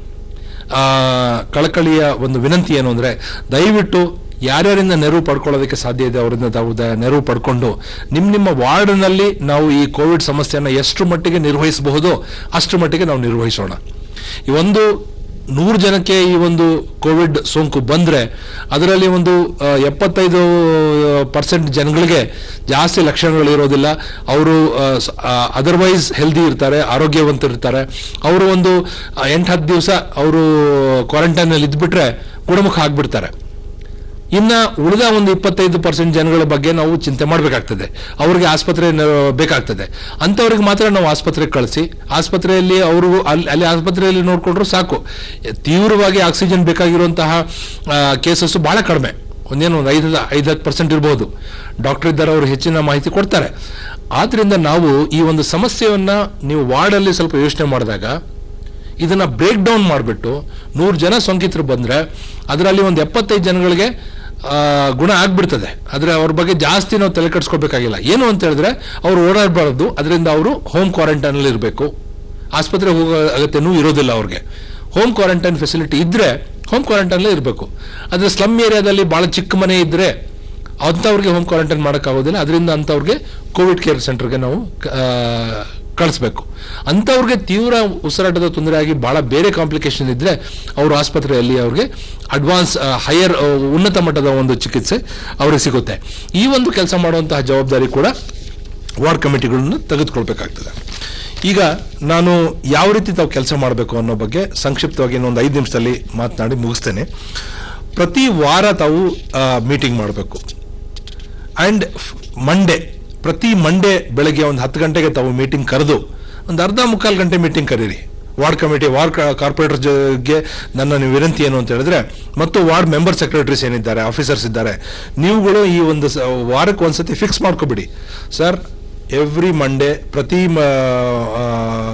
ಆ, ಕಳಕಳಿಯ ಒಂದು ವಿನಂತಿ ಏನು ಅಂದರೆ ದಯವಿಟ್ಟು ಯಾರ್ಯಾರಿಂದ ನೆರವು ಪಡ್ಕೊಳ್ಳೋದಕ್ಕೆ ಸಾಧ್ಯ ಇದೆ ಅವರಿಂದ ತಾವು ದ- ನೆರವು ಪಡ್ಕೊಂಡು ನಿಮ್ಮ ನಿಮ್ಮ ವಾರ್ಡ್ನಲ್ಲಿ ನಾವು ಈ ಕೋವಿಡ್ ಸಮಸ್ಯೆಯನ್ನು ಎಷ್ಟು ಮಟ್ಟಿಗೆ ನಿರ್ವಹಿಸಬಹುದೋ ಅಷ್ಟು ಮಟ್ಟಿಗೆ ನಾವು ನಿರ್ವಹಿಸೋಣ ಈ ಒಂದು ನೂರು ಜನಕ್ಕೆ ಈ ಒಂದು ಕೋವಿಡ್ ಸೋಂಕು ಬಂದರೆ ಅದರಲ್ಲಿ ಒಂದು ಆ, ಎಪ್ಪತ್ತೈದು ಪರ್ಸೆಂಟ್ ಜನಗಳಿಗೆ ಜಾಸ್ತಿ ಲಕ್ಷಣಗಳು ಇರೋದಿಲ್ಲ ಅವರು ಅದರ್ವೈಸ್ ಹೆಲ್ದಿ ಇರ್ತಾರೆ ಆರೋಗ್ಯವಂತರಿರ್ತಾರೆ ಅವರು ಒಂದು ಎಂಟು ಹತ್ತು ದಿವಸ ಅವರು ಕ್ವಾರಂಟೈನಲ್ಲಿ ಇದ್ಬಿಟ್ರೆ ಗುಣಮುಖ ಆಗ್ಬಿಡ್ತಾರೆ ಇನ್ನ ಉಳಿದ ಒಂದು ಇಪ್ಪತ್ತೈದು ಪರ್ಸೆಂಟ್ ಜನಗಳ ಬಗ್ಗೆ ನಾವು ಚಿಂತೆ ಮಾಡಬೇಕಾಗ್ತದೆ ಅವ್ರಿಗೆ ಆಸ್ಪತ್ರೆ ನ- ಬೇಕಾಗ್ತದೆ ಅಂಥವ್ರಿಗೆ ಮಾತ್ರ ನಾವು ಆಸ್ಪತ್ರೆಗೆ ಕಳಿಸಿ ಆಸ್ಪತ್ರೆಯಲ್ಲಿ ಅವರು ಅಲ್ಲಿ ಅಲ್ಲಿ ಆಸ್ಪತ್ರೆಯಲ್ಲಿ ನೋಡ್ಕೊಂಡ್ರು ಸಾಕು ತೀವ್ರವಾಗಿ ಆಕ್ಸಿಜನ್ ಬೇಕಾಗಿರುವಂತಹ ಕೇಸಸ್ ಬಹಳ ಕಡಿಮೆ ಒಂದೇನು ಒಂದು ಐದು ಐದು ಹತ್ತು ಪರ್ಸೆಂಟ್ ಇರ್ಬೋದು ಡಾಕ್ಟರ್ ಇದ್ದಾರೆ ಅವರು ಹೆಚ್ಚಿನ ಮಾಹಿತಿ ಕೊಡ್ತಾರೆ ಆದ್ರಿಂದ ನಾವು ಈ ಒಂದು ಸಮಸ್ಯೆಯನ್ನ ನೀವು ವಾರ್ಡಲ್ಲಿ ಸ್ವಲ್ಪ ಯೋಚನೆ ಮಾಡಿದಾಗ ಇದನ್ನ ಬ್ರೇಕ್ ಡೌನ್ ಮಾಡಿಬಿಟ್ಟು ನೂರು ಜನ ಸೋಂಕಿತರು ಬಂದ್ರೆ ಅದರಲ್ಲಿ ಒಂದು ಎಪ್ಪತ್ತೈದು ಜನಗಳಿಗೆ ಆ, ಗುಣ ಆಗ್ಬಿಡ್ತದೆ ಆದರೆ ಅವ್ರ ಬಗ್ಗೆ ಜಾಸ್ತಿ ನಾವು ತಲೆ ಕೆಡಿಸ್ಕೋಬೇಕಾಗಿಲ್ಲ ಏನು ಅಂತ ಹೇಳಿದ್ರೆ ಅವ್ರು ಓಡಾಡಬಾರ್ದು ಅದರಿಂದ ಅವರು ಹೋಮ್ ಕ್ವಾರಂಟೈನಲ್ಲಿ ಇರಬೇಕು ಆಸ್ಪತ್ರೆಗೆ ಹೋಗೋ ಅಗತ್ಯನೂ ಇರೋದಿಲ್ಲ ಅವ್ರಿಗೆ ಹೋಮ್ ಕ್ವಾರಂಟೈನ್ ಫೆಸಿಲಿಟಿ ಇದ್ರೆ ಹೋಮ್ ಕ್ವಾರಂಟೈನಲ್ಲೇ ಇರಬೇಕು ಆದರೆ ಸ್ಲಮ್ ಏರಿಯಾದಲ್ಲಿ ಭಾಳ ಚಿಕ್ಕ ಮನೆ ಇದ್ದರೆ ಅಂಥವ್ರಿಗೆ ಹೋಮ್ ಕ್ವಾರಂಟೈನ್ ಮಾಡೋಕ್ಕಾಗೋದಿಲ್ಲ ಅದರಿಂದ ಅಂಥವ್ರಿಗೆ ಕೋವಿಡ್ ಕೇರ್ ಸೆಂಟರ್ಗೆ ನಾವು ಆ, ಕಳಿಸ್ಬೇಕು ಅಂಥವ್ರಿಗೆ ತೀವ್ರ ಉಸಿರಾಟದ ತೊಂದರೆ ಆಗಿ ಭಾಳ ಬೇರೆ ಕಾಂಪ್ಲಿಕೇಶನ್ ಇದ್ದರೆ ಅವರು ಆಸ್ಪತ್ರೆಯಲ್ಲಿ ಅವ್ರಿಗೆ ಅಡ್ವಾನ್ಸ್ ಹೈಯರ್ ಉನ್ನತ ಮಟ್ಟದ ಒಂದು ಚಿಕಿತ್ಸೆ ಅವ್ರಿಗೆ ಸಿಗುತ್ತೆ ಈ ಒಂದು ಕೆಲಸ ಮಾಡುವಂತಹ ಜವಾಬ್ದಾರಿ ಕೂಡ ವಾರ್ಡ್ ಕಮಿಟಿಗಳನ್ನು ತೆಗೆದುಕೊಳ್ಬೇಕಾಗ್ತದೆ ಈಗ ನಾನು ಯಾವ ರೀತಿ ತಾವು ಕೆಲಸ ಮಾಡಬೇಕು ಅನ್ನೋ ಬಗ್ಗೆ ಸಂಕ್ಷಿಪ್ತವಾಗಿ ಇನ್ನೊಂದು ಐದು ನಿಮಿಷದಲ್ಲಿ ಮಾತನಾಡಿ ಮುಗಿಸ್ತೇನೆ ಪ್ರತಿ ವಾರ ತಾವು ಮೀಟಿಂಗ್ ಮಾಡಬೇಕು ಆ್ಯಂಡ್ ಮಂಡೇ ಪ್ರತಿ ಮಂಡೇ ಬೆಳಗ್ಗೆ ಒಂದು ಹತ್ತು ಗಂಟೆಗೆ ತಾವು ಮೀಟಿಂಗ್ ಕರೆದು ಒಂದು ಅರ್ಧ ಮುಕ್ಕಾಲು ಗಂಟೆ ಮೀಟಿಂಗ್ ಕರೀರಿ ವಾರ್ಡ್ ಕಮಿಟಿ ವಾರ್ಡ್ ಕಾರ್ಪೊರೇಟರ್ ಜೊತೆಗೆ ನನ್ನ ನೀವು ವಿನಂತಿ ಏನು ಅಂತ ಹೇಳಿದ್ರೆ ಮತ್ತು ವಾರ್ಡ್ ಮೆಂಬರ್ ಸೆಕ್ರೆಟರೀಸ್ ಏನಿದ್ದಾರೆ ಆಫೀಸರ್ಸ್ ಇದ್ದಾರೆ ನೀವುಗಳು ಈ ಒಂದು ಸ- ವಾರಕ್ಕೆ ಒಂದ್ಸತಿ ಫಿಕ್ಸ್ ಮಾಡ್ಕೊಬಿಡಿ ಸರ್ ಎವ್ರಿ ಮಂಡೇ ಪ್ರತಿ ಮ- ಆ,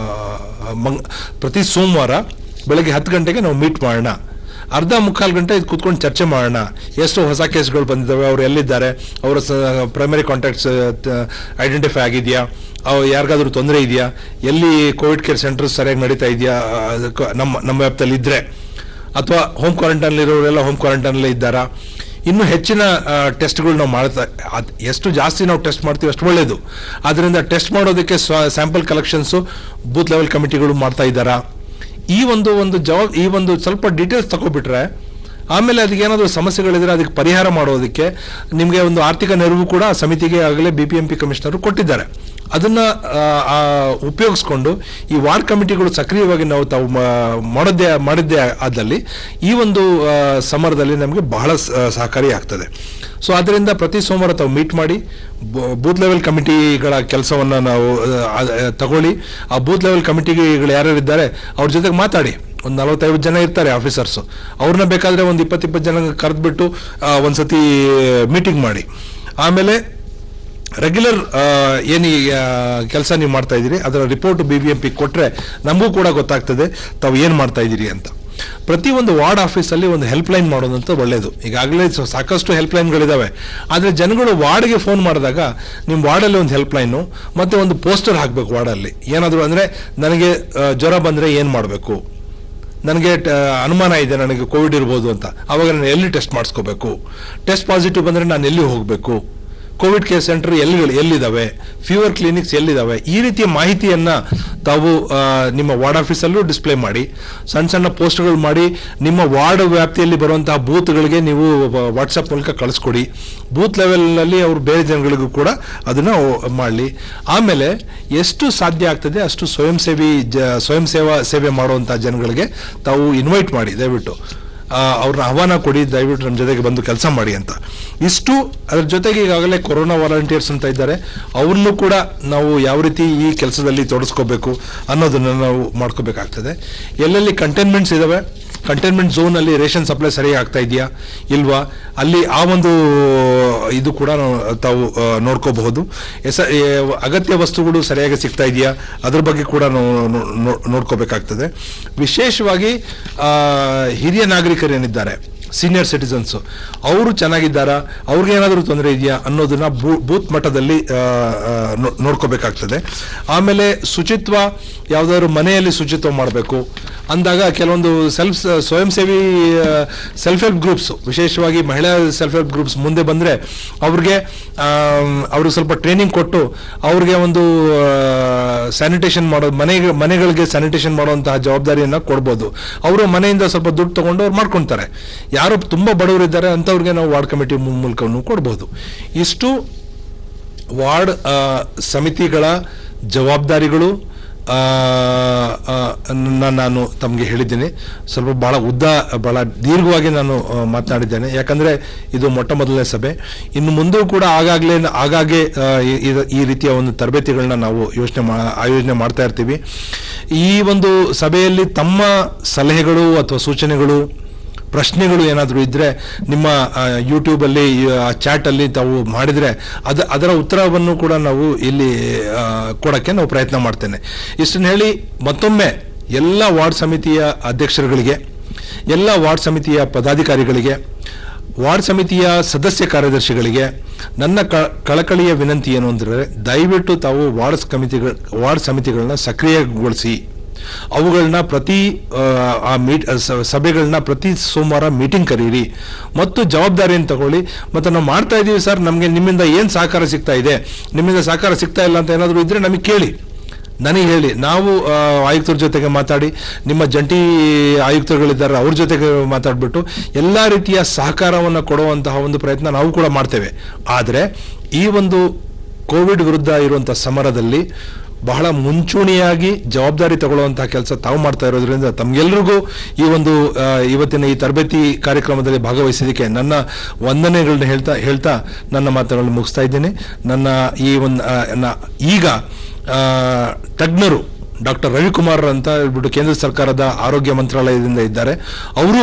ಮಂಗ್ ಪ್ರತಿ ಸೋಮವಾರ ಬೆಳಗ್ಗೆ ಹತ್ತು ಗಂಟೆಗೆ ನಾವು ಮೀಟ್ ಮಾಡೋಣ ಅರ್ಧ ಮುಕ್ಕಾಲು ಗಂಟೆ ಇದು ಕೂತ್ಕೊಂಡು ಚರ್ಚೆ ಮಾಡೋಣ ಎಷ್ಟು ಹೊಸ ಕೇಸ್ಗಳು ಬಂದಿದ್ದಾವೆ ಅವ್ರು ಎಲ್ಲಿದ್ದಾರೆ ಅವರ ಪ್ರೈಮರಿ ಕಾಂಟ್ಯಾಕ್ಟ್ಸ್ ಐಡೆಂಟಿಫೈ ಆಗಿದೆಯಾ ಅವು ಯಾರಿಗಾದ್ರೂ ತೊಂದರೆ ಇದೆಯಾ ಎಲ್ಲಿ ಕೋವಿಡ್ ಕೇರ್ ಸೆಂಟರ್ ಸರಿಯಾಗಿ ನಡೀತಾ ಇದೆಯಾ ಅದಕ್ಕೆ ನಮ್ಮ ನಮ್ಮ ವ್ಯಾಪ್ತಿಯಲ್ಲಿ ಇದ್ದರೆ ಅಥವಾ ಹೋಮ್ ಕ್ವಾರಂಟೈನ್ ಇರೋರೆಲ್ಲ ಹೋಮ್ ಕ್ವಾರಂಟೈನಲ್ಲೇ ಇದ್ದಾರಾ ಇನ್ನೂ ಹೆಚ್ಚಿನ ಟೆಸ್ಟ್ಗಳು ನಾವು ಮಾಡ್ತಾ ಅದ್- ಎಷ್ಟು ಜಾಸ್ತಿ ನಾವು ಟೆಸ್ಟ್ ಮಾಡ್ತೀವಿ ಅಷ್ಟು ಒಳ್ಳೆಯದು ಆದ್ದರಿಂದ ಟೆಸ್ಟ್ ಮಾಡೋದಕ್ಕೆ ಸ್ವ ಸ್ಯಾಂಪಲ್ ಕಲೆಕ್ಷನ್ಸು ಬೂತ್ ಲೆವೆಲ್ ಕಮಿಟಿಗಳು ಮಾಡ್ತಾ ಇದ್ದಾರಾ ಈ ಒಂದು ಒಂದು ಜವಾಬ್ ಈ ಒಂದು ಸ್ವಲ್ಪ ಡೀಟೇಲ್ಸ್ ತಗೊಬಿಟ್ರೆ ಆಮೇಲೆ ಅದಕ್ಕೆ ಏನಾದರೂ ಸಮಸ್ಯೆಗಳಿದ್ರೆ ಅದಕ್ಕೆ ಪರಿಹಾರ ಮಾಡೋದಕ್ಕೆ ನಿಮಗೆ ಒಂದು ಆರ್ಥಿಕ ನೆರವು ಕೂಡ ಆ ಸಮಿತಿಗೆ ಆಗಲೇ B P M P commissioner ಕೊಟ್ಟಿದ್ದಾರೆ ಅದನ್ನು ಉಪಯೋಗಿಸ್ಕೊಂಡು ಈ ವಾರ್ಡ್ ಕಮಿಟಿಗಳು ಸಕ್ರಿಯವಾಗಿ ನಾವು ತಾವು ಮಾ- ಮಾಡೋದೇ ಮಾಡಿದ್ದೇ ಆದಲ್ಲಿ ಈ ಒಂದು ಆ, ಸಮರದಲ್ಲಿ ನಮಗೆ ಬಹಳ ಸ- ಸಹಕಾರಿ ಆಗ್ತದೆ ಸೊ ಅದರಿಂದ ಪ್ರತಿ ಸೋಮವಾರ ತಾವು ಮೀಟ್ ಮಾಡಿ ಬೂತ್ ಲೆವೆಲ್ ಕಮಿಟಿಗಳ ಕೆಲಸವನ್ನು ನಾವು ಆ, ಆ, ತಗೊಳ್ಳಿ ಆ ಬೂತ್ ಲೆವೆಲ್ ಕಮಿಟಿಗಳು ಯಾರ್ಯಾರಿದ್ದಾರೆ ಅವ್ರ ಜೊತೆಗೆ ಮಾತಾಡಿ ಒಂದು ನಲವತ್ತೈವತ್ತು ಜನ ಇರ್ತಾರೆ ಆಫೀಸರ್ಸು ಅವ್ರನ್ನ ಬೇಕಾದರೆ ಒಂದು ಇಪ್ಪತ್ತಿಪ್ಪತ್ತು ಜನ ಕರೆದ್ಬಿಟ್ಟು ಒಂದ್ಸತಿ ಮೀಟಿಂಗ್ ಮಾಡಿ ಆಮೇಲೆ ರೆಗ್ಯುಲರ್ ಏನು ಕೆಲಸ ನೀವು ಮಾಡ್ತಾ ಇದ್ದೀರಿ ಅದರ report B B M P ಕೊಟ್ಟರೆ ನಮಗೂ ಕೂಡ ಗೊತ್ತಾಗ್ತದೆ ತಾವು ಏನು ಮಾಡ್ತಾ ಇದ್ದೀರಿ ಅಂತ ಪ್ರತಿ ಒಂದು ವಾರ್ಡ್ ಆಫೀಸಲ್ಲಿ ಒಂದು ಹೆಲ್ಪ್ ಲೈನ್ ಮಾಡೋದಂತ ಒಳ್ಳೆಯದು ಈಗಾಗಲೇ ಸ- ಸಾಕಷ್ಟು ಹೆಲ್ಪ್ ಲೈನ್ಗಳಿದ್ದಾವೆ ಆದರೆ ಜನಗಳು ವಾರ್ಡ್ಗೆ ಫೋನ್ ಮಾಡಿದಾಗ ನಿಮ್ಮ ವಾರ್ಡಲ್ಲಿ ಒಂದು ಹೆಲ್ಪ್ ಲೈನು ಮತ್ತು ಒಂದು ಪೋಸ್ಟರ್ ಹಾಕಬೇಕು ವಾರ್ಡಲ್ಲಿ ಏನಾದರೂ ಅಂದರೆ ನನಗೆ ಆ, ಜ್ವರ ಬಂದರೆ ಏನು ಮಾಡಬೇಕು ನನಗೆ ಟ- ಅನುಮಾನ ಇದೆ ನನಗೆ ಕೋವಿಡ್ ಇರ್ಬೋದು ಅಂತ ಆವಾಗ ನಾನು ಎಲ್ಲಿ ಟೆಸ್ಟ್ ಮಾಡಿಸ್ಕೋಬೇಕು ಟೆಸ್ಟ್ ಪಾಸಿಟಿವ್ ಬಂದರೆ ನಾನು ಎಲ್ಲಿ ಹೋಗಬೇಕು ಕೋವಿಡ್ ಕೇರ್ ಸೆಂಟರ್ ಎಲ್ಲಿ ಎಲ್ಲಿದ್ದಾವೆ ಫೀವರ್ ಕ್ಲಿನಿಕ್ಸ್ ಎಲ್ಲಿದ್ದಾವೆ ಈ ರೀತಿಯ ಮಾಹಿತಿಯನ್ನು ತಾವು ಆ, ನಿಮ್ಮ ವಾರ್ಡ್ ಆಫೀಸಲ್ಲೂ ಡಿಸ್ಪ್ಲೇ ಮಾಡಿ ಸಣ್ಣ ಸಣ್ಣ ಪೋಸ್ಟ್ಗಳು ಮಾಡಿ ನಿಮ್ಮ ವಾರ್ಡ್ ವ್ಯಾಪ್ತಿಯಲ್ಲಿ ಬರುವಂತಹ ಬೂತ್ಗಳಿಗೆ ನೀವು ವಾಟ್ಸಪ್ ಮೂಲಕ ಕಳಿಸ್ಕೊಡಿ ಬೂತ್ ಲೆವೆಲ್ನಲ್ಲಿ ಅವರು ಬೇರೆ ಜನಗಳಿಗೂ ಕೂಡ ಅದನ್ನು ಮಾಡಲಿ ಆಮೇಲೆ ಎಷ್ಟು ಸಾಧ್ಯ ಆಗ್ತದೆ ಅಷ್ಟು ಸ್ವಯಂ ಸೇವಿ ಜ ಸ್ವಯಂ ಸೇವಾ ಸೇವೆ ಮಾಡುವಂಥ ಜನಗಳಿಗೆ ತಾವು ಇನ್ವೈಟ್ ಮಾಡಿ ದಯವಿಟ್ಟು ಆ, ಅವ್ರನ್ನ ಆಹ್ವಾನ ಕೊಡಿ ದಯವಿಟ್ಟು ನಮ್ಮ ಜೊತೆಗೆ ಬಂದು ಕೆಲಸ ಮಾಡಿ ಅಂತ ಇಷ್ಟು ಅದ್ರ ಜೊತೆಗೆ ಈಗಾಗಲೇ ಕೊರೋನಾ ವಾಲಂಟಿಯರ್ಸ್ ಅಂತ ಇದ್ದಾರೆ ಅವ್ರನ್ನೂ ಕೂಡ ನಾವು ಯಾವ ರೀತಿ ಈ ಕೆಲಸದಲ್ಲಿ ತೊಡಸ್ಕೋಬೇಕು ಅನ್ನೋದನ್ನು ನಾವು ಮಾಡ್ಕೋಬೇಕಾಗ್ತದೆ ಎಲ್ಲೆಲ್ಲಿ ಕಂಟೈನ್ಮೆಂಟ್ಸ್ ಇದಾವೆ ಕಂಟೈನ್ಮೆಂಟ್ ಝೋನಲ್ಲಿ ರೇಷನ್ ಸಪ್ಲೈ ಸರಿಯಾಗಿ ಆಗ್ತಾ ಇದೆಯಾ ಇಲ್ವಾ ಅಲ್ಲಿ ಆ ಒಂದು ಇದು ಕೂಡ ನಾವು ತಾವು ಆ, ನೋಡ್ಕೋಬಹುದು ಎಸ ಏ, ಅಗತ್ಯ ವಸ್ತುಗಳು ಸರಿಯಾಗಿ ಸಿಗ್ತಾ ಇದೆಯಾ ಅದ್ರ ಬಗ್ಗೆ ಕೂಡ ನಾವು ನೋ- ನೋ- ನೋಡ್ಕೋಬೇಕಾಗ್ತದೆ ವಿಶೇಷವಾಗಿ ಆ, ಹಿರಿಯ ನಾಗರಿಕರೇನಿದ್ದಾರೆ ಸೀನಿಯರ್ ಸಿಟಿಸನ್ಸು ಅವರು ಚೆನ್ನಾಗಿದ್ದಾರಾ ಅವ್ರಿಗೆ ಏನಾದರೂ ತೊಂದರೆ ಇದೆಯಾ ಅನ್ನೋದನ್ನ ಬೂ ಬೂತ್ ಮಟ್ಟದಲ್ಲಿ ಆ, ಆ, ನೋ- ನೋಡ್ಕೋಬೇಕಾಗ್ತದೆ ಆಮೇಲೆ ಶುಚಿತ್ವ ಯಾವುದಾದ್ರು ಮನೆಯಲ್ಲಿ ಶುಚಿತ್ವ ಮಾಡಬೇಕು ಅಂದಾಗ ಕೆಲವೊಂದು ಸೆಲ್ಫ್ ಸ್ವಯಂ ಸೇವಿ ಸೆಲ್ಫ್ ಹೆಲ್ಪ್ ಗ್ರೂಪ್ಸ್ ವಿಶೇಷವಾಗಿ ಮಹಿಳಾ ಸೆಲ್ಫ್ ಹೆಲ್ಪ್ ಗ್ರೂಪ್ಸ್ ಮುಂದೆ ಬಂದರೆ ಅವ್ರಿಗೆ ಆಮ್, ಅವ್ರಿಗೆ ಸ್ವಲ್ಪ ಟ್ರೈನಿಂಗ್ ಕೊಟ್ಟು ಅವ್ರಿಗೆ ಒಂದು ಸ್ಯಾನಿಟೇಷನ್ ಮಾಡೋ ಮನೆಗೆ ಮನೆಗಳಿಗೆ ಸ್ಯಾನಿಟೇಷನ್ ಮಾಡುವಂತಹ ಜವಾಬ್ದಾರಿಯನ್ನು ಕೊಡ್ಬೋದು ಅವರು ಮನೆಯಿಂದ ಸ್ವಲ್ಪ ದುಡ್ಡು ತಗೊಂಡು ಅವ್ರು ಮಾಡ್ಕೊತಾರೆ ಯಾರು ತುಂಬ ಬಡವರಿದ್ದಾರೆ ಅಂಥವ್ರಿಗೆ ನಾವು ವಾರ್ಡ್ ಕಮಿಟಿ ಮೂಲಕನೂ ಕೊಡ್ಬೋದು ಇಷ್ಟು ವಾರ್ಡ್ ಆ, ಸಮಿತಿಗಳ ಜವಾಬ್ದಾರಿಗಳು ಆ, ಆ, ನ- ನಾನು ತಮಗೆ ಹೇಳಿದ್ದೀನಿ ಸ್ವಲ್ಪ ಭಾಳ ಉದ್ದ ಭಾಳ ದೀರ್ಘವಾಗಿ ನಾನು ಆ, ಮಾತನಾಡಿದ್ದೇನೆ ಯಾಕಂದರೆ ಇದು ಮೊಟ್ಟ ಮೊದಲನೇ ಸಭೆ ಇನ್ನು ಮುಂದೂ ಕೂಡ ಆಗಾಗಲೇ ಆಗಾಗ್ಗೆ ಆ, ಈ- ಈ- ಈ ರೀತಿಯ ಒಂದು ತರಬೇತಿಗಳನ್ನ ನಾವು ಯೋಚನೆ ಮಾ ಆಯೋಜನೆ ಮಾಡ್ತಾ ಇರ್ತೀವಿ ಈ ಒಂದು ಸಭೆಯಲ್ಲಿ ತಮ್ಮ ಸಲಹೆಗಳು ಅಥವಾ ಸೂಚನೆಗಳು ಪ್ರಶ್ನೆಗಳು ಏನಾದರೂ ಇದ್ದರೆ ನಿಮ್ಮ ಆ, ಯೂಟ್ಯೂಬಲ್ಲಿ ಆ, ಚಾಟಲ್ಲಿ ತಾವು ಮಾಡಿದರೆ ಅದು ಅದರ ಉತ್ತರವನ್ನು ಕೂಡ ನಾವು ಇಲ್ಲಿ ಆ, ಕೊಡೋಕ್ಕೆ ನಾವು ಪ್ರಯತ್ನ ಮಾಡ್ತೇನೆ ಇಷ್ಟನ್ನು ಹೇಳಿ ಮತ್ತೊಮ್ಮೆ ಎಲ್ಲ ವಾರ್ಡ್ ಸಮಿತಿಯ ಅಧ್ಯಕ್ಷರುಗಳಿಗೆ ಎಲ್ಲ ವಾರ್ಡ್ ಸಮಿತಿಯ ಪದಾಧಿಕಾರಿಗಳಿಗೆ ವಾರ್ಡ್ ಸಮಿತಿಯ ಸದಸ್ಯ ಕಾರ್ಯದರ್ಶಿಗಳಿಗೆ ನನ್ನ ಕ ಕಳಕಳಿಯ ವಿನಂತಿ ಏನು ಅಂದರೆ ದಯವಿಟ್ಟು ತಾವು ವಾರ್ಡ್ ಕಮಿತಿಗಳ ವಾರ್ಡ್ ಸಮಿತಿಗಳನ್ನ ಸಕ್ರಿಯಗೊಳಿಸಿ ಅವುಗಳನ್ನ ಪ್ರತಿ ಆ, ಆ ಮೀಟ್ ಸ- ಸಭೆಗಳನ್ನ ಪ್ರತಿ ಸೋಮವಾರ ಮೀಟಿಂಗ್ ಕರೀರಿ ಮತ್ತು ಜವಾಬ್ದಾರಿಯನ್ನು ತಗೊಳ್ಳಿ ಮತ್ತು ನಾವು ಮಾಡ್ತಾ ಇದ್ದೀವಿ ಸರ್ ನಮಗೆ ನಿಮ್ಮಿಂದ ಏನು ಸಹಕಾರ ಸಿಗ್ತಾ ಇದೆ ನಿಮ್ಮಿಂದ ಸಹಕಾರ ಸಿಗ್ತಾ ಇಲ್ಲ ಅಂತ ಏನಾದರೂ ಇದ್ದರೆ ನಮಗೆ ಕೇಳಿ ನನಗೆ ಹೇಳಿ ನಾವು ಆ, ಆಯುಕ್ತರ ಜೊತೆಗೆ ಮಾತಾಡಿ ನಿಮ್ಮ ಜಂಟಿ ಆಯುಕ್ತರುಗಳಿದ್ದಾರೆ ಅವ್ರ ಜೊತೆಗೆ ಮಾತಾಡ್ಬಿಟ್ಟು ಎಲ್ಲ ರೀತಿಯ ಸಹಕಾರವನ್ನು ಕೊಡುವಂತಹ ಒಂದು ಪ್ರಯತ್ನ ನಾವು ಕೂಡ ಮಾಡ್ತೇವೆ ಆದರೆ ಈ ಒಂದು ಕೋವಿಡ್ ವಿರುದ್ಧ ಇರುವಂಥ ಸಮರದಲ್ಲಿ ಬಹಳ ಮುಂಚೂಣಿಯಾಗಿ ಜವಾಬ್ದಾರಿ ತಗೊಳ್ಳುವಂತಹ ಕೆಲಸ ತಾವು ಮಾಡ್ತಾ ಇರೋದ್ರಿಂದ ತಮಗೆಲ್ರಿಗೂ ಈ ಒಂದು ಆ, ಇವತ್ತಿನ ಈ ತರಬೇತಿ ಕಾರ್ಯಕ್ರಮದಲ್ಲಿ ಭಾಗವಹಿಸಿದ್ದಕ್ಕೆ ನನ್ನ ವಂದನೆಗಳನ್ನ ಹೇಳ್ತಾ ಹೇಳ್ತಾ ನನ್ನ ಮಾತುಗಳನ್ನು ಮುಗಿಸ್ತಾ ಇದ್ದೇನೆ ನನ್ನ ಈ ಒಂದು ಆ, ನ- ಈಗ ಆ, ತಜ್ಞರು ಡಾಕ್ಟರ್ ರವಿಕುಮಾರ್ ಅಂತ ಹೇಳ್ಬಿಟ್ಟು ಕೇಂದ್ರ ಸರ್ಕಾರದ ಆರೋಗ್ಯ ಮಂತ್ರಾಲಯದಿಂದ ಇದ್ದಾರೆ ಅವರು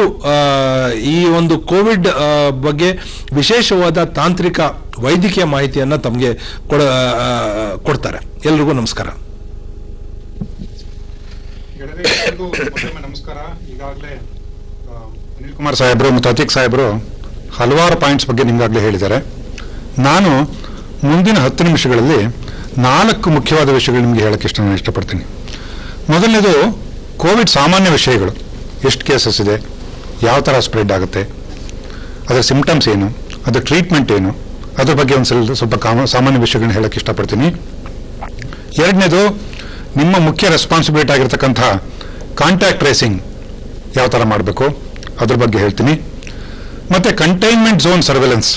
ಈ ಒಂದು ಕೋವಿಡ್ ಆ, ಬಗ್ಗೆ ವಿಶೇಷವಾದ ತಾಂತ್ರಿಕ ವೈದ್ಯಕೀಯ ಮಾಹಿತಿಯನ್ನು ತಮಗೆ ಕೊಡ ಆ, ಕೊಡ್ತಾರೆ ಎಲ್ರಿಗೂ ನಮಸ್ಕಾರ ಗೆಳೆಯರೇ, ಎಲ್ರಿಗೂ ಮತ್ತೊಮ್ಮೆ ನಮಸ್ಕಾರ ಈಗಾಗಲೇ ಅನಿಲ್ ಕುಮಾರ್ ಸಾಹೇಬರು ಮತ್ತು ಅತಿಕ್ ಸಾಹೇಬರು ಹಲವಾರು ಪಾಯಿಂಟ್ಸ್ ಬಗ್ಗೆ ನಿಮ್ಗಾಗಲೇ ಹೇಳಿದ್ದಾರೆ ನಾನು ಮುಂದಿನ ಹತ್ತು ನಿಮಿಷಗಳಲ್ಲಿ ನಾಲ್ಕು ಮುಖ್ಯವಾದ ವಿಷಯಗಳು ನಿಮಗೆ ಹೇಳಕ್ಕೆ ಇಷ್ಟ ನಾನು ಇಷ್ಟಪಡ್ತೀನಿ ಮೊದಲನೇದು ಕೋವಿಡ್ ಸಾಮಾನ್ಯ ವಿಷಯಗಳು ಎಷ್ಟು ಕೇಸಸ್ ಇದೆ ಯಾವ ಥರ ಸ್ಪ್ರೆಡ್ ಆಗುತ್ತೆ ಅದರ ಸಿಂಪ್ಟಮ್ಸ್ ಏನು ಅದರ ಟ್ರೀಟ್ಮೆಂಟ್ ಏನು ಅದ್ರ ಬಗ್ಗೆ ಒಂದು ಸ್ವಲ್ಪ ಸ್ವಲ್ಪ ಕಾಮ ಸಾಮಾನ್ಯ ವಿಷಯಗಳನ್ನ ಹೇಳಕ್ಕೆ ಇಷ್ಟಪಡ್ತೀನಿ ಎರಡನೇದು ನಿಮ್ಮ ಮುಖ್ಯ ರೆಸ್ಪಾನ್ಸಿಬಿಲಿಟಿ ಆಗಿರ್ತಕ್ಕಂಥ ಕಾಂಟ್ಯಾಕ್ಟ್ ಟ್ರೇಸಿಂಗ್ ಯಾವ ಥರ ಮಾಡಬೇಕು ಅದ್ರ ಬಗ್ಗೆ ಹೇಳ್ತೀನಿ ಮತ್ತು ಕಂಟೈನ್ಮೆಂಟ್ ಝೋನ್ ಸರ್ವೆಲೆನ್ಸ್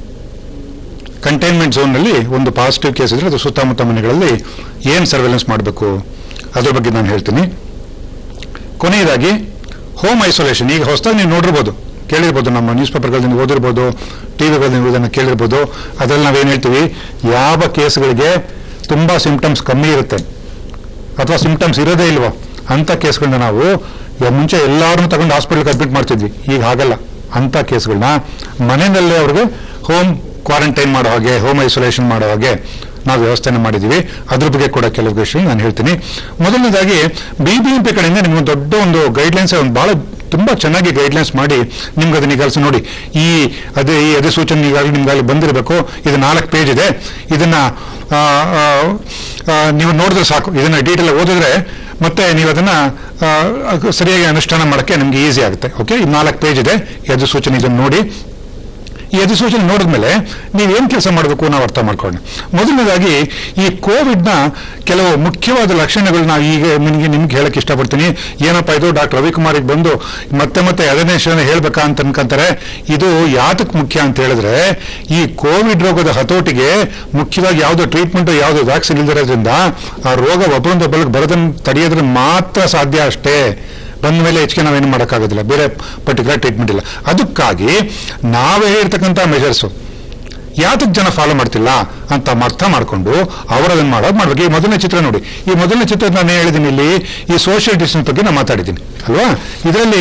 ಕಂಟೈನ್ಮೆಂಟ್ ಝೋನ್ನಲ್ಲಿ ಒಂದು ಪಾಸಿಟಿವ್ ಕೇಸ್ ಇದ್ರೆ ಅದು ಸುತ್ತಮುತ್ತ ಮನೆಗಳಲ್ಲಿ ಏನು ಸರ್ವೆಲೆನ್ಸ್ ಮಾಡಬೇಕು ಅದ್ರ ಬಗ್ಗೆ ನಾನು ಹೇಳ್ತೀನಿ ಕೊನೆಯದಾಗಿ ಹೋಮ್ ಐಸೋಲೇಷನ್ ಈಗ ಹೊಸದಾಗಿ ನೀವು ನೋಡಿರ್ಬೋದು ಕೇಳಿರ್ಬೋದು ನಮ್ಮ ನ್ಯೂಸ್ ಪೇಪರ್ಗಳಲ್ಲಿ ನೀವು ಓದಿರ್ಬೋದು ಟಿ ವಿಗಳಲ್ಲಿ ನೀವು ಇದನ್ನು ಕೇಳಿರ್ಬೋದು ಅದರಲ್ಲಿ ನಾವೇನು ಹೇಳ್ತೀವಿ ಯಾವ ಕೇಸ್ಗಳಿಗೆ ತುಂಬ ಸಿಂಪ್ಟಮ್ಸ್ ಕಮ್ಮಿ ಇರುತ್ತೆ ಅಥವಾ ಸಿಂಪ್ಟಮ್ಸ್ ಇರೋದೇ ಇಲ್ವೋ ಅಂಥ ಕೇಸ್ಗಳನ್ನ ನಾವು ಇವಾಗ ಮುಂಚೆ ಎಲ್ಲರನ್ನೂ ತಗೊಂಡು ಹಾಸ್ಪಿಟಲ್ಗೆ ಅಡ್ಮಿಟ್ ಮಾಡ್ತಿದ್ವಿ ಈಗ ಹಾಗಲ್ಲ ಅಂಥ ಕೇಸ್ಗಳನ್ನ ಮನೆಯಲ್ಲೇ ಅವ್ರಿಗೆ ಹೋಮ್ ಕ್ವಾರಂಟೈನ್ ಮಾಡೋ ಹಾಗೆ ಹೋಮ್ ಐಸೋಲೇಷನ್ ಮಾಡೋ ಹಾಗೆ ನಾವು ವ್ಯವಸ್ಥೆನ ಮಾಡಿದ್ದೀವಿ ಅದ್ರ ಬಗ್ಗೆ ಕೂಡ ಕೆಲವು ವಿಷಯ ನಾನು ಹೇಳ್ತೀನಿ ಮೊದಲನೇದಾಗಿ ಬಿ ಬಿ ಎಂ ಪಿ ಕಡೆಯಿಂದ ನಿಮ್ಗೆ ದೊಡ್ಡ ಒಂದು ಗೈಡ್ಲೈನ್ಸ್ ಒಂದು ಭಾಳ ತುಂಬ ಚೆನ್ನಾಗಿ ಗೈಡ್ಲೈನ್ಸ್ ಮಾಡಿ ನಿಮ್ಗೆ ಅದನ್ನ ಈಗಾಗಲೇ ನೋಡಿ ಈ ಅದೇ ಈ ಅಧಿಸೂಚನೆ ಈಗಾಗಲೇ ನಿಮ್ಗಾಗಲೇ ಬಂದಿರಬೇಕು ಇದು ನಾಲ್ಕು ಪೇಜ್ ಇದೆ ಇದನ್ನ ಆ, ಆ, ಆ, ನೀವು ನೋಡಿದ್ರೆ ಸಾಕು ಇದನ್ನ ಡೀಟೇಲ್ ಓದಿದ್ರೆ ಮತ್ತೆ ನೀವು ಅದನ್ನ ಆ, ಅದು ಸರಿಯಾಗಿ ಅನುಷ್ಠಾನ ಮಾಡೋಕ್ಕೆ ನಿಮ್ಗೆ ಈಸಿ ಆಗುತ್ತೆ ಓಕೆ ಈ ನಾಲ್ಕು ಪೇಜ್ ಇದೆ ಈ ಅಧಿಸೂಚನೆ ಇದನ್ನು ನೋಡಿ ಈ ಅಧಿಸೂಚನೆ ನೋಡಿದ್ಮೇಲೆ ನೀವೇನು ಕೆಲಸ ಮಾಡಬೇಕು ನಾವು ಅರ್ಥ ಮಾಡ್ಕೊಳ್ಳೋಣ ಮೊದಲನೇದಾಗಿ ಈ ಕೋವಿಡ್ನ ಕೆಲವು ಮುಖ್ಯವಾದ ಲಕ್ಷಣಗಳನ್ನ ಈಗ ನಿಮಗೆ ನಿಮ್ಗೆ ಹೇಳಕ್ಕೆ ಇಷ್ಟಪಡ್ತೀನಿ ಏನಪ್ಪ ಇದು ಡಾಕ್ಟರ್ ರವಿಕುಮಾರಿಗೆ ಬಂದು ಮತ್ತೆ ಮತ್ತೆ ಅದನ್ನೇ ಹೇಳ್ಬೇಕಾ ಅಂತ ಅನ್ಕೊಂತಾರೆ ಇದು ಯಾತಕ್ಕೆ ಮುಖ್ಯ ಅಂತ ಹೇಳಿದ್ರೆ ಈ ಕೋವಿಡ್ ರೋಗದ ಹತೋಟಿಗೆ ಮುಖ್ಯವಾಗಿ ಯಾವುದೋ ಟ್ರೀಟ್ಮೆಂಟ್ ಯಾವುದೋ ವ್ಯಾಕ್ಸಿನ್ ಇಲ್ದಿರೋದ್ರಿಂದ ಆ ರೋಗ ಒಬ್ಬರಿಂದ ಒಬ್ಬರಿಗೆ ಬರೋದನ್ನು ತಡೆಯೋದ್ರ ಮಾತ್ರ ಸಾಧ್ಯ ಅಷ್ಟೇ ಬಂದ ಮೇಲೆ ಹೆಚ್ಚಿಗೆ ನಾವೇನು ಮಾಡೋಕ್ಕಾಗೋದಿಲ್ಲ ಬೇರೆ ಪರ್ಟಿಕ್ಯುಲರ್ ಟ್ರೀಟ್ಮೆಂಟ್ ಇಲ್ಲ ಅದಕ್ಕಾಗಿ ನಾವೇ ಹೇಳ್ತಕ್ಕಂಥ ಮೆಷರ್ಸು ಯಾತಕ್ಕೆ ಜನ ಫಾಲೋ ಮಾಡ್ತಿಲ್ಲ ಅಂತ ಅರ್ಥ ಮಾಡಿಕೊಂಡು ಅವರದನ್ನು ಮಾಡೋದು ಮಾಡ್ಬೇಕು ಈ ಮೊದಲನೇ ಚಿತ್ರ ನೋಡಿ ಈ ಮೊದಲನೇ ಚಿತ್ರ ನಾನು ಹೇಳಿದ್ದೀನಿ ಇಲ್ಲಿ ಈ ಸೋಷಿಯಲ್ ಡಿಸ್ಟೆನ್ಸ್ ಬಗ್ಗೆ ನಾನು ಮಾತಾಡಿದ್ದೀನಿ ಅಲ್ವಾ ಇದರಲ್ಲಿ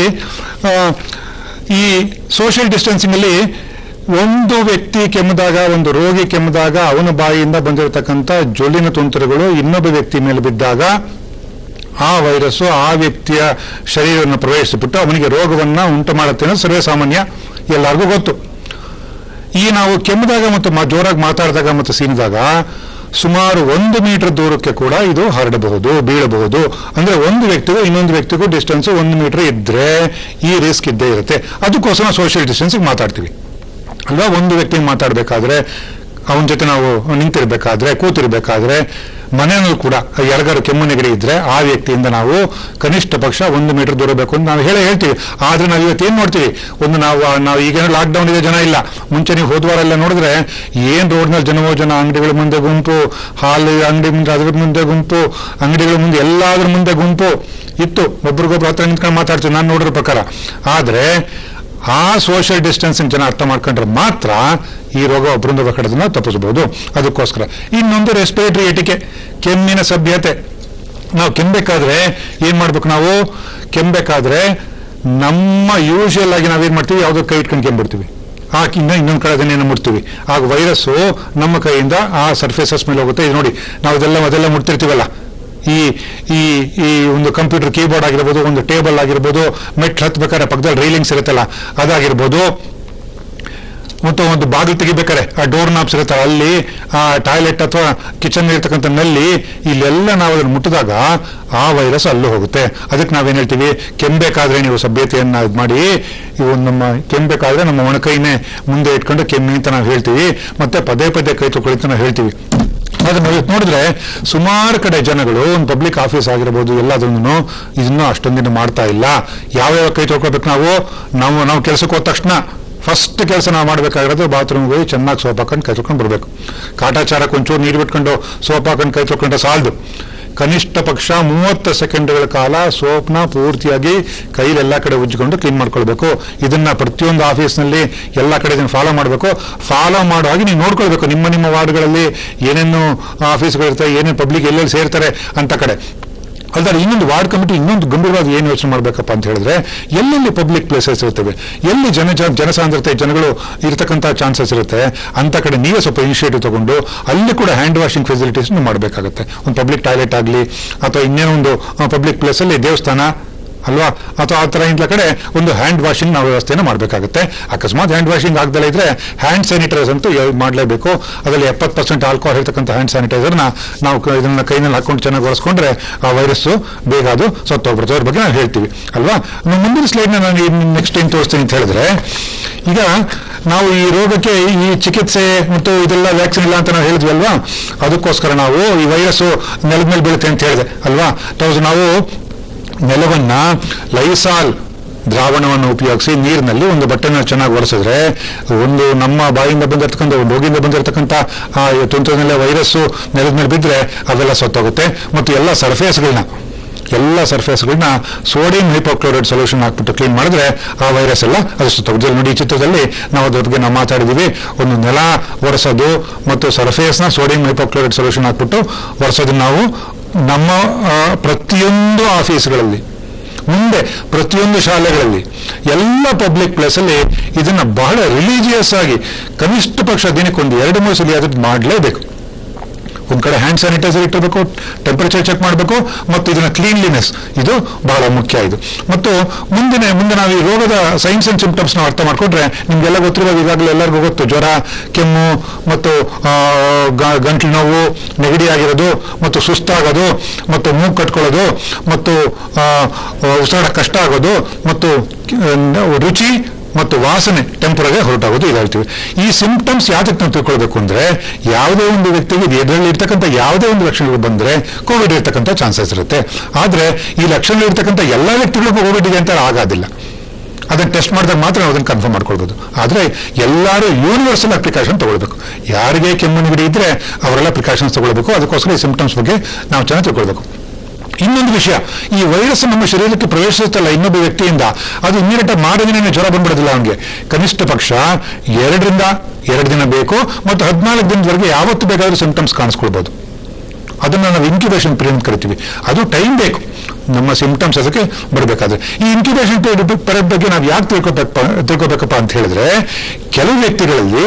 ಈ ಸೋಷಿಯಲ್ ಡಿಸ್ಟೆನ್ಸಿಂಗಲ್ಲಿ ಒಂದು ವ್ಯಕ್ತಿ ಕೆಮ್ಮಿದಾಗ ಒಂದು ರೋಗಿ ಕೆಮ್ಮಿದಾಗ ಅವನ ಬಾಯಿಯಿಂದ ಬಂದಿರತಕ್ಕಂಥ ಜೊಲ್ಲಿನ ತುಂತುರುಗಳು ಇನ್ನೊಬ್ಬ ವ್ಯಕ್ತಿ ಮೇಲೆ ಬಿದ್ದಾಗ ಆ ವೈರಸ್ಸು ಆ ವ್ಯಕ್ತಿಯ ಶರೀರವನ್ನು ಪ್ರವೇಶಿಸಿಬಿಟ್ಟು ಅವನಿಗೆ ರೋಗವನ್ನ ಉಂಟು ಮಾಡುತ್ತೆ ಅನ್ನೋದು ಸರ್ವೇ ಸಾಮಾನ್ಯ ಎಲ್ಲರಿಗೂ ಗೊತ್ತು ಈ ನಾವು ಕೆಮ್ಮಿದಾಗ ಮತ್ತು ಮ- ಜೋರಾಗಿ ಮಾತಾಡಿದಾಗ ಮತ್ತು ಸೀನಿದಾಗ ಸುಮಾರು ಒಂದು ಮೀಟರ್ ದೂರಕ್ಕೆ ಕೂಡ ಇದು ಹರಡಬಹುದು ಬೀಳಬಹುದು ಅಂದ್ರೆ ಒಂದು ವ್ಯಕ್ತಿಗೂ ಇನ್ನೊಂದು ವ್ಯಕ್ತಿಗೂ ಡಿಸ್ಟೆನ್ಸ್ ಒಂದು ಮೀಟರ್ ಇದ್ರೆ ಈ ರಿಸ್ಕ್ ಇದ್ದೇ ಇರುತ್ತೆ ಅದಕ್ಕೋಸ್ಕರ ಸೋಷಿಯಲ್ ಡಿಸ್ಟೆನ್ಸಿಗೆ ಮಾತಾಡ್ತೀವಿ ಅಲ್ವಾ ಒಂದು ವ್ಯಕ್ತಿ ಮಾತಾಡಬೇಕಾದ್ರೆ ಅವನ ಜೊತೆ ನಾವು ನಿಂತಿರ್ಬೇಕಾದ್ರೆ ಕೂತಿರ್ಬೇಕಾದ್ರೆ ಮನೆಯಲ್ಲೂ ಕೂಡ ಯಾರಿಗಾರು ಕೆಮ್ಮು ನೆಗಡಿ ಇದ್ರೆ ಆ ವ್ಯಕ್ತಿಯಿಂದ ನಾವು ಕನಿಷ್ಠ ಪಕ್ಷ ಒಂದು ಮೀಟರ್ ದೂರ ಬೇಕು ಅಂತ ನಾವು ಹೇಳೇ ಹೇಳ್ತೀವಿ ಆದ್ರೆ ನಾವು ಇವತ್ತು ಏನ್ ನೋಡ್ತೀವಿ ಒಂದು ನಾವು ನಾವು ಈಗ ಲಾಕ್ಡೌನ್ ಇದೆ ಜನ ಇಲ್ಲ ಮುಂಚೆ ನೀವು ಹೋದ್ವಾರ ಎಲ್ಲ ನೋಡಿದ್ರೆ ಏನ್ ರೋಡ್ನಲ್ಲಿ ಜನವೋ ಜನ ಅಂಗಡಿಗಳ ಮುಂದೆ ಗುಂಪು ಹಾಲು ಅಂಗಡಿ ಮುಂದೆ ಅದ್ರ ಮುಂದೆ ಗುಂಪು ಅಂಗಡಿಗಳ ಮುಂದೆ ಎಲ್ಲಾದ್ರ ಮುಂದೆ ಗುಂಪು ಇತ್ತು ಒಬ್ರಿಗೊಬ್ರು ಹತ್ರ ನಿಂತ್ಕೊಂಡು ಮಾತಾಡ್ತೀವಿ ನಾನು ನೋಡಿರೋ ಪ್ರಕಾರ ಆದ್ರೆ ಆ ಸೋಷಿಯಲ್ ಡಿಸ್ಟೆನ್ಸಿಂಗ್ ಜನ ಅರ್ಥ ಮಾಡ್ಕೊಂಡ್ರೆ ಮಾತ್ರ ಈ ರೋಗ ಒಬ್ಬರಿಂದ ಕಡೆದನ್ನ ತಪ್ಪಿಸಬಹುದು ಅದಕ್ಕೋಸ್ಕರ ಇನ್ನೊಂದು ರೆಸ್ಪಿರೇಟರಿ ಎಟಿಕೆ ಕೆಮ್ಮಿನ ಸಭ್ಯತೆ ನಾವು ಕೆಮ್ಮಬೇಕಾದ್ರೆ ಏನ್ ಮಾಡ್ಬೇಕು ನಾವು ಕೆಮ್ಮಬೇಕಾದ್ರೆ ನಮ್ಮ ಯೂಶುವಲ್ ಆಗಿ ನಾವೇನ್ ಮಾಡ್ತೀವಿ ಯಾವುದೋ ಕೈ ಇಟ್ಕೊಂಡು ಕೆಮ್ಬಿಡ್ತೀವಿ ಆಕಿಂದ ಇನ್ನೊಂದು ಕಡೆ ಅದನ್ನೇನು ಮುಟ್ತೀವಿ ಆಗ ವೈರಸ್ಸು ನಮ್ಮ ಕೈಯಿಂದ ಆ ಸರ್ಫೇಸಸ್ ಮೇಲೆ ಹೋಗುತ್ತೆ ಇದು ನೋಡಿ ನಾವು ಇದೆಲ್ಲ ಅದೆಲ್ಲ ಮುಟ್ತಿರ್ತೀವಲ್ಲ ಈ ಈ ಈ ಒಂದು ಕಂಪ್ಯೂಟರ್ ಕೀಬೋರ್ಡ್ ಆಗಿರ್ಬೋದು ಒಂದು ಟೇಬಲ್ ಆಗಿರ್ಬೋದು ಮೆಟ್ ಹತ್ಬೇಕಾದ್ರೆ ಪಕ್ಕದಲ್ಲಿ ರೈಲಿಂಗ್ಸ್ ಇರುತ್ತಲ್ಲ ಅದಾಗಿರ್ಬೋದು ಮತ್ತು ಒಂದು ಬಾಗಿಲು ತೆಗಿಬೇಕಾರೆ ಆ ಡೋರ್ ನಾಪ್ಸ್ ಇರುತ್ತಲ್ಲ ಅಲ್ಲಿ ಆ ಟಾಯ್ಲೆಟ್ ಅಥವಾ ಕಿಚನ್ ಇರ್ತಕ್ಕಂಥ ನಲ್ಲಿ ಇಲ್ಲೆಲ್ಲ ನಾವು ಅದನ್ನು ಮುಟ್ಟಿದಾಗ ಆ ವೈರಸ್ ಅಲ್ಲೂ ಹೋಗುತ್ತೆ ಅದಕ್ಕೆ ನಾವೇನು ಹೇಳ್ತೀವಿ ಕೆಮ್ಮಬೇಕಾದ್ರೆ ನೀವು ಸಭ್ಯತೆಯನ್ನ ಇದು ಮಾಡಿ ಇವು ನಮ್ಮ ಕೆಮ್ಮಬೇಕಾದ್ರೆ ನಮ್ಮ ಒಣಕೈನೇ ಮುಂದೆ ಇಟ್ಕೊಂಡು ಕೆಮ್ಮಿ ಅಂತ ನಾವು ಹೇಳ್ತೀವಿ ಮತ್ತೆ ಪದೇ ಪದೇ ಕೈ ತೊಗೊಳ್ಳಿ ಅಂತ ನಾವು ಹೇಳ್ತೀವಿ ಅದನ್ನ ಇವತ್ತು ನೋಡಿದ್ರೆ ಸುಮಾರು ಕಡೆ ಜನಗಳು ಒಂದು ಪಬ್ಲಿಕ್ ಆಫೀಸ್ ಆಗಿರ್ಬೋದು ಎಲ್ಲದನ್ನು ಇದನ್ನು ಅಷ್ಟೊಂದಿನ ಮಾಡ್ತಾ ಇಲ್ಲ ಯಾವ್ಯಾವ ಕೈ ತೊಳ್ಕೊಬೇಕು ನಾವು ನಾವು ನಾವು ಕೆಲಸಕ್ಕೆ ಹೋದ ತಕ್ಷಣ ಫಸ್ಟ್ ಕೆಲಸ ನಾವು ಮಾಡಬೇಕಾಗಿರೋದು ಬಾತ್ರೂಮ್ಗೆ ಹೋಗಿ ಚೆನ್ನಾಗಿ ಸೋಪ್ ಹಾಕೊಂಡು ಕೈ ತೊಳ್ಕೊಂಡು ಬರಬೇಕು ಕಾಟಾಚಾರಕ್ಕೆ ಒಂಚೂರು ನೀರು ಬಿಟ್ಕೊಂಡು ಸೋಪ್ ಹಾಕೊಂಡು ಕೈ ತೊಳ್ಕೊಂಡ್ರೆ ಸಾಲದು ಕನಿಷ್ಠ ಪಕ್ಷ ಮೂವತ್ತು ಸೆಕೆಂಡ್ಗಳ ಕಾಲ ಸೋಪ್ನ ಪೂರ್ತಿಯಾಗಿ ಕೈಲಿ ಎಲ್ಲ ಕಡೆ ಉಜ್ಜಿಕೊಂಡು ಕ್ಲೀನ್ ಮಾಡ್ಕೊಳ್ಬೇಕು ಇದನ್ನ ಪ್ರತಿಯೊಂದು ಆಫೀಸ್ನಲ್ಲಿ ಎಲ್ಲ ಕಡೆ ಇದನ್ನು ಫಾಲೋ ಮಾಡಬೇಕು ಫಾಲೋ ಮಾಡೋ ಹಾಗೆ ನೀವು ನೋಡ್ಕೊಳ್ಬೇಕು ನಿಮ್ಮ ನಿಮ್ಮ ವಾರ್ಡ್ಗಳಲ್ಲಿ ಏನೇನು ಆಫೀಸ್ಗಳಿರ್ತವೆ ಏನೇನು ಪಬ್ಲಿಕ್ ಎಲ್ಲೆಲ್ಲಿ ಸೇರ್ತಾರೆ ಅಂತ ಕಡೆ ಅಲ್ದಾರೆ ಇನ್ನೊಂದು ವಾರ್ಡ್ ಕಮಿಟಿ ಇನ್ನೊಂದು ಗಂಭೀರವಾದ ಏನು ಯೋಚನೆ ಮಾಡಬೇಕಪ್ಪ ಅಂತ ಹೇಳಿದ್ರೆ ಎಲ್ಲೆಲ್ಲಿ ಪಬ್ಲಿಕ್ ಪ್ಲೇಸಸ್ ಇರ್ತವೆ ಎಲ್ಲಿ ಜನ ಜನ- ಜನಸಾಂದ್ರತೆ ಜನಗಳು ಇರತಕ್ಕಂಥ ಚಾನ್ಸಸ್ ಇರುತ್ತೆ ಅಂತ ಕಡೆ ನೀವೇ ಸ್ವಲ್ಪ ಇನಿಷಿಯೇಟಿವ್ ತಗೊಂಡು ಅಲ್ಲಿ ಕೂಡ ಹ್ಯಾಂಡ್ ವಾಷಿಂಗ್ ಫೆಸಿಲಿಟೀಸ್ ಮಾಡಬೇಕಾಗುತ್ತೆ ಒಂದು ಪಬ್ಲಿಕ್ ಟಾಯ್ಲೆಟ್ ಆಗಲಿ ಅಥವಾ ಇನ್ನೇನೋ ಒಂದು ಪಬ್ಲಿಕ್ ಪ್ಲೇಸಲ್ಲಿ ದೇವಸ್ಥಾನ ಅಲ್ವಾ ಅಥವಾ ಆ ಥರ ಇಂಥ ಕಡೆ ಒಂದು ಹ್ಯಾಂಡ್ ವಾಷಿಂಗ್ ನಾವು ವ್ಯವಸ್ಥೆಯನ್ನು ಮಾಡಬೇಕಾಗುತ್ತೆ ಅಕಸ್ಮಾತ್ ಹ್ಯಾಂಡ್ ವಾಷಿಂಗ್ ಆಗದಲ್ಲೇ ಇದ್ರೆ ಹ್ಯಾಂಡ್ ಸ್ಯಾನಿಟೈಸರ್ ಅಂತೂ ಯ- ಮಾಡಲೇಬೇಕು ಅದರಲ್ಲಿ ಎಪ್ಪತ್ತು ಪರ್ಸೆಂಟ್ ಆಲ್ಕೋಹಾಲ್ ಇರ್ತಕ್ಕಂಥ ಹ್ಯಾಂಡ್ ಸ್ಯಾನಿಟೈಸರ್ನ ನಾವು ಕ- ಇದನ್ನ ಕೈನಲ್ಲಿ ಹಾಕೊಂಡು ಚೆನ್ನಾಗಿ ಒರೆಸ್ಕೊಂಡ್ರೆ ಆ ವೈರಸ್ಸು ಬೇಗ ಅದು ಸತ್ತೋಗ್ಬಿಡುತ್ತೆ ಅದ್ರ ಬಗ್ಗೆ ನಾವು ಹೇಳ್ತೀವಿ ಅಲ್ವಾ ಇನ್ನು ಮುಂದಿನ ಸ್ಲೈಡ್ನ ನಾನು ನೆಕ್ಸ್ಟ್ ಏನು ತೋರಿಸ್ತೀನಿ ಅಂತ ಹೇಳಿದ್ರೆ ಈಗ ನಾವು ಈ ರೋಗಕ್ಕೆ ಈ ಚಿಕಿತ್ಸೆ ಮತ್ತು ಇದೆಲ್ಲ ವ್ಯಾಕ್ಸಿನ್ ಇಲ್ಲ ಅಂತ ನಾವು ಹೇಳಿದ್ವಿ ಅಲ್ವಾ ಅದಕ್ಕೋಸ್ಕರ ನಾವು ಈ ವೈರಸ್ಸು ನೆಲದ ಮೇಲೆ ಬೀಳುತ್ತೆ ಅಂತ ಹೇಳಿದೆ ಅಲ್ವಾ ತೌಸ್ ನಾವು ನೆಲವನ್ನ ಲೈಸಾಲ್ ದ್ರಾವಣವನ್ನು ಉಪಯೋಗಿಸಿ ನೀರಿನಲ್ಲಿ ಒಂದು ಬಟ್ಟೆನ ಚೆನ್ನಾಗಿ ಒರೆಸಿದ್ರೆ ಒಂದು ನಮ್ಮ ಬಾಯಿಂದ ಬಂದಿರತಕ್ಕಂಥ ಒಂದು ರೋಗಿಯಿಂದ ಬಂದಿರತಕ್ಕಂಥ ಆ ತುಂತುರಿನಲ್ಲೇ ವೈರಸ್ಸು ನೆಲದ ಮೇಲೆ ಬಿದ್ದರೆ ಅವೆಲ್ಲ ಸತ್ತೋಗುತ್ತೆ ಮತ್ತು ಎಲ್ಲ ಸರ್ಫೇಸ್ಗಳನ್ನ ಎಲ್ಲ ಸರ್ಫೇಸ್ಗಳನ್ನ ಸೋಡಿಯಂ ಹೈಪೋಕ್ಲೋರೈಡ್ ಸೊಲ್ಯೂಷನ್ ಹಾಕ್ಬಿಟ್ಟು ಕ್ಲೀನ್ ಮಾಡಿದ್ರೆ ಆ ವೈರಸ್ ಎಲ್ಲ ಅದು ಸುತ್ತೋಗುತ್ತೆ ನೋಡಿ ಈ ಚಿತ್ರದಲ್ಲಿ ನಾವು ಅದ್ರ ಬಗ್ಗೆ ನಾವು ಮಾತಾಡಿದ್ದೀವಿ ಒಂದು ನೆಲ ಒರೆಸೋದು ಮತ್ತು ಸರ್ಫೇಸ್ನ ಸೋಡಿಯಂ ಹೈಪೋಕ್ಲೋರೈಡ್ ಸೊಲ್ಯೂಷನ್ ಹಾಕ್ಬಿಟ್ಟು ಒರೆಸೋದನ್ನ ನಾವು ನಮ್ಮ ಆ, ಪ್ರತಿಯೊಂದು ಆಫೀಸ್ಗಳಲ್ಲಿ ಮುಂದೆ ಪ್ರತಿಯೊಂದು ಶಾಲೆಗಳಲ್ಲಿ ಎಲ್ಲ ಪಬ್ಲಿಕ್ ಪ್ಲೇಸಲ್ಲಿ ಇದನ್ನ ಬಹಳ ರಿಲೀಜಿಯಸ್ ಆಗಿ ಕನಿಷ್ಠ ಪಕ್ಷ ದಿನಕ್ಕೊಂದು ಎರಡು ಮೂರು ಸಲ ಅದನ್ನು ಮಾಡಲೇಬೇಕು ಒಂದ್ ಕಡೆ ಹ್ಯಾಂಡ್ ಸ್ಯಾನಿಟೈಸರ್ ಇಟ್ಟಿರಬೇಕು ಟೆಂಪರೇಚರ್ ಚೆಕ್ ಮಾಡಬೇಕು ಮತ್ತು ಇದನ್ನ ಕ್ಲೀನ್ಲಿನೆಸ್ ಇದು ಬಹಳ ಮುಖ್ಯ ಇದು ಮತ್ತು ಮುಂದಿನ ಮುಂದೆ ನಾವು ಈ ರೋಗದ ಸೈನ್ಸ್ ಅಂಡ್ ಸಿಂಪ್ಟಮ್ಸ್ ನಾವು ಅರ್ಥ ಮಾಡ್ಕೊಂಡ್ರೆ ನಿಮ್ಗೆಲ್ಲ ಗೊತ್ತಿರೋದು ಈಗಾಗಲೇ ಎಲ್ಲರಿಗೂ ಗೊತ್ತು ಜ್ವರ ಕೆಮ್ಮು ಮತ್ತು ಆ, ಗ- ಗಂಟ್ಲು ನೋವು ನೆಗಡಿ ಆಗಿರೋದು ಮತ್ತು ಸುಸ್ತಾಗೋದು ಮತ್ತು ಮೂಗು ಕಟ್ಕೊಳ್ಳೋದು ಮತ್ತು ಆ, ಉಸಿರಾಡ ಕಷ್ಟ ಆಗೋದು ಮತ್ತು ಆ, ರುಚಿ ಮತ್ತು ವಾಸನೆ ಟೆಂಪರರಿ ಹೊರಟಾಗೋದು ಇದು ಹೇಳ್ತೀವಿ ಈ ಸಿಂಪ್ಟಮ್ಸ್ ಯಾವ್ದಕ್ಕೆ ನಾವು ತಿಳ್ಕೊಳ್ಬೇಕು ಅಂದ್ರೆ ಯಾವುದೇ ಒಂದು ವ್ಯಕ್ತಿಗೆ ಇದರಲ್ಲಿ ಇರ್ತಕ್ಕಂಥ ಯಾವುದೇ ಒಂದು ಲಕ್ಷಣಗಳು ಬಂದ್ರೆ ಕೋವಿಡ್ ಇರ್ತಕ್ಕಂಥ ಚಾನ್ಸಸ್ ಇರುತ್ತೆ ಆದ್ರೆ ಈ ಲಕ್ಷಣ ಇರ್ತಕ್ಕಂಥ ಎಲ್ಲ ವ್ಯಕ್ತಿಗಳಿಗೂ ಕೋವಿಡ್ ಇದೆ ಅಂತ ಆಗೋದಿಲ್ಲ ಅದನ್ನ ಟೆಸ್ಟ್ ಮಾಡಿದಾಗ ಮಾತ್ರ ನಾವು ಅದನ್ನು ಕನ್ಫರ್ಮ್ ಮಾಡ್ಕೊಳ್ಬೋದು ಆದರೆ ಎಲ್ಲರೂ ಯೂನಿವರ್ಸಲ್ ಪ್ರಿಕಾಷನ್ ತಗೊಳ್ಬೇಕು ಯಾರಿಗೆ ಕೆಮ್ಮು ನೆಗಡಿ ಇದ್ರೆ ಅವರೆಲ್ಲ ಪ್ರಿಕಾಷನ್ಸ್ ತಗೊಳ್ಬೇಕು ಅದಕ್ಕೋಸ್ಕರ ಈ ಸಿಂಪ್ಟಮ್ಸ್ ಬಗ್ಗೆ ನಾವು ಚೆನ್ನಾಗಿ ತಿಳ್ಕೊಳ್ಬೇಕು ಇನ್ನೊಂದು ವಿಷಯ ಈ ವೈರಸ್ ನಮ್ಮ ಶರೀರಕ್ಕೆ ಪ್ರವೇಶಿಸುತ್ತಲ್ಲ ಇನ್ನೊಬ್ಬ ವ್ಯಕ್ತಿಯಿಂದ ಅದು ಇಮ್ಮಿಡಿಯೇಟ್ ಮಾಡಿದ್ರೆ ಜ್ವರ ಬಂದ್ಬಿಡೋದಿಲ್ಲ ಅವನಿಗೆ ಕನಿಷ್ಠ ಪಕ್ಷ ಎರಡರಿಂದ ಎರಡು ದಿನ ಬೇಕು ಮತ್ತು ಹದಿನಾಲ್ಕು ದಿನದವರೆಗೆ ಯಾವತ್ತು ಬೇಕಾದರೂ ಸಿಂಪ್ಟಮ್ಸ್ ಕಾಣಿಸ್ಕೊಳ್ಬೋದು ಅದನ್ನು ನಾವು ಇನ್ಕ್ಯುಬೇಷನ್ ಪೀರಿಯಡ್ ಅಂತ ಕರಿತೀವಿ ಅದು ಟೈಮ್ ಬೇಕು ನಮ್ಮ ಸಿಂಪ್ಟಮ್ಸ್ ಅದಕ್ಕೆ ಬರಬೇಕಾದ್ರೆ ಈ ಇನ್ಕ್ಯುಬೇಷನ್ ಪೀರಿಯಡ್ ಬಗ್ಗೆ ನಾವು ಯಾಕೆ ತಿಳ್ಕೊಬೇಕಪ್ಪ ತಿಳ್ಕೊಬೇಕಪ್ಪ ಅಂತ ಹೇಳಿದ್ರೆ ಕೆಲವು ವ್ಯಕ್ತಿಗಳಲ್ಲಿ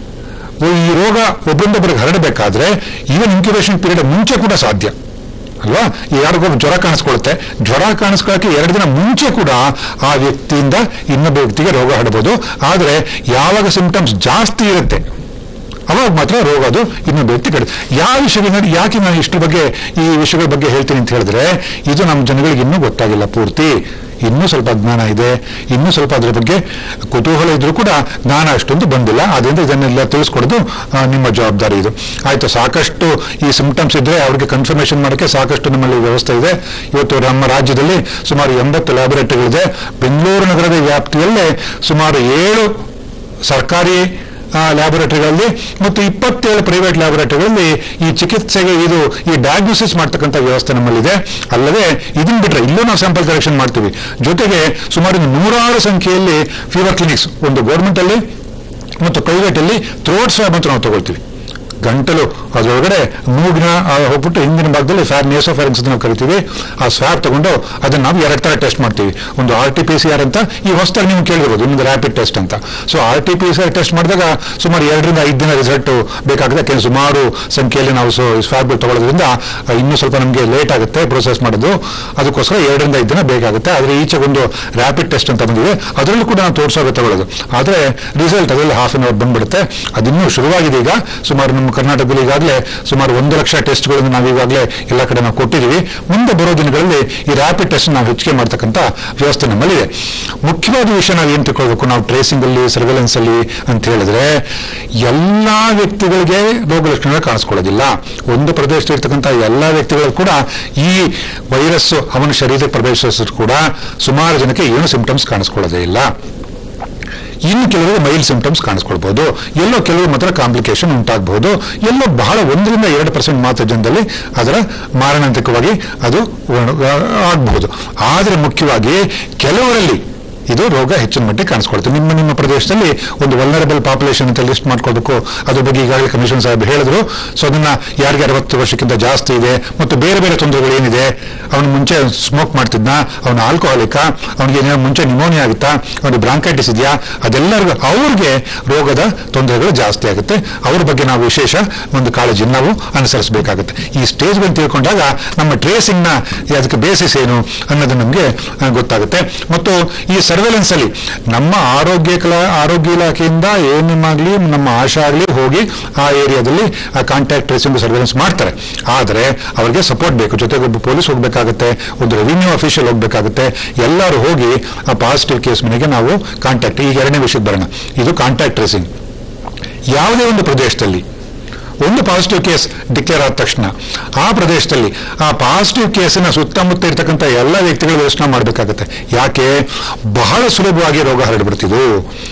ಈ ರೋಗ ಒಬ್ಬರಿಂದೊಬ್ಬರಿಗೆ ಹರಡಬೇಕಾದ್ರೆ ಈವನ್ ಇನ್ಕ್ಯುಬೇಷನ್ ಪೀರಿಯಡ್ ಮುಂಚೆ ಕೂಡ ಸಾಧ್ಯ ಅಲ್ವಾ ಯಾರಿಗೊಬ್ಬ ಜ್ವರ ಕಾಣಿಸ್ಕೊಳ್ಳುತ್ತೆ ಜ್ವರ ಕಾಣಿಸ್ಕೊಳ್ಳೋಕೆ ಎರಡು ದಿನ ಮುಂಚೆ ಕೂಡ ಆ ವ್ಯಕ್ತಿಯಿಂದ ಇನ್ನೊಬ್ಬ ವ್ಯಕ್ತಿಗೆ ರೋಗ ಹರಡ್ಬೋದು ಆದರೆ ಯಾವಾಗ ಸಿಂಪ್ಟಮ್ಸ್ ಜಾಸ್ತಿ ಇರುತ್ತೆ ಅವಾಗ ಮಾತ್ರ ರೋಗ ಅದು ಇನ್ನೊಬ್ಬ ವ್ಯಕ್ತಿ ಕಡೆ ಯಾವ ವಿಷಯಗಳ ಯಾಕೆ ನಾನು ಇಷ್ಟ್ರ ಬಗ್ಗೆ ಈ ವಿಷಯಗಳ ಬಗ್ಗೆ ಹೇಳ್ತೀನಿ ಅಂತ ಹೇಳಿದ್ರೆ ಇದು ನಮ್ಮ ಜನಗಳಿಗೆ ಇನ್ನೂ ಗೊತ್ತಾಗಿಲ್ಲ ಪೂರ್ತಿ ಇನ್ನೂ ಸ್ವಲ್ಪ ಜ್ಞಾನ ಇದೆ ಇನ್ನೂ ಸ್ವಲ್ಪ ಅದ್ರ ಬಗ್ಗೆ ಕುತೂಹಲ ಇದ್ರೂ ಕೂಡ ಜ್ಞಾನ ಅಷ್ಟೊಂದು ಬಂದಿಲ್ಲ ಅದರಿಂದ ಇದನ್ನೆಲ್ಲ ತಿಳಿಸ್ಕೊಡೋದು ಆ, ನಿಮ್ಮ ಜವಾಬ್ದಾರಿ ಇದು ಆಯ್ತು ಸಾಕಷ್ಟು ಈ ಸಿಂಪ್ಟಮ್ಸ್ ಇದ್ರೆ ಅವ್ರಿಗೆ ಕನ್ಫರ್ಮೇಷನ್ ಮಾಡೋಕ್ಕೆ ಸಾಕಷ್ಟು ನಮ್ಮಲ್ಲಿ ವ್ಯವಸ್ಥೆ ಇದೆ ಇವತ್ತು ನಮ್ಮ ರಾಜ್ಯದಲ್ಲಿ ಸುಮಾರು ಎಂಬತ್ತು ಲ್ಯಾಬೊರೇಟರಿಗಳಿದೆ ಬೆಂಗಳೂರು ನಗರದ ವ್ಯಾಪ್ತಿಯಲ್ಲೇ ಸುಮಾರು ಏಳು ಸರ್ಕಾರಿ ಆ, ಲ್ಯಾಬೊರೇಟರಿಗಳಲ್ಲಿ ಮತ್ತು ಇಪ್ಪತ್ತೇಳು ಪ್ರೈವೇಟ್ ಲ್ಯಾಬೊರೇಟರಿಗಳಲ್ಲಿ ಈ ಚಿಕಿತ್ಸೆಗೆ ಇದು ಈ ಡಯಾಗ್ನೋಸಿಸ್ ಮಾಡ್ತಕ್ಕಂಥ ವ್ಯವಸ್ಥೆ ನಮ್ಮಲ್ಲಿದೆ ಅಲ್ಲದೆ ಇದನ್ನ ಬಿಟ್ಟರೆ ಇಲ್ಲೂ ನಾವು ಸ್ಯಾಂಪಲ್ ಕಲೆಕ್ಷನ್ ಮಾಡ್ತೀವಿ ಜೊತೆಗೆ ಸುಮಾರು ನೂರಾರು ಸಂಖ್ಯೆಯಲ್ಲಿ ಫೀವರ್ ಕ್ಲಿನಿಕ್ಸ್ ಒಂದು ಗೌರ್ಮೆಂಟಲ್ಲಿ ಮತ್ತು ಪ್ರೈವೇಟಲ್ಲಿ ಥ್ರೋಟ್ ಸ್ವಾಬ್ ಅಂತ ನಾವು ತಗೊಳ್ತೀವಿ ಗಂಟಲು ಅದರೊಳಗಡೆ ಮೂಗಿನ ಆ, ಹೋಗ್ಬಿಟ್ಟು ಹಿಂದಿನ ಭಾಗದಲ್ಲಿ ಫ್ಯಾರ್ ನೇಸೋಫ್ಯಾರಿಂಗ್ಸ್ ಅಂತ ನಾವು ಕರಿತೀವಿ ಆ ಸ್ವ್ಯಾಬ್ ತಗೊಂಡು ಅದನ್ನ ನಾವು ಎರಡು ಥರ ಟೆಸ್ಟ್ ಮಾಡ್ತೀವಿ ಒಂದು R T P C R ಅಂತ ಈ ಹೊಸದಾಗಿ ನೀವು ಕೇಳಿರ್ಬೋದು ಇನ್ನೊಂದು ರ್ಯಾಪಿಡ್ ಟೆಸ್ಟ್ ಅಂತ so R T P C R test ಮಾಡಿದಾಗ ಸುಮಾರು ಎರಡರಿಂದ ಐದು ದಿನ ರಿಸಲ್ಟ್ ಬೇಕಾಗುತ್ತೆ ಯಾಕೆಂದ್ರೆ ಸುಮಾರು ಸಂಖ್ಯೆಯಲ್ಲಿ ನಾವು ಸ್ವ್ಯಾಬ್ ತಗೊಳ್ಳೋದ್ರಿಂದ ಆ, ಇನ್ನೂ ಸ್ವಲ್ಪ ನಮಗೆ ಲೇಟ್ ಆಗುತ್ತೆ ಪ್ರೊಸೆಸ್ ಮಾಡೋದು ಅದಕ್ಕೋಸ್ಕರ ಎರಡರಿಂದ ಐದು ದಿನ ಬೇಕಾಗುತ್ತೆ ಆದರೆ ಈಚೆ ಒಂದು ರ್ಯಾಪಿಡ್ ಟೆಸ್ಟ್ ಅಂತ ಬಂದಿದೆ ಅದರಲ್ಲೂ ಕೂಡ ನಾವು ತೋರಿಸೋಕೆ ತಗೊಳ್ಳೋದು ಆದರೆ ರಿಸಲ್ಟ್ ಅದರಲ್ಲಿ ಹಾಫ್ ಅನ್ ಅವರ್ ಬಂದ್ಬಿಡುತ್ತೆ ಅದಿನ್ನೂ ಶುರುವಾಗಿದೆ ಈಗ ಸುಮಾರು ನಮ್ಮ ಕರ್ನಾಟಕದಲ್ಲಿ ಈಗಾಗಲೇ ಸುಮಾರು ಒಂದು ಲಕ್ಷ ಟೆಸ್ಟ್ಗಳನ್ನು ನಾವು ಈಗಾಗಲೇ ಎಲ್ಲ ಕಡೆ ನಾವು ಕೊಟ್ಟಿದ್ದೀವಿ ಮುಂದೆ ಬರೋ ದಿನಗಳಲ್ಲಿ ಈ ರ್ಯಾಪಿಡ್ ಟೆಸ್ಟ್ ನಾವು ಹೆಚ್ಚಿಗೆ ಮಾಡ್ತಕ್ಕಂಥ ವ್ಯವಸ್ಥೆ ನಮ್ಮಲ್ಲಿದೆ ಮುಖ್ಯವಾದ ವಿಷಯ ನಾವು ಏನು ತಿಳ್ಕೊಳ್ಬೇಕು ನಾವು ಟ್ರೇಸಿಂಗ್ ಅಲ್ಲಿ ಸರ್ವೆಲೆನ್ಸ್ ಅಲ್ಲಿ ಅಂತ ಹೇಳಿದ್ರೆ ಎಲ್ಲ ವ್ಯಕ್ತಿಗಳಿಗೆ ರೋಗ ಲಕ್ಷಣಗಳು ಕಾಣಿಸ್ಕೊಳ್ಳೋದಿಲ್ಲ ಒಂದು ಪ್ರದೇಶದಲ್ಲಿ ಇರ್ತಕ್ಕಂಥ ಎಲ್ಲ ವ್ಯಕ್ತಿಗಳು ಕೂಡ ಈ ವೈರಸ್ ಅವನ ಶರೀರಕ್ಕೆ ಪ್ರವೇಶಿಸಿದ್ರು ಕೂಡ ಸುಮಾರು ಜನಕ್ಕೆ ಏನು ಸಿಂಪ್ಟಮ್ಸ್ ಕಾಣಿಸ್ಕೊಳ್ಳೋದೇ ಇಲ್ಲ ಇನ್ನು ಕೆಲವರು ಮೈಲ್ಡ್ ಸಿಂಪ್ಟಮ್ಸ್ ಕಾಣಿಸ್ಕೊಳ್ಬಹುದು ಎಲ್ಲೋ ಕೆಲವರು ಮಾತ್ರ ಕಾಂಪ್ಲಿಕೇಶನ್ ಉಂಟಾಗಬಹುದು ಎಲ್ಲೋ ಬಹಳ ಒಂದರಿಂದ ಎರಡು ಪರ್ಸೆಂಟ್ ಮಾತ್ರ ಜನದಲ್ಲಿ ಅದರ ಮಾರಣಾಂತಿಕವಾಗಿ ಅದು ಒಣ- ಆಗಬಹುದು ಆದರೆ ಮುಖ್ಯವಾಗಿ ಕೆಲವರಲ್ಲಿ ಇದು ರೋಗ ಹೆಚ್ಚಿನ ಮಟ್ಟಿಗೆ ಕಾಣಿಸ್ಕೊಳ್ತದೆ ನಿಮ್ಮ ನಿಮ್ಮ ಪ್ರದೇಶದಲ್ಲಿ ಒಂದು ವಲ್ನರಬಲ್ ಪಾಪ್ಯುಲೇಷನ್ ಅಂತ ಲಿಸ್ಟ್ ಮಾಡ್ಕೊಳ್ಬೇಕು ಅದ್ರ ಬಗ್ಗೆ ಈಗಾಗಲೇ ಕಮಿಷನ್ ಸಾಹೇಬ್ ಹೇಳಿದ್ರು ಸೊ ಅದನ್ನ ಯಾರಿಗೆ ಅರವತ್ತು ವರ್ಷಕ್ಕಿಂತ ಜಾಸ್ತಿ ಇದೆ ಮತ್ತು ಬೇರೆ ಬೇರೆ ತೊಂದರೆಗಳು ಏನಿದೆ ಅವನು ಮುಂಚೆ ಸ್ಮೋಕ್ ಮಾಡ್ತಿದ್ನ ಅವನು ಆಲ್ಕೋಹಾಲಿಕ ಅವನಿಗೆ ಏನಾದ್ರು ಮುಂಚೆ ನಿಮೋನಿಯಾ ಆಗುತ್ತಾ ಅವನಿಗೆ ಬ್ರಾಂಕೈಟಿಸ್ ಇದೆಯಾ ಅದೆಲ್ಲರಿಗೂ ಅವ್ರಿಗೆ ರೋಗದ ತೊಂದರೆಗಳು ಜಾಸ್ತಿ ಆಗುತ್ತೆ ಅವ್ರ ಬಗ್ಗೆ ನಾವು ವಿಶೇಷ ಒಂದು ಕಾಳಜಿನ ನಾವು ಅನುಸರಿಸಬೇಕಾಗುತ್ತೆ ಈ ಸ್ಟೇಜ್ಗಳು ತಿಳ್ಕೊಂಡಾಗ ನಮ್ಮ ಟ್ರೇಸಿಂಗ್ನ ಅದಕ್ಕೆ ಬೇಸಿಸ್ ಏನು ಅನ್ನೋದು ನಮಗೆ ಗೊತ್ತಾಗುತ್ತೆ ಮತ್ತು ಈ ಸರ್ವೆಲೆನ್ಸ್ ಅಲ್ಲಿ ನಮ್ಮ ಆರೋಗ್ಯ ಕಲಾ ಆರೋಗ್ಯ ಇಲಾಖೆಯಿಂದ ಏನೇನಾಗಲಿ ನಮ್ಮ ಆಶಾ ಆಗಲಿ ಹೋಗಿ ಆ ಏರಿಯಾದಲ್ಲಿ ಆ ಕಾಂಟ್ಯಾಕ್ಟ್ ಟ್ರೇಸಿಂಗ್ ಸರ್ವೆಲೆನ್ಸ್ ಮಾಡ್ತಾರೆ ಆದರೆ ಅವರಿಗೆ ಸಪೋರ್ಟ್ ಬೇಕು ಜೊತೆಗೆ ಒಬ್ಬ ಪೊಲೀಸ್ ಹೋಗಬೇಕಾಗುತ್ತೆ ಒಂದು ರೆವಿನ್ಯೂ ಅಫಿಷಿಯಲ್ ಹೋಗಬೇಕಾಗುತ್ತೆ ಎಲ್ಲರೂ ಹೋಗಿ ಆ ಪಾಸಿಟಿವ್ ಕೇಸ್ ಮನೆಗೆ ನಾವು ಕಾಂಟ್ಯಾಕ್ಟ್ ಈಗ ಎರಡನೇ ವಿಷಯಕ್ಕೆ ಬರೋಣ ಇದು ಕಾಂಟ್ಯಾಕ್ಟ್ ಟ್ರೇಸಿಂಗ್ ಯಾವುದೇ ಒಂದು ಪ್ರದೇಶದಲ್ಲಿ ಒಂದು ಪಾಸಿಟಿವ್ ಕೇಸ್ ಡಿಕ್ಲೇರ್ ಆದ ತಕ್ಷಣ ಆ ಪ್ರದೇಶದಲ್ಲಿ ಆ ಪಾಸಿಟಿವ್ ಕೇಸಿನ ಸುತ್ತಮುತ್ತ ಇರ್ತಕ್ಕಂಥ ಎಲ್ಲ ವ್ಯಕ್ತಿಗಳು ಯೋಚನೆ ಮಾಡಬೇಕಾಗತ್ತೆ ಯಾಕೆ ಬಹಳ ಸುಲಭವಾಗಿ ರೋಗ ಹರಡ್ಬಿಡ್ತಿದ್ದು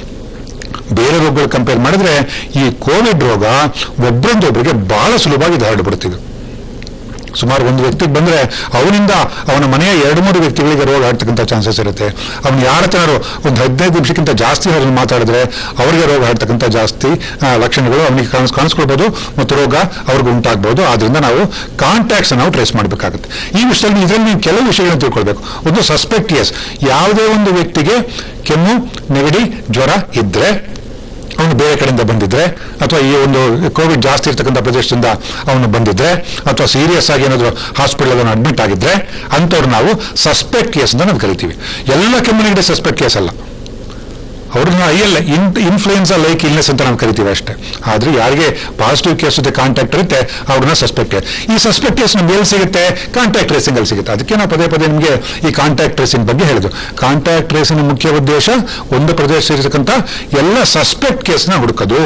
ಬೇರೆ ರೋಗಗಳು ಕಂಪೇರ್ ಮಾಡಿದ್ರೆ ಈ ಕೋವಿಡ್ ರೋಗ ಒಬ್ಬರಿಂದೊಬ್ಬರಿಗೆ ಬಹಳ ಸುಲಭವಾಗಿ ಇದು ಹರಡ್ಬಿಡ್ತಿದ್ದು ಸುಮಾರು ಒಂದು ವ್ಯಕ್ತಿಗೆ ಬಂದ್ರೆ ಅವನಿಂದ ಅವನ ಮನೆಯ ಎರಡು ಮೂರು ವ್ಯಕ್ತಿಗಳಿಗೆ ರೋಗ ಹರಡ್ತಕ್ಕಂಥ ಚಾನ್ಸಸ್ ಇರುತ್ತೆ ಅವನು ಯಾರ ಹತ್ರನಾರು ಒಂದು ಹದಿನೈದು ನಿಮಿಷಕ್ಕಿಂತ ಜಾಸ್ತಿ ಅವ್ರನ್ನ ಮಾತಾಡಿದ್ರೆ ಅವರಿಗೆ ರೋಗ ಹರಡ್ತಕ್ಕಂಥ ಜಾಸ್ತಿ ಆ, ಲಕ್ಷಣಗಳು ಅವನಿಗೆ ಕಾಣಿಸ್ ಕಾಣಿಸ್ಕೊಳ್ಬೋದು ಮತ್ತು ರೋಗ ಅವ್ರಿಗೆ ಉಂಟಾಗ್ಬೋದು ಆದ್ರಿಂದ ನಾವು ಕಾಂಟ್ಯಾಕ್ಟ್ಸ್ ನಾವು ಟ್ರೇಸ್ ಮಾಡಬೇಕಾಗುತ್ತೆ ಈ ವಿಷಯದಲ್ಲಿ ಇದರಲ್ಲಿ ನೀವು ಕೆಲವು ವಿಷಯಗಳನ್ನು ತಿಳ್ಕೊಳ್ಬೇಕು ಒಂದು ಸಸ್ಪೆಕ್ಟ್ ಕೇಸ್ ಯಾವುದೇ ಒಂದು ವ್ಯಕ್ತಿಗೆ ಕೆಮ್ಮು ನೆಗಡಿ ಜ್ವರ ಇದ್ರೆ ಅವನು ಬೇರೆ ಕಡೆಯಿಂದ ಬಂದಿದ್ರೆ ಅಥವಾ ಈ ಒಂದು ಕೋವಿಡ್ ಜಾಸ್ತಿ ಇರ್ತಕ್ಕಂಥ ಪ್ರದೇಶದಿಂದ ಅವನು ಬಂದಿದ್ರೆ ಅಥವಾ ಸೀರಿಯಸ್ ಆಗಿ ಏನಾದರೂ ಹಾಸ್ಪಿಟಲ್ ಅವನು ಅಡ್ಮಿಟ್ ಆಗಿದ್ರೆ ಅಂಥವ್ರು ನಾವು ಸಸ್ಪೆಕ್ಟ್ ಕೇಸ್ ಅಂತ ನಾವು ಕರಿತೀವಿ ಎಲ್ಲ ಕೆಮ್ಮನಿಗೆ ಸಸ್ಪೆಕ್ಟ್ ಕೇಸ್ ಅಲ್ಲ ಅವ್ರನ್ನ ಐಯಲ್ಲ ಇನ್ ಇನ್ಫ್ಲೂಯೆನ್ಸಾ ಲೈಕ್ ಇಲ್ನೆಸ್ ಅಂತ ನಾವು ಕರಿತೀವಿ ಅಷ್ಟೇ ಆದ್ರೆ ಯಾರಿಗೆ ಪಾಸಿಟಿವ್ ಕೇಸ್ ಜೊತೆ ಕಾಂಟ್ಯಾಕ್ಟ್ ಇರುತ್ತೆ ಅವ್ರನ್ನ ಸಸ್ಪೆಕ್ಟ್ ಈ ಸಸ್ಪೆಕ್ಟ್ ಕೇಸ್ ನಮ್ಗೆ ಎಲ್ಲಿ ಸಿಗುತ್ತೆ ಕಾಂಟ್ಯಾಕ್ಟ್ ಟ್ರೇಸಿಂಗ್ ಅಲ್ಲಿ ಸಿಗುತ್ತೆ ಅದಕ್ಕೆ ನಾವು ಪದೇ ಪದೇ ನಿಮಗೆ ಈ ಕಾಂಟ್ಯಾಕ್ಟ್ ಟ್ರೇಸಿಂಗ್ ಬಗ್ಗೆ ಹೇಳಿದ್ರು ಕಾಂಟ್ಯಾಕ್ಟ್ ಟ್ರೇಸಿಂಗ್ ಮುಖ್ಯ ಉದ್ದೇಶ ಒಂದು ಪ್ರದೇಶ ಇರತಕ್ಕಂಥ ಎಲ್ಲ ಸಸ್ಪೆಕ್ಟ್ ಕೇಸ್ನ ಹುಡುಕೋದು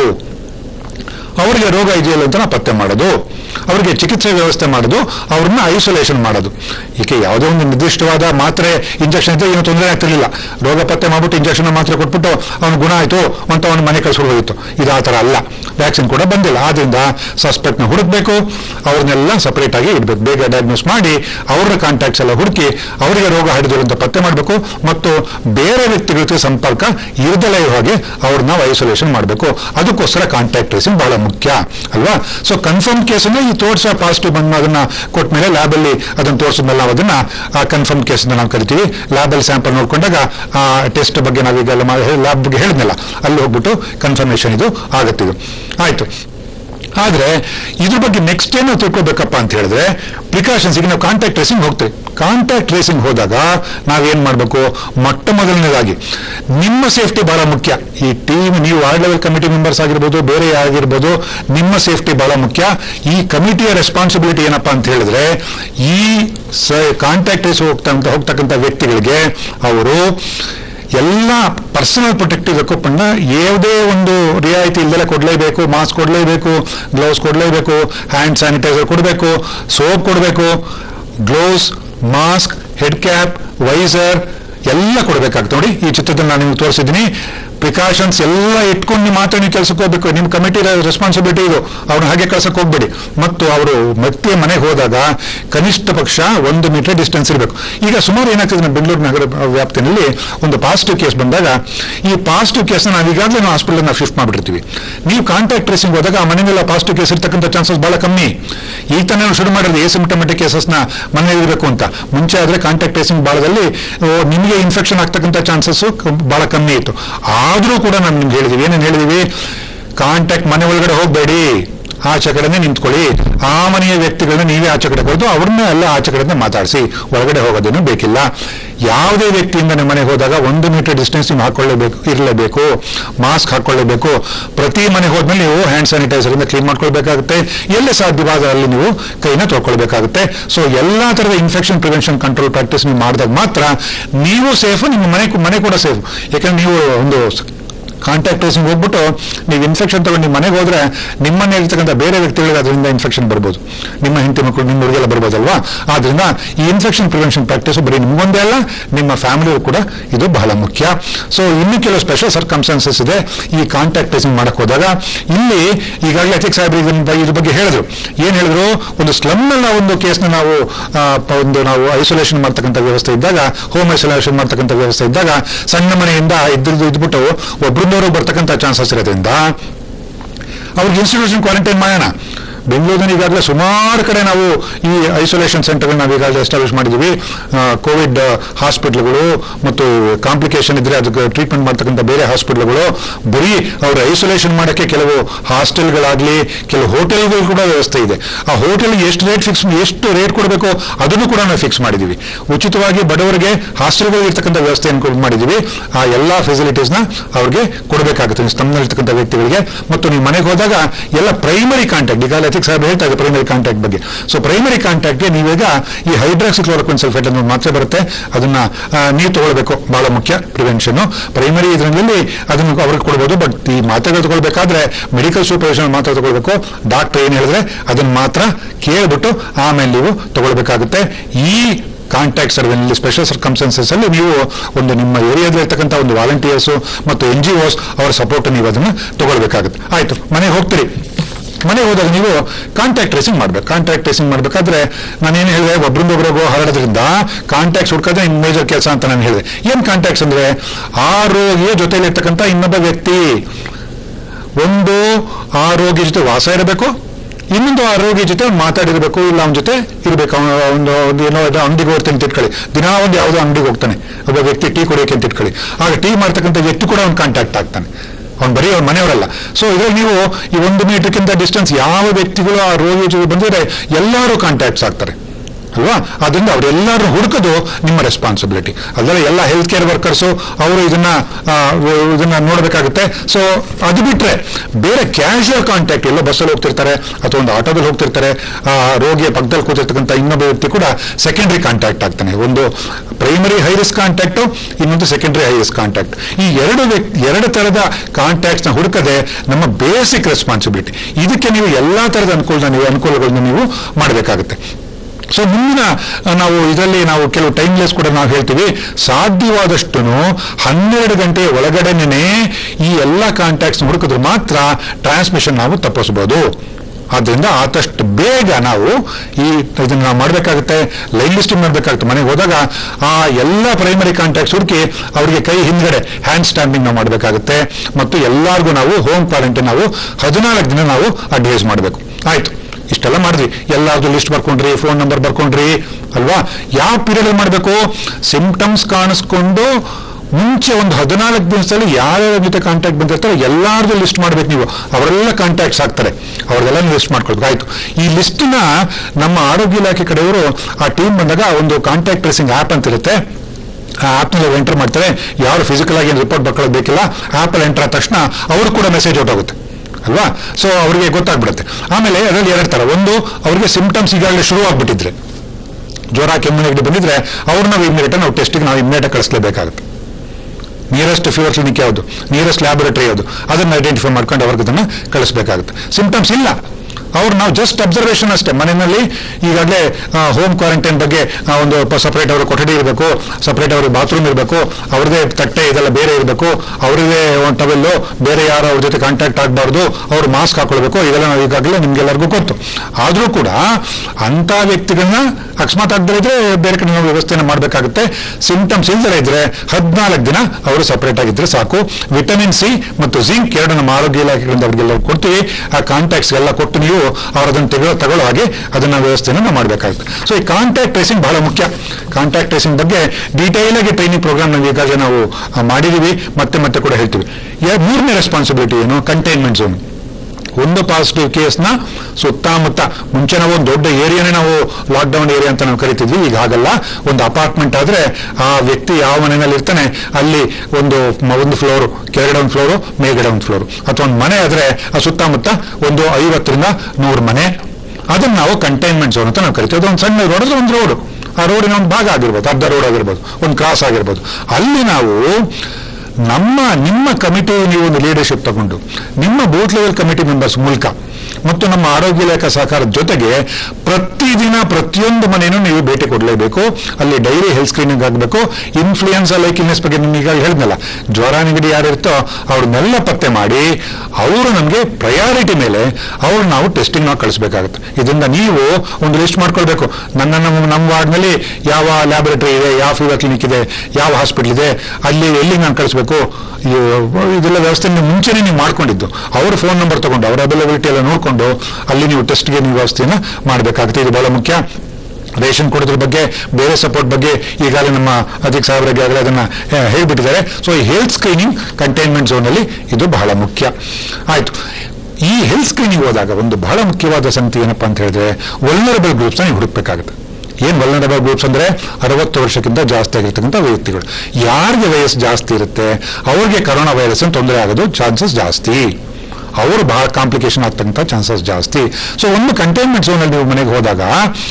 ಅವರಿಗೆ ರೋಗ ಇದೆಯಲ್ಲ ಅಂತ ನಾವು ಪತ್ತೆ ಮಾಡೋದು ಅವರಿಗೆ ಚಿಕಿತ್ಸೆ ವ್ಯವಸ್ಥೆ ಮಾಡೋದು ಅವ್ರನ್ನ ಐಸೋಲೇಷನ್ ಮಾಡೋದು ಈಕೆ ಯಾವುದೋ ಒಂದು ನಿರ್ದಿಷ್ಟವಾದ ಮಾತ್ರೆ ಇಂಜೆಕ್ಷನ್ ಇದ್ದರೆ ಏನೂ ತೊಂದರೆ ಆಗ್ತಿರ್ಲಿಲ್ಲ ರೋಗ ಪತ್ತೆ ಮಾಡ್ಬಿಟ್ಟು ಇಂಜೆಕ್ಷನ್ ಮಾತ್ರೆ ಕೊಟ್ಬಿಟ್ಟು ಅವನು ಗುಣ ಆಯಿತು ಅಂತ ಅವನ ಮನೆ ಕಳ್ಸ್ಕೊಂಡು ಹೋಗಿತ್ತು ಇದು ಆ ಥರ ಅಲ್ಲ ವ್ಯಾಕ್ಸಿನ್ ಕೂಡ ಬಂದಿಲ್ಲ ಆದ್ರಿಂದ ಸಸ್ಪೆಕ್ಟ್ನ ಹುಡುಕ್ಬೇಕು ಅವ್ರನ್ನೆಲ್ಲ ಸಪರೇಟ್ ಆಗಿ ಇಡಬೇಕು ಬೇಗ ಡಯಾಗ್ನೋಸ್ ಮಾಡಿ ಅವರ ಕಾಂಟ್ಯಾಕ್ಟ್ಸ್ ಎಲ್ಲ ಹುಡುಕಿ ಅವರಿಗೆ ರೋಗ ಹರಡಿದ್ರು ಅಂತ ಪತ್ತೆ ಮಾಡಬೇಕು ಮತ್ತು ಬೇರೆ ವ್ಯಕ್ತಿಗಳ ಜೊತೆ ಸಂಪರ್ಕ ಇರದಲೇ ಇರೋ ಹಾಗೆ ಅವ್ರನ್ನ ನಾವು ಐಸೋಲೇಷನ್ ಮಾಡಬೇಕು ಅದಕ್ಕೋಸ್ಕರ ಕಾಂಟ್ಯಾಕ್ಟ್ ಟ್ರೇಸಿಂಗ್ ಬಹಳ ಮುಖ್ಯ ಅಲ್ವಾ ಸೊ ಕನ್ಫರ್ಮ್ ಕೇಸನ್ನ ಈ ತೋರಿಸ ಪಾಸಿಟಿವ್ ಬಂದ ಅದನ್ನ ಕೊಟ್ಟ ಮೇಲೆ ಲ್ಯಾಬಲ್ಲಿ ಅದನ್ನು ತೋರಿಸಿದ್ಮೇಲೆ ನಾವು ಅದನ್ನ ಕನ್ಫರ್ಮ್ ಕೇಸ್ ಅಂತ ನಾವು ಕರಿತೀವಿ ಲ್ಯಾಬಲ್ಲಿ ಸ್ಯಾಂಪಲ್ ನೋಡ್ಕೊಂಡಾಗ ಆ ಟೆಸ್ಟ್ ಬಗ್ಗೆ ನಾವೀಗೆಲ್ಲ ಲ್ಯಾಬ್ ಬಗ್ಗೆ ಹೇಳಿದ್ನಲ್ಲ ಅಲ್ಲಿ ಹೋಗ್ಬಿಟ್ಟು ಕನ್ಫರ್ಮೇಷನ್ ಇದು ಆಗುತ್ತಿದ್ದು ಆಯ್ತು ಆದ್ರೆ ಇದ್ರ ಬಗ್ಗೆ ನೆಕ್ಸ್ಟ್ ಏನು ತಿಳ್ಕೊಬೇಕಪ್ಪ ಅಂತ ಹೇಳಿದ್ರೆ ಪ್ರಿಕಾಷನ್ಸ್ ಈಗ ನಾವು ಕಾಂಟ್ಯಾಕ್ಟ್ ಟ್ರೇಸಿಂಗ್ ಹೋಗ್ತೀವಿ ಕಾಂಟ್ಯಾಕ್ಟ್ ಟ್ರೇಸಿಂಗ್ ಹೋದಾಗ ನಾವೇನ್ ಮಾಡಬೇಕು ಮೊಟ್ಟ ಮೊದಲನೇದಾಗಿ ನಿಮ್ಮ ಸೇಫ್ಟಿ ಬಹಳ ಮುಖ್ಯ ಈ ಟೀಮ್ ನೀವು ವಾರ್ಡ್ ಲೆವೆಲ್ ಕಮಿಟಿ ಮೆಂಬರ್ಸ್ ಆಗಿರ್ಬೋದು ಬೇರೆ ಯಾರಿಗಿರ್ಬೋದು ನಿಮ್ಮ ಸೇಫ್ಟಿ ಬಹಳ ಮುಖ್ಯ ಈ ಕಮಿಟಿಯ ರೆಸ್ಪಾನ್ಸಿಬಿಲಿಟಿ ಏನಪ್ಪಾ ಅಂತ ಹೇಳಿದ್ರೆ ಈ ಕಾಂಟ್ಯಾಕ್ಟ್ ಟ್ರೇಸ್ ಹೋಗ್ತಂತ ಹೋಗ್ತಕ್ಕಂಥ ವ್ಯಕ್ತಿಗಳಿಗೆ ಅವರು ಎಲ್ಲ ಪರ್ಸನಲ್ ಪ್ರೊಟೆಕ್ಟಿವ್ ಎಕ್ವಿಪ್ಮೆಂಟ್ನ ಯಾವುದೇ ಒಂದು ರಿಯಾಯಿತಿ ಇಲ್ಲದೆ ಕೊಡಲೇಬೇಕು ಮಾಸ್ಕ್ ಕೊಡಲೇಬೇಕು ಗ್ಲೌಸ್ ಕೊಡಲೇಬೇಕು ಹ್ಯಾಂಡ್ ಸ್ಯಾನಿಟೈಸರ್ ಕೊಡಬೇಕು ಸೋಪ್ ಕೊಡಬೇಕು gloves mask head cap visor ಎಲ್ಲ ಕೊಡಬೇಕಾಗ್ತದೆ ನೋಡಿ ಈ ಚಿತ್ರದಲ್ಲಿ ನಾನು ನಿಮ್ಗೆ ತೋರಿಸಿದ್ದೀನಿ ಪ್ರಿಕಾಷನ್ಸ್ ಎಲ್ಲ ಇಟ್ಕೊಂಡು ನೀವು ಮಾತ್ರ ನೀವು ಕೆಲಸಕ್ಕೆ ಹೋಗ್ಬೇಕು ನಿಮ್ಮ ಕಮಿಟಿ ರೆಸ್ಪಾನ್ಸಿಬಿಲಿಟಿ ಇದು ಅವ್ರನ್ನ ಹಾಗೆ ಕಳ್ಸಕ್ಕೆ ಹೋಗ್ಬೇಡಿ ಮತ್ತು ಅವರು ಮತ್ತೆ ಮನೆಗೆ ಹೋದಾಗ ಕನಿಷ್ಠ ಪಕ್ಷ ಒಂದು ಮೀಟರ್ ಡಿಸ್ಟೆನ್ಸ್ ಇರಬೇಕು ಈಗ ಸುಮಾರು ಏನಾಗ್ತದೆ ನಮ್ಮ ಬೆಂಗಳೂರು ನಗರ ವ್ಯಾಪ್ತಿನಲ್ಲಿ ಒಂದು ಪಾಸಿಟಿವ್ ಕೇಸ್ ಬಂದಾಗ ಈ ಪಾಸಿಟಿವ್ ಕೇಸ್ನ ನಾವು ಈಗಾಗಲೇ ನಾವು ಹಾಸ್ಪಿಟಲ್ ನಾವು ಶಿಫ್ಟ್ ಮಾಡಿಬಿಡ್ತೀವಿ ನೀವು ಕಾಂಟ್ಯಾಕ್ಟ್ ಟ್ರೇಸಿಂಗ್ ಹೋದಾಗ ಆ ಮನೆಯಲ್ಲ ಪಾಸಿಟಿವ್ ಕೇಸ್ ಇರ್ತಕ್ಕಂಥ ಚಾನ್ಸಸ್ ಬಹಳ ಕಮ್ಮಿ ಈಗ ತಾನೇ ನಾವು ಶುರು ಮಾಡಿದ್ರೆ ಎಸಿಮ್ಟಮೆಟಿಕ್ ಕೇಸಸ್ನ ಮನೇಲಿ ಇರಬೇಕು ಅಂತ ಮುಂಚೆ ಆದರೆ ಕಾಂಟ್ಯಾಕ್ಟ್ ಟ್ರೇಸಿಂಗ್ ಭಾಳದಲ್ಲಿ ಓ, ನಿಮಗೆ ಇನ್ಫೆಕ್ಷನ್ ಆಗ್ತಕ್ಕಂಥ ಚಾನ್ಸಸ್ ಬಹಳ ಕಮ್ಮಿ ಇತ್ತು ಆದರೂ ಕೂಡ ನಾನು ನಿಮ್ಗೆ ಹೇಳಿದೀವಿ ಏನೇನು ಹೇಳಿದೀವಿ ಕಾಂಟ್ಯಾಕ್ಟ್ ಮನೆ ಒಳಗಡೆ ಹೋಗಬೇಡಿ ಆಚೆ ಕಡೆನೇ ನಿಂತ್ಕೊಳ್ಳಿ ಆ ಮನೆಯ ವ್ಯಕ್ತಿಗಳನ್ನ ನೀವೇ ಆಚೆ ಕಡೆ ಕರೆದು ಅವ್ರನ್ನ ಎಲ್ಲ ಆಚೆ ಕಡೆಯಿಂದ ಮಾತಾಡಿಸಿ ಒಳಗಡೆ ಹೋಗೋದೇನು ಬೇಕಿಲ್ಲ ಯಾವುದೇ ವ್ಯಕ್ತಿಯಿಂದ ನಿಮ್ಮ ಮನೆಗೆ ಹೋದಾಗ ಒಂದು ಮೀಟರ್ ಡಿಸ್ಟೆನ್ಸ್ ನೀವು ಹಾಕೊಳ್ಳೇಬೇಕು ಇರಲೇಬೇಕು ಮಾಸ್ಕ್ ಹಾಕೊಳ್ಳೇಬೇಕು ಪ್ರತಿ ಮನೆಗೆ ಹೋದ್ಮೇಲೆ ನೀವು ಹ್ಯಾಂಡ್ ಸ್ಯಾನಿಟೈಸರ್ ಇಂದ ಕ್ಲೀನ್ ಮಾಡ್ಕೊಳ್ಬೇಕಾಗುತ್ತೆ ಎಲ್ಲಿ ಸಾಧ್ಯವಾದ ಅಲ್ಲಿ ನೀವು ಕೈನ ತೊಳ್ಕೊಳ್ಬೇಕಾಗುತ್ತೆ ಸೊ ಎಲ್ಲಾ ತರದ ಇನ್ಫೆಕ್ಷನ್ ಪ್ರಿವೆನ್ಷನ್ ಕಂಟ್ರೋಲ್ ಪ್ರಾಕ್ಟೀಸ್ ನೀವು ಮಾಡಿದಾಗ ಮಾತ್ರ ನೀವು ಸೇಫ್ ನಿಮ್ಮ ಮನೆ ಮನೆ ಕೂಡ ಸೇಫ್ ಯಾಕಂದ್ರೆ ನೀವು ಒಂದು ಕಾಂಟ್ಯಾಕ್ಟ್ ಟ್ರೇಸಿಂಗ್ ಹೋಗ್ಬಿಟ್ಟು ನೀವು ಇನ್ಫೆಕ್ಷನ್ ತಗೊಂಡು ನಿಮ್ಮ ಮನೆಗೆ ಹೋದ್ರೆ ನಿಮ್ಮನ್ನೇ ಇರ್ತಕ್ಕಂಥ ಬೇರೆ ವ್ಯಕ್ತಿಗಳಿಗೆ ಅದರಿಂದ ಇನ್ಫೆಕ್ಷನ್ ಬರ್ಬೋದು ನಿಮ್ಮ ಹೆಂಡತಿ ಮಕ್ಕಳು ನಿಮ್ಮ ಹುಡುಗೆಲ್ಲ ಬರ್ಬೋದಲ್ವಾ ಆದ್ರಿಂದ ಈ ಇನ್ಫೆಕ್ಷನ್ ಪ್ರಿವೆನ್ಷನ್ ಪ್ರಾಕ್ಟೀಸ್ ಬರೀ ನಿಮ್ಗೊಂದೇ ಅಲ್ಲ ನಿಮ್ಮ ಫ್ಯಾಮಿಲಿಗೂ ಕೂಡ ಇದು ಬಹಳ ಮುಖ್ಯ ಸೊ ಇನ್ನು ಕೆಲವು ಸ್ಪೆಷಲ್ ಸರ್ಕಮ್ಸ್ಟಾನ್ಸಸ್ ಇದೆ ಈ ಕಾಂಟ್ಯಾಕ್ಟ್ ಟ್ರೇಸಿಂಗ್ ಮಾಡಕ್ ಹೋದಾಗ ಇಲ್ಲಿ ಈಗಾಗಲೇ ಅತಿಕ್ ಸಾಹೇಬ್ರು ಇದನ್ನ ಬ- ಇದ್ರ ಬಗ್ಗೆ ಹೇಳಿದ್ರು ಏನ್ ಹೇಳಿದ್ರು ಒಂದು ಸ್ಲಮ್ ಒಂದು ಕೇಸ್ನ ನಾವು ಆ, ಪ- ಒಂದು ನಾವು ಐಸೋಲೇಷನ್ ಮಾಡ್ತಕ್ಕಂಥ ವ್ಯವಸ್ಥೆ ಇದ್ದಾಗ ಹೋಮ್ ಐಸೋಲೇಷನ್ ಮಾಡ್ತಕ್ಕಂಥ ವ್ಯವಸ್ಥೆ ಇದ್ದಾಗ ಸಣ್ಣ ಮನೆಯಿಂದ ಇದ್ದು ಇದ್ಬಿಟ್ಟು ಒಬ್ರಿಂದವರು ಬರ್ತಕ್ಕಂಥ ಚಾನ್ಸಸ್ ಇರೋದ್ರಿಂದ ಅವ್ರಿಗೆ ಇನ್ಸ್ಟಿಟ್ಯೂಷನ್ ಕ್ವಾರಂಟೈನ್ ಮಾಡೋಣ ಬೆಂಗಳೂರಿನ ಈಗಾಗಲೇ ಸುಮಾರು ಕಡೆ ನಾವು ಈ ಐಸೋಲೇಷನ್ ಸೆಂಟರ್ಗಳು ನಾವು ಈಗಾಗಲೇ ಎಸ್ಟಾಬ್ಲಿಷ್ ಮಾಡಿದ್ದೀವಿ ಕೋವಿಡ್ ಹಾಸ್ಪಿಟ್ಲ್ಗಳು ಮತ್ತು ಕಾಂಪ್ಲಿಕೇಶನ್ ಇದ್ರೆ ಅದಕ್ಕೆ ಟ್ರೀಟ್ಮೆಂಟ್ ಮಾಡ್ತಕ್ಕಂಥ ಬೇರೆ ಹಾಸ್ಪಿಟ್ಲ್ಗಳು ಬರೀ ಅವ್ರ ಐಸೋಲೇಷನ್ ಮಾಡೋಕ್ಕೆ ಕೆಲವು ಹಾಸ್ಟೆಲ್ಗಳಾಗಲಿ ಕೆಲವು ಹೋಟೆಲ್ಗಳು ಕೂಡ ವ್ಯವಸ್ಥೆ ಇದೆ ಆ ಹೋಟೆಲ್ಗೆ ಎಷ್ಟು ರೇಟ್ ಫಿಕ್ಸ್ ಎಷ್ಟು ರೇಟ್ ಕೊಡಬೇಕು ಅದನ್ನು ಕೂಡ ನಾವು ಫಿಕ್ಸ್ ಮಾಡಿದ್ದೀವಿ ಉಚಿತವಾಗಿ ಬಡವರಿಗೆ ಹಾಸ್ಟೆಲ್ಗಳು ಇರ್ತಕ್ಕಂಥ ವ್ಯವಸ್ಥೆಯನ್ನು ಕೂಡ ಮಾಡಿದ್ದೀವಿ ಆ ಎಲ್ಲ ಫೆಸಿಲಿಟೀಸ್ನ ಅವ್ರಿಗೆ ಕೊಡಬೇಕಾಗುತ್ತೆ ಸ್ತಂಭದಲ್ಲಿರ್ತಕ್ಕಂಥ ವ್ಯಕ್ತಿಗಳಿಗೆ ಮತ್ತು ನೀವು ಮನೆಗೆ ಹೋದಾಗ ಎಲ್ಲ ಪ್ರೈಮರಿ ಕಾಂಟ್ಯಾಕ್ಟ್ ಈಗ ಲತಿಕ್ ಸಾಹೇಬ್ ಹೇಳ್ತಾ ಇದ್ದಾರೆ ಪ್ರೈಮರಿ ಕಾಂಟ್ಯಾಕ್ಟ್ ಬಗ್ಗೆ ಸೊ ಪ್ರೈಮರಿ ಕಾಂಟ್ಯಾಕ್ಟ್ಗೆ ನೀವೀಗ ಈ ಹೈಡ್ರಾಕ್ಸಿ ಕ್ಲೋರೋಕ್ವಿನ್ ಸಲ್ಫೇಟ್ ಅನ್ನೋ ಮಾತ್ರೆ ಬರುತ್ತೆ ಅದನ್ನ ಆ, ನೀವು ತಗೊಳ್ಬೇಕು ಬಹಳ ಮುಖ್ಯ ಪ್ರಿವೆನ್ಷನ್ ಪ್ರೈಮರಿ ಇದರಲ್ಲಿ ಅದನ್ನು ಅವ್ರಿಗೆ ಕೊಡ್ಬೋದು ಬಟ್ ಈ ಮಾತ್ರೆಗಳು ತಗೊಳ್ಬೇಕಾದ್ರೆ ಮೆಡಿಕಲ್ ಸೂಪರ್ವಿಷನ್ ಮಾತ್ರ ತಗೊಳ್ಬೇಕು ಡಾಕ್ಟರ್ ಏನು ಹೇಳಿದ್ರೆ ಅದನ್ನ ಮಾತ್ರ ಕೇಳ್ಬಿಟ್ಟು ಆಮೇಲೆ ನೀವು ತಗೊಳ್ಬೇಕಾಗುತ್ತೆ ಈ ಕಾಂಟ್ಯಾಕ್ಟ್ ಸರ್ವೆನಲ್ಲಿ ಸ್ಪೆಷಲ್ ಸರ್ಕಮ್ಸ್ಟೆನ್ಸಸ್ ಅಲ್ಲಿ ನೀವು ಒಂದು ನಿಮ್ಮ ಏರಿಯಾದಲ್ಲಿ ಇರ್ತಕ್ಕಂಥ ಒಂದು ವಾಲಂಟಿಯರ್ಸು ಮತ್ತು ಎನ್ ಜಿ ಒಸ್ ಅವರ ಸಪೋರ್ಟ್ ನೀವು ಅದನ್ನು ತಗೊಳ್ಬೇಕಾಗುತ್ತೆ ಆಯ್ತು ಮನೆಗೆ ಹೋಗ್ತೀರಿ ಮನೆಗೆ ಹೋದಾಗ ನೀವು ಕಾಂಟ್ಯಾಕ್ಟ್ ಟ್ರೇಸಿಂಗ್ ಮಾಡ್ಬೇಕು ಕಾಂಟ್ಯಾಕ್ಟ್ ಟ್ರೇಸಿಂಗ್ ಮಾಡ್ಬೇಕಾದ್ರೆ ನಾನೇನು ಹೇಳಿದೆ ಒಬ್ರಿಂದೊಬ್ರಿಗೂ ಹರಡೋದ್ರಿಂದ ಕಾಂಟ್ಯಾಕ್ಟ್ಸ್ ಹುಡ್ಕೋದ್ರೆ ಇನ್ ಮೇಜರ್ ಕೆಲಸ ಅಂತ ನಾನು ಹೇಳಿದೆ ಏನು ಕಾಂಟ್ಯಾಕ್ಟ್ಸ್ ಅಂದ್ರೆ ಆ ರೋಗಿಯ ಜೊತೆಲಿ ಇರ್ತಕ್ಕಂಥ ಇನ್ನೊಬ್ಬ ವ್ಯಕ್ತಿ ಒಂದು ಆ ರೋಗಿ ಜೊತೆ ವಾಸ ಇರಬೇಕು ಇನ್ನೊಂದು ಆ ರೋಗಿ ಜೊತೆ ಮಾತಾಡಿರ್ಬೇಕು ಇಲ್ಲ ಅವನ ಜೊತೆ ಇರಬೇಕು ಅವನ ಒಂದು ಒಂದು ಏನೋ ಇದು ಅಂಗಡಿಗೆ ಹೋಗ್ತಾನೆ ಅಂತ ಇಟ್ಕೊಳ್ಳಿ ದಿನಾ ಒಂದು ಯಾವುದೋ ಅಂಗಡಿಗೆ ಹೋಗ್ತಾನೆ ಒಬ್ಬ ವ್ಯಕ್ತಿ ಟೀ ಕುಡಿಯೋಕೆ ಅಂತ ಇಟ್ಕೊಳ್ಳಿ ಆಗ ಟೀ ಮಾಡ್ತಕ್ಕಂಥ ವ್ಯಕ್ತಿ ಕೂಡ ಅವ್ನು ಕಾಂಟ್ಯಾಕ್ಟ್ ಆಗ್ತಾನೆ ಅವ್ನು ಬರೀ ಅವ್ರ ಮನೆಯವರಲ್ಲ ಸೊ ಇದ್ರಲ್ಲಿ ನೀವು ಈ ಒಂದು ಮೀಟರ್ಗಿಂತ ಡಿಸ್ಟೆನ್ಸ್ ಯಾವ ವ್ಯಕ್ತಿಗಳು ಆ ರೋಗಿ ಜೊತೆ ಬಂದಿದ್ರೆ ಎಲ್ಲರೂ ಕಾಂಟ್ಯಾಕ್ಟ್ಸ್ ಆಗ್ತಾರೆ ಅಲ್ವಾ ಅದರಿಂದ ಅವರೆಲ್ಲರೂ ಹುಡುಕೋದು ನಿಮ್ಮ ರೆಸ್ಪಾನ್ಸಿಬಿಲಿಟಿ ಅದರ ಎಲ್ಲ ಹೆಲ್ತ್ ಕೇರ್ ವರ್ಕರ್ಸು ಅವರು ಇದನ್ನ ಆ, ವ- ಇದನ್ನ ನೋಡಬೇಕಾಗುತ್ತೆ ಸೊ ಅದು ಬಿಟ್ರೆ ಬೇರೆ ಕ್ಯಾಶುವಲ್ ಕಾಂಟ್ಯಾಕ್ಟ್ ಎಲ್ಲ ಬಸ್ಸಲ್ಲಿ ಹೋಗ್ತಿರ್ತಾರೆ ಅಥವಾ ಒಂದು ಆಟೋದಲ್ಲಿ ಹೋಗ್ತಿರ್ತಾರೆ ಆ ರೋಗಿಯ ಪಕ್ಕದಲ್ಲಿ ಕೂತಿರ್ತಕ್ಕಂಥ ಇನ್ನೊಬ್ಬ ವ್ಯಕ್ತಿ ಕೂಡ ಸೆಕೆಂಡ್ರಿ ಕಾಂಟ್ಯಾಕ್ಟ್ ಆಗ್ತಾನೆ ಒಂದು ಪ್ರೈಮರಿ ಹೈ ರಿಸ್ಕ್ ಕಾಂಟ್ಯಾಕ್ಟ್ ಇನ್ನೊಂದು ಸೆಕೆಂಡರಿ ಹೈ ರಿಸ್ಕ್ ಕಾಂಟ್ಯಾಕ್ಟ್ ಈ ಎರಡು ವ್ಯಕ್ತಿ ಎರಡು ತರದ ಕಾಂಟ್ಯಾಕ್ಟ್ಸ್ನ ಹುಡುಕದೆ ನಮ್ಮ ಬೇಸಿಕ್ ರೆಸ್ಪಾನ್ಸಿಬಿಲಿಟಿ ಇದಕ್ಕೆ ನೀವು ಎಲ್ಲಾ ತರದ ಅನುಕೂಲ ನೀವು ಅನುಕೂಲಗಳನ್ನ ನೀವು ಮಾಡಬೇಕಾಗುತ್ತೆ ಸೊ ಮುಂದಿನ ಆ, ನಾವು ಇದರಲ್ಲಿ ನಾವು ಕೆಲವು ಟೈಮ್ಲೆಸ್ ಕೂಡ ನಾವು ಹೇಳ್ತೀವಿ ಸಾಧ್ಯವಾದಷ್ಟು ಹನ್ನೆರಡು ಗಂಟೆ ಒಳಗಡೆನೇ ಈ ಎಲ್ಲ ಕಾಂಟ್ಯಾಕ್ಟ್ಸ್ ಹುಡುಕಿದ್ರೆ ಮಾತ್ರ ಟ್ರಾನ್ಸ್ಮಿಷನ್ ನಾವು ತಪ್ಪಿಸ್ಬೋದು ಆದ್ದರಿಂದ ಆದಷ್ಟು ಬೇಗ ನಾವು ಈ ಇದನ್ನ ನಾವು ಮಾಡಬೇಕಾಗುತ್ತೆ ಲೈನ್ ಲಿಸ್ಟಿಂಗ್ ಮಾಡಬೇಕಾಗುತ್ತೆ ಮನೆಗೆ ಹೋದಾಗ ಆ ಎಲ್ಲ ಪ್ರೈಮರಿ ಕಾಂಟ್ಯಾಕ್ಟ್ಸ್ ಹುಡುಕಿ ಅವರಿಗೆ ಕೈ ಹಿಂದ್ಗಡೆ ಹ್ಯಾಂಡ್ ಸ್ಟ್ಯಾಂಪಿಂಗ್ ನಾವು ಮಾಡಬೇಕಾಗುತ್ತೆ ಮತ್ತು ಎಲ್ಲರಿಗೂ ನಾವು ಹೋಮ್ ಕ್ವಾರಂಟೈನ್ ನಾವು ಹದಿನಾಲ್ಕು ದಿನ ನಾವು ಅಡ್ವೈಸ್ ಮಾಡಬೇಕು ಆಯ್ತು ಇಷ್ಟೆಲ್ಲ ಮಾಡಿದ್ವಿ ಎಲ್ಲಾರ್ದು ಲಿಸ್ಟ್ ಬರ್ಕೊಂಡ್ರಿ ಫೋನ್ ನಂಬರ್ ಬರ್ಕೊಂಡ್ರಿ ಅಲ್ವಾ ಯಾವ ಪೀರಿಯಡ್ ಮಾಡಬೇಕು ಸಿಂಪ್ಟಮ್ಸ್ ಕಾಣಿಸ್ಕೊಂಡು ಮುಂಚೆ ಒಂದು ಹದಿನಾಲ್ಕು ದಿವಸದಲ್ಲಿ ಯಾರ್ಯಾರ ಜೊತೆ ಕಾಂಟ್ಯಾಕ್ಟ್ ಬಂದಿರ್ತಾರೋ ಎಲ್ಲಾರ್ದು ಲಿಸ್ಟ್ ಮಾಡ್ಬೇಕು ನೀವು ಅವರೆಲ್ಲ ಕಾಂಟ್ಯಾಕ್ಟ್ಸ್ ಆಗ್ತಾರೆ ಅವ್ರದೆಲ್ಲ ಲಿಸ್ಟ್ ಮಾಡ್ಕೊಳ್ಬೇಕು ಆಯ್ತು ಈ ಲಿಸ್ಟ್ನ ನಮ್ಮ ಆರೋಗ್ಯ ಇಲಾಖೆ ಕಡೆಯವರು ಆ ಟೀಮ್ ಬಂದಾಗ ಒಂದು ಕಾಂಟ್ಯಾಕ್ಟ್ ಟ್ರೇಸಿಂಗ್ ಆ್ಯಪ್ ಅಂತ ಇರುತ್ತೆ ಆ ಆ್ಯಪ್ನಲ್ಲಿ ಎಂಟರ್ ಮಾಡ್ತಾರೆ ಯಾರು ಫಿಸಿಕಲ್ ಆಗಿ ರಿಪೋರ್ಟ್ ಬರ್ಕೊಳ್ಳೋದು ಬೇಕಿಲ್ಲ ಆ್ಯಪಲ್ಲಿ ಎಂಟರ್ ಆದ ತಕ್ಷಣ ಅವರು ಕೂಡ ಮೆಸೇಜ್ ಹೊಟ್ಟೋಗುತ್ತೆ ಅಲ್ವಾ ಸೊ ಅವರಿಗೆ ಗೊತ್ತಾಗ್ಬಿಡುತ್ತೆ ಆಮೇಲೆ ಅದರಲ್ಲಿ ಎರಡು ಥರ ಒಂದು ಅವರಿಗೆ ಸಿಂಪ್ಟಮ್ಸ್ ಈಗಾಗಲೇ ಶುರು ಆಗ್ಬಿಟ್ಟಿದ್ರೆ ಜ್ವರ ಕೆಮ್ಮು ನೆಗಡಿ ಬಂದಿದ್ರೆ ಅವ್ರನ್ನ ಇಮ್ಮಿಡಿಯೇಟ್ ನಾವು ಟೆಸ್ಟಿಗೆ ನಾವು ಇಮ್ಮಿಡಿಯೇಟ್ ಕಳಿಸ್ಲೇಬೇಕಾಗುತ್ತೆ ನಿಯರೆಸ್ಟ್ ಫೀವರ್ ಕ್ಲಿನಿಕ್ ಯಾವುದು ನಿಯರೆಸ್ಟ್ ಲ್ಯಾಬೊರೇಟರಿ ಯಾವುದು ಅದನ್ನು ಐಡೆಂಟಿಫೈ ಮಾಡ್ಕೊಂಡು ಅವ್ರಿಗೆ ಅದನ್ನು ಕಳಿಸ್ಬೇಕಾಗುತ್ತೆ ಸಿಂಪ್ಟಮ್ಸ್ ಇಲ್ಲ ಅವ್ರು ನಾವು ಜಸ್ಟ್ ಅಬ್ಸರ್ವೇಷನ್ ಅಷ್ಟೇ ಮನೆಯಲ್ಲಿ ಈಗಾಗಲೇ ಹೋಮ್ ಕ್ವಾರಂಟೈನ್ ಬಗ್ಗೆ ಆ, ಒಂದು ಸಪ್ರೇಟ್ ಅವರ ಕೊಠಡಿ ಇರಬೇಕು ಸಪ್ರೇಟ್ ಅವ್ರಿಗೆ ಬಾತ್ರೂಮ್ ಇರಬೇಕು ಅವ್ರದೇ ತಟ್ಟೆ ಇದೆಲ್ಲ ಬೇರೆ ಇರಬೇಕು ಅವರದೇ ಒಂದು ಟವೆಲ್ಲು ಬೇರೆ ಯಾರು ಅವ್ರ ಜೊತೆ ಕಾಂಟ್ಯಾಕ್ಟ್ ಆಗಬಾರ್ದು ಅವ್ರು ಮಾಸ್ಕ್ ಹಾಕೊಳ್ಬೇಕು ಇದೆಲ್ಲ ನಾವು ಈಗಾಗಲೇ ನಿಮ್ಗೆಲ್ಲರಿಗೂ ಗೊತ್ತು ಆದರೂ ಕೂಡ ಅಂಥ ವ್ಯಕ್ತಿಗಳನ್ನ ಅಕಸ್ಮಾತ್ ಆಗದೇ ಇದ್ರೆ ಬೇರೆ ಕಡೆ ನಾವು ವ್ಯವಸ್ಥೆನ ಮಾಡಬೇಕಾಗುತ್ತೆ ಸಿಂಪ್ಟಮ್ಸ್ ಇಲ್ದಲೇ ಇದ್ರೆ ಹದಿನಾಲ್ಕು ದಿನ ಅವರು ಸಪ್ರೇಟ್ ಆಗಿದ್ರೆ ಸಾಕು ವಿಟಮಿನ್ ಸಿ ಮತ್ತು ಜಿಂಕ್ ಎರಡು ನಮ್ಮ ಆರೋಗ್ಯ ಇಲಾಖೆಗಳಿಂದ ಅವರಿಗೆಲ್ಲ ಕೊಡ್ತೀವಿ ಆ ಕಾಂಟ್ಯಾಕ್ಟ್ಸ್ ಎಲ್ಲ ಕೊಟ್ಟು ನೀವು ಅವ್ರು ಅದನ್ನು ತೆಗೆದು ತಗೊಳ್ಳೋ ಹಾಗೆ ಅದನ್ನ ವ್ಯವಸ್ಥೆನ ನಾವು ಮಾಡಬೇಕಾಗುತ್ತೆ ಸೊ ಈ ಕಾಂಟ್ಯಾಕ್ಟ್ ಟ್ರೇಸಿಂಗ್ ಬಹಳ ಮುಖ್ಯ ಕಾಂಟ್ಯಾಕ್ಟ್ ಟ್ರೇಸಿಂಗ್ ಬಗ್ಗೆ ಡೀಟೇಲ್ ಆಗಿ ಟ್ರೈನಿಂಗ್ ಪ್ರೋಗ್ರಾಮ್ ನಾವು ಈಗಾಗಲೇ ನಾವು ಆ, ಮಾಡಿದೀವಿ ಮತ್ತೆ ಮತ್ತೆ ಕೂಡ ಹೇಳ್ತೀವಿ ಯಾ- ಮೂರನೇ ರೆಸ್ಪಾನ್ಸಿಬಿಲಿಟಿ ಏನು ಕಂಟೈನ್ಮೆಂಟ್ ಝೋನ್ ಒಂದು ಪಾಸಿಟಿವ್ ಕೇಸ್ನ ಸುತ್ತಮುತ್ತ ಮುಂಚೆ ನಾವು ಒಂದು ದೊಡ್ಡ ಏರಿಯಾನೇ ನಾವು ಲಾಕ್ಡೌನ್ ಏರಿಯಾ ಅಂತ ನಾವು ಕರಿತಿದ್ವಿ ಈಗ ಹಾಗಲ್ಲ ಒಂದು ಅಪಾರ್ಟ್ಮೆಂಟ್ ಆದ್ರೆ ಆ ವ್ಯಕ್ತಿ ಯಾವ ಮನೆಯಲ್ಲಿ ಇರ್ತಾನೆ ಅಲ್ಲಿ ಒಂದು ಮ- ಒಂದು ಫ್ಲೋರು ಕೆಳಗಡೆ ಒಂದು ಫ್ಲೋರು ಮೇಲ್ಗಡೆ ಒಂದು ಫ್ಲೋರು ಅಥವಾ ಒಂದು ಮನೆ ಆದ್ರೆ ಆ ಸುತ್ತಮುತ್ತ ಒಂದು ಐವತ್ತರಿಂದ ನೂರು ಮನೆ ಅದನ್ನ ನಾವು ಕಂಟೈನ್ಮೆಂಟ್ ಝೋನ್ ಅಂತ ನಾವು ಕರಿತೀವಿ ಅದು ಒಂದು ಸಣ್ಣ ರೋಡ್ ಅಂದ್ರೆ ಒಂದು ರೋಡು ಆ ರೋಡಿನ ಒಂದು ಭಾಗ ಆಗಿರ್ಬೋದು ಅರ್ಧ ರೋಡ್ ಆಗಿರ್ಬೋದು ಒಂದು ಕ್ರಾಸ್ ಆಗಿರ್ಬೋದು ಅಲ್ಲಿ ನಾವು ನಮ್ಮ ನಿಮ್ಮ ಕಮಿಟಿ ನೀವು ಒಂದು ಲೀಡರ್ಶಿಪ್ ತಗೊಂಡು ನಿಮ್ಮ ಬೂತ್ ಲೆವೆಲ್ ಕಮಿಟಿ ಮೆಂಬರ್ಸ್ ಮೂಲಕ ಮತ್ತು ನಮ್ಮ ಆರೋಗ್ಯ ಇಲಾಖೆ ಸಹಕಾರದ ಜೊತೆಗೆ ಪ್ರತಿದಿನ ಪ್ರತಿಯೊಂದು ಮನೆಯನ್ನು ನೀವು ಭೇಟಿ ಕೊಡಲೇಬೇಕು ಅಲ್ಲಿ ಡೈಲಿ ಹೆಲ್ತ್ ಸ್ಕ್ರೀನಿಂಗ್ ಆಗಬೇಕು ಇನ್ಫ್ಲೂಯೆನ್ಸಾ ಲೈಕ್ ಇಲ್ನೆಸ್ ಬಗ್ಗೆ ನಿಮ್ಗೆ ಈಗ ಹೇಳಿದ್ನಲ್ಲ ಜ್ವರ ನೆಗಡಿ ಯಾರಿರುತ್ತೋ ಅವ್ರನ್ನೆಲ್ಲ ಪತ್ತೆ ಮಾಡಿ ಅವರು ನಮಗೆ ಪ್ರಯಾರಿಟಿ ಮೇಲೆ ಅವ್ರು ನಾವು ಟೆಸ್ಟಿಂಗ್ ನಾವು ಕಳಿಸ್ಬೇಕಾಗುತ್ತೆ ಇದರಿಂದ ನೀವು ಒಂದು ಲಿಸ್ಟ್ ಮಾಡ್ಕೊಳ್ಬೇಕು ನನ್ನ ನಮ್ಮ ನಮ್ಮ ವಾರ್ಡ್ನಲ್ಲಿ ಯಾವ ಲ್ಯಾಬೊರೇಟರಿ ಇದೆ ಯಾವ ಫೀವರ್ ಕ್ಲಿನಿಕ್ ಇದೆ ಯಾವ ಹಾಸ್ಪಿಟಲ್ ಇದೆ ಅಲ್ಲಿ ಎಲ್ಲಿ ನಾನು ಕಳಿಸ್ಬೇಕು ಇವು- ಇದೆಲ್ಲ ವ್ಯವಸ್ಥೆ ನೀವು ಮುಂಚೆನೇ ನೀವು ಮಾಡ್ಕೊಂಡಿದ್ದು ಅವ್ರ ಫೋನ್ ನಂಬರ್ ತಗೊಂಡು ಅವ್ರ ಅವೈಲಬಿಲಿಟಿ ಎಲ್ಲ ನೋಡಿಕೊಂಡು ಅಲ್ಲಿ ನೀವು ಟೆಸ್ಟ್ಗೆ ನೀವು ವ್ಯವಸ್ಥೆಯನ್ನು ಮಾಡಬೇಕಾಗುತ್ತೆ ಇದು ಬಹಳ ಮುಖ್ಯ ರೇಷನ್ ಕೊಡೋದ್ರ ಬಗ್ಗೆ ಬೇರೆ ಸಪೋರ್ಟ್ ಬಗ್ಗೆ ಈಗಾಗಲೇ ನಮ್ಮ ಅಧಿಕ ಸಾಹೇಬರಿಗೆ ಆಗಲೇ ಅದನ್ನ ಆ, ಹೇಳ್ಬಿಟ್ಟಿದ್ದಾರೆ ಸೊ ಈ ಹೆಲ್ತ್ ಸ್ಕ್ರೀನಿಂಗ್ ಕಂಟೈನ್ಮೆಂಟ್ ಝೋನಲ್ಲಿ ಇದು ಬಹಳ ಮುಖ್ಯ ಆಯ್ತು ಈ ಹೆಲ್ತ್ ಸ್ಕ್ರೀನಿಂಗ್ ಹೋದಾಗ ಒಂದು ಬಹಳ ಮುಖ್ಯವಾದ ಸಂಗತಿ ಏನಪ್ಪಾ ಅಂತ ಹೇಳಿದ್ರೆ ವಲ್ನರಬಲ್ ಗ್ರೂಪ್ಸ್ ನೀವು ಹುಡುಕ್ಬೇಕಾಗುತ್ತೆ ಏನ್ ವಲ್ನರಬಲ್ ಗ್ರೂಪ್ಸ್ ಅಂದ್ರೆ ಅರವತ್ತು ವರ್ಷಕ್ಕಿಂತ ಜಾಸ್ತಿ ಆಗಿರ್ತಕ್ಕಂಥ ವ್ಯಕ್ತಿಗಳು ಯಾರಿಗೆ ವಯಸ್ಸು ಜಾಸ್ತಿ ಇರುತ್ತೆ ಅವ್ರಿಗೆ ಕರೋನಾ ವೈರಸ್ ತೊಂದರೆ ಆಗೋದು ಚಾನ್ಸಸ್ ಜಾಸ್ತಿ ಅವರು ಬಹಳ ಕಾಂಪ್ಲಿಕೇಶನ್ ಆಗ್ತಕ್ಕಂಥ ಚಾನ್ಸಸ್ ಜಾಸ್ತಿ ಸೊ ಒಂದು ಕಂಟೈನ್ಮೆಂಟ್ ಝೋನಲ್ಲಿ ನೀವು ಮನೆಗೆ ಹೋದಾಗ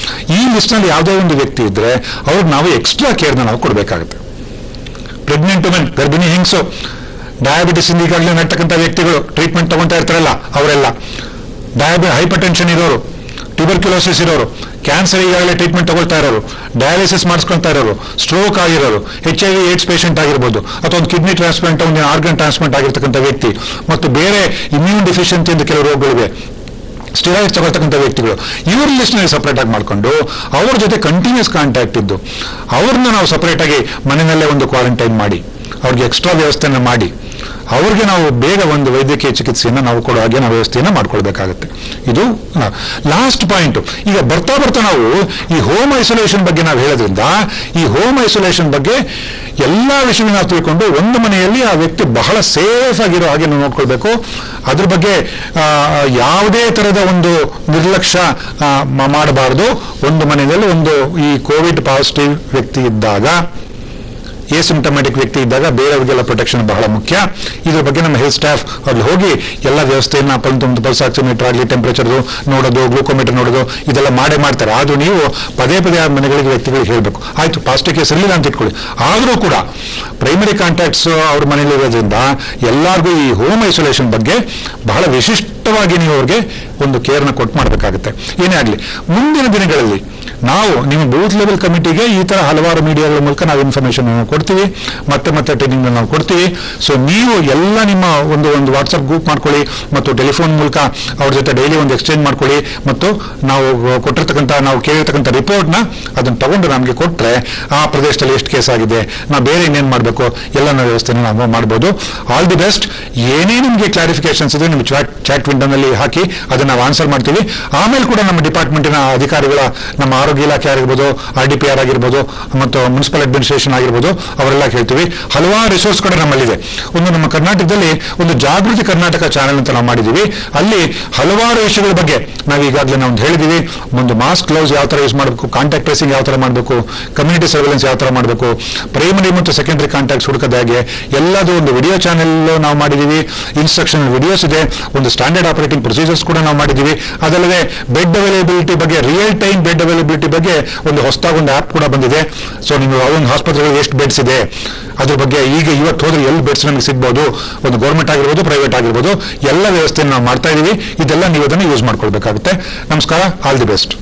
ಈ ಲಿಸ್ಟ್ನಲ್ಲಿ ಯಾವುದೇ ಒಂದು ವ್ಯಕ್ತಿ ಇದ್ರೆ ಅವ್ರಿಗೆ ನಾವು ಎಕ್ಸ್ಟ್ರಾ ಕೇರ್ನ ನಾವು ಕೊಡಬೇಕಾಗುತ್ತೆ ಪ್ರೆಗ್ನೆಂಟ್ ವುಮೆನ್ ಗರ್ಭಿಣಿ ಹೆಂಗಸು ಡಯಾಬಿಟಿಸ್ ಇಂದ ಈಗಾಗಲೇ ನಡ್ತಕ್ಕಂಥ ವ್ಯಕ್ತಿಗಳು ಟ್ರೀಟ್ಮೆಂಟ್ ತಗೊಂತಾ ಇರ್ತಾರಲ್ಲ ಅವರೆಲ್ಲ ಡಯಾಬಿ ಹೈಪರ್ ಟೆನ್ಷನ್ ಇರೋರು ಟ್ಯೂಬರ್ಕ್ಯುಲೋಸಿಸ್ ಇರೋರು ಕ್ಯಾನ್ಸರ್ ಈಗಾಗಲೇ ಟ್ರೀಟ್ಮೆಂಟ್ ತಗೊಳ್ತಾ ಇರೋರು ಡಯಾಲಿಸಿಸ್ ಮಾಡಿಸ್ಕೊಳ್ತಾ ಇರೋರು ಸ್ಟ್ರೋಕ್ ಆಗಿರೋರು H I V AIDS patient ಆಗಿರ್ಬೋದು ಅಥವಾ ಒಂದು ಕಿಡ್ನಿ ಟ್ರಾನ್ಸ್ಪ್ಲಾಂಟ್ ಒಂದು ಆರ್ಗನ್ ಟ್ರಾನ್ಸ್ಪ್ಲಾಂಟ್ ಆಗಿರ್ತಕ್ಕಂಥ ವ್ಯಕ್ತಿ ಮತ್ತು ಬೇರೆ ಇಮ್ಯೂನ್ ಡಿಫಿಷಿಯನ್ಸಿ ಅಂತ ಕೆಲವು ರೋಗಗಳಿವೆ ಸ್ಟಿರಾಯ್ಡ್ಸ್ ತಗೊಳ್ತಕ್ಕಂಥ ವ್ಯಕ್ತಿಗಳು ಇವ್ರ ಲಿಸ್ಟ್ನಲ್ಲಿ ಸಪ್ರೇಟ್ ಆಗಿ ಮಾಡ್ಕೊಂಡು ಅವ್ರ ಜೊತೆ ಕಂಟಿನ್ಯೂಸ್ ಕಾಂಟ್ಯಾಕ್ಟ್ ಇದ್ದು ಅವ್ರನ್ನ ನಾವು ಸಪ್ರೇಟ್ ಆಗಿ ಮನೆಯಲ್ಲೇ ಒಂದು ಕ್ವಾರಂಟೈನ್ ಮಾಡಿ ಅವ್ರಿಗೆ ಎಕ್ಸ್ಟ್ರಾ ವ್ಯವಸ್ಥೆಯನ್ನು ಮಾಡಿ ಅವ್ರಿಗೆ ನಾವು ಬೇಗ ಒಂದು ವೈದ್ಯಕೀಯ ಚಿಕಿತ್ಸೆಯನ್ನು ನಾವು ಕೊಡೋ ಹಾಗೆ ನಾವು ವ್ಯವಸ್ಥೆಯನ್ನು ಮಾಡ್ಕೊಳ್ಬೇಕಾಗುತ್ತೆ ಇದು ಲಾಸ್ಟ್ ಪಾಯಿಂಟ್ ಈಗ ಬರ್ತಾ ಬರ್ತಾ ನಾವು ಈ ಹೋಮ್ ಐಸೋಲೇಷನ್ ಬಗ್ಗೆ ನಾವು ಹೇಳೋದ್ರಿಂದ ಈ ಹೋಮ್ ಐಸೋಲೇಷನ್ ಬಗ್ಗೆ ಎಲ್ಲ ವಿಷಯವನ್ನು ನಾವು ತಿಳ್ಕೊಂಡು ಒಂದು ಮನೆಯಲ್ಲಿ ಆ ವ್ಯಕ್ತಿ ಬಹಳ ಸೇಫ್ ಆಗಿರೋ ಹಾಗೆ ನಾವು ನೋಡ್ಕೊಳ್ಬೇಕು ಅದ್ರ ಬಗ್ಗೆ ಆ, ಯಾವುದೇ ತರಹದ ಒಂದು ನಿರ್ಲಕ್ಷ್ಯ ಆ, ಮ- ಮಾಡಬಾರದು ಒಂದು ಮನೆಯಲ್ಲಿ ಒಂದು ಈ ಕೋವಿಡ್ ಪಾಸಿಟಿವ್ ವ್ಯಕ್ತಿ ಇದ್ದಾಗ ಎಸಿಂಟಮ್ಯಾಟಿಕ್ ವ್ಯಕ್ತಿ ಇದ್ದಾಗ ಬೇರೆಯವರಿಗೆಲ್ಲ ಪ್ರೊಟೆಕ್ಷನ್ ಬಹಳ ಮುಖ್ಯ ಇದ್ರ ಬಗ್ಗೆ ನಮ್ಮ ಹೆಲ್ತ್ ಸ್ಟಾಫ್ ಅಲ್ಲಿ ಹೋಗಿ ಎಲ್ಲ ವ್ಯವಸ್ಥೆಯನ್ನ ಪಲ್ಸ್ ಒಂದು ಪಲ್ಸ್ ಆಕ್ಸಿಮೀಟರ್ ಆಗಲಿ ಟೆಂಪರೇಚರ್ ನೋಡೋದು ಗ್ಲೂಕೋಮೀಟರ್ ನೋಡೋದು ಇದೆಲ್ಲ ಮಾಡೇ ಮಾಡ್ತಾರೆ ಆದ್ರೂ ನೀವು ಪದೇ ಪದೇ ಆ ಮನೆಗಳಿಗೆ ವ್ಯಕ್ತಿಗಳಿಗೆ ಹೇಳಬೇಕು ಆಯ್ತು ಪಾಸಿಟಿವ್ ಕೇಸ್ ಇರಲಿಲ್ಲ ಅಂತ ಇಟ್ಕೊಳ್ಳಿ ಆದರೂ ಕೂಡ ಪ್ರೈಮರಿ ಕಾಂಟ್ಯಾಕ್ಟ್ಸ್ ಅವ್ರ ಮನೇಲಿ ಇರೋದ್ರಿಂದ ಎಲ್ಲರಿಗೂ ಈ ಹೋಮ್ ಐಸೋಲೇಷನ್ ಬಗ್ಗೆ ಬಹಳ ವಿಶಿಷ್ಟವಾಗಿ ನೀವು ಅವ್ರಿಗೆ ಒಂದು ಕೇರ್ನ ಕೊಟ್ಟು ಮಾಡಬೇಕಾಗುತ್ತೆ ಏನೇ ಆಗಲಿ ಮುಂದಿನ ದಿನಗಳಲ್ಲಿ ನಾವು ನಿಮ್ಮ ಬೂತ್ ಲೆವೆಲ್ ಕಮಿಟಿಗೆ ಈ ತರ ಹಲವಾರು ಮೀಡಿಯಾಗಳ ಮೂಲಕ ನಾವು ಇನ್ಫಾರ್ಮೇಶನ್ ಕೊಡ್ತೀವಿ ಮತ್ತೆ ಮತ್ತೆ ಟ್ರೈನಿಂಗ್ ನಾವು ಕೊಡ್ತೀವಿ ಸೊ ನೀವು ಎಲ್ಲ ನಿಮ್ಮ ಒಂದು ಒಂದು ವಾಟ್ಸಪ್ ಗ್ರೂಪ್ ಮಾಡ್ಕೊಳ್ಳಿ ಮತ್ತು ಟೆಲಿಫೋನ್ ಮೂಲಕ ಅವ್ರ ಜೊತೆ ಡೈಲಿ ಒಂದು ಎಕ್ಸ್ಚೇಂಜ್ ಮಾಡ್ಕೊಳ್ಳಿ ಮತ್ತು ನಾವು ಕೊಟ್ಟಿರ್ತಕ್ಕಂಥ ನಾವು ಕೇಳಿರ್ತಕ್ಕಂಥ ರಿಪೋರ್ಟ್ನ ಅದನ್ನು ತಗೊಂಡು ನಮಗೆ ಕೊಟ್ಟರೆ ಆ ಪ್ರದೇಶದಲ್ಲಿ ಎಷ್ಟು ಕೇಸ್ ಆಗಿದೆ ನಾವು ಬೇರೆ ಇನ್ನೇನು ಮಾಡಬೇಕು ಎಲ್ಲ ವ್ಯವಸ್ಥೆನ ನಾವು ಮಾಡ್ಬೋದು ಆಲ್ ದಿ ಬೆಸ್ಟ್ ಏನೇ ನಿಮಗೆ ಕ್ಲಾರಿಫಿಕೇಶನ್ಸ್ ಇದೆ ನಿಮ್ಮ ಚಾಟ್ ಚಾಟ್ ವಿಂಡೋನಲ್ಲಿ ಹಾಕಿ ಅದನ್ನು ನಾವು ಆನ್ಸರ್ ಮಾಡ್ತೀವಿ ಆಮೇಲೆ ಕೂಡ ನಮ್ಮ ಡಿಪಾರ್ಟ್ಮೆಂಟಿನ ಅಧಿಕಾರಿಗಳ ನಮ್ಮ ಆರೋಗ್ಯ ಇಲಾಖೆ ಆಗಿರ್ಬೋದು ಆರ್ ಡಿ ಪಿ ಆರ್ ಆಗಿರ್ಬೋದು ಮತ್ತು ಮುನ್ಸಿಪಲ್ ಅಡ್ಮಿನಿಸ್ಟ್ರೇಷನ್ ಆಗಿರ್ಬೋದು ಅವರೆಲ್ಲ ಕೇಳ್ತೀವಿ ಹಲವಾರು ರಿಸೋರ್ಸ್ ಕೂಡ ನಮ್ಮಲ್ಲಿದೆ ಒಂದು ನಮ್ಮ ಕರ್ನಾಟಕದಲ್ಲಿ ಒಂದು ಜಾಗೃತಿ ಕರ್ನಾಟಕ ಚಾನೆಲ್ ಅಂತ ನಾವು ಮಾಡಿದ್ದೀವಿ ಅಲ್ಲಿ ಹಲವಾರು ವಿಷಯಗಳ ಬಗ್ಗೆ ನಾವು ಈಗಾಗಲೇ ನಾವು ಒಂದು ಹೇಳಿದ್ದೀವಿ ಒಂದು ಮಾಸ್ಕ್ ಗ್ಲೌಸ್ ಯಾವ ಥರ ಯೂಸ್ ಮಾಡಬೇಕು ಕಾಂಟ್ಯಾಕ್ಟ್ ಟ್ರೇಸಿಂಗ್ ಯಾವ ಥರ ಮಾಡಬೇಕು ಕಮ್ಯುನಿಟಿ ಸರ್ವೆಲೆನ್ಸ್ ಯಾವ ಥರ ಮಾಡಬೇಕು ಪ್ರೈಮರಿ ಮತ್ತು ಸೆಕೆಂಡರಿ ಕಾಂಟ್ಯಾಕ್ಟ್ಸ್ ಹುಡುಕದ ಹಾಗೆ ಎಲ್ಲದೂ ಒಂದು ವಿಡಿಯೋ ಚಾನೆಲ್ ನಾವು ಮಾಡಿದ್ದೀವಿ ಇನ್ಸ್ಟ್ರಕ್ಷನ್ ವಿಡಿಯೋಸ್ ಇದೆ ಒಂದು ಸ್ಟ್ಯಾಂಡರ್ಡ್ ಆಪರೇಟಿಂಗ್ ಪ್ರೊಸೀಜರ್ಸ್ ಕೂಡ ನಾವು ಮಾಡಿದ್ದೀವಿ ಅದಲ್ಲದೆ ಬೆಡ್ ಅವೈಲೇಬಿಲಿಟಿ ಬಗ್ಗೆ ರಿಯಲ್ ಟೈಮ್ ಬೆಡ್ ಅವೈಲೇಬಿಲಿಟಿ ಬಗ್ಗೆ ಒಂದು ಹೊಸದಾಗಿ ಒಂದು ಆ್ಯಪ್ ಕೂಡ ಬಂದಿದೆ ಸೊ ನೀವು ಒಂದು ಆಸ್ಪತ್ರೆಗಳಲ್ಲಿ ಎಷ್ಟು ಬೆಡ್ಸ್ ಇದೆ ಅದ್ರ ಬಗ್ಗೆ ಈಗ ಇವತ್ತು ಹೋದ್ರೆ ಎಲ್ಲಿ ಬೆಡ್ಸ್ ನಮಗೆ ಸಿಗ್ಬೋದು ಒಂದು ಗೌರ್ಮೆಂಟ್ ಆಗಿರ್ಬೋದು ಪ್ರೈವೇಟ್ ಆಗಿರ್ಬೋದು ಎಲ್ಲ ವ್ಯವಸ್ಥೆಯನ್ನು ನಾವು ಮಾಡ್ತಾ ಇದ್ದೀವಿ ಇದೆಲ್ಲ ನೀವು ಅದನ್ನು ಯೂಸ್ ಮಾಡ್ಕೊಳ್ಬೇಕಾಗುತ್ತೆ ನಮಸ್ಕಾರ ಆಲ್ ದಿ ಬೆಸ್ಟ್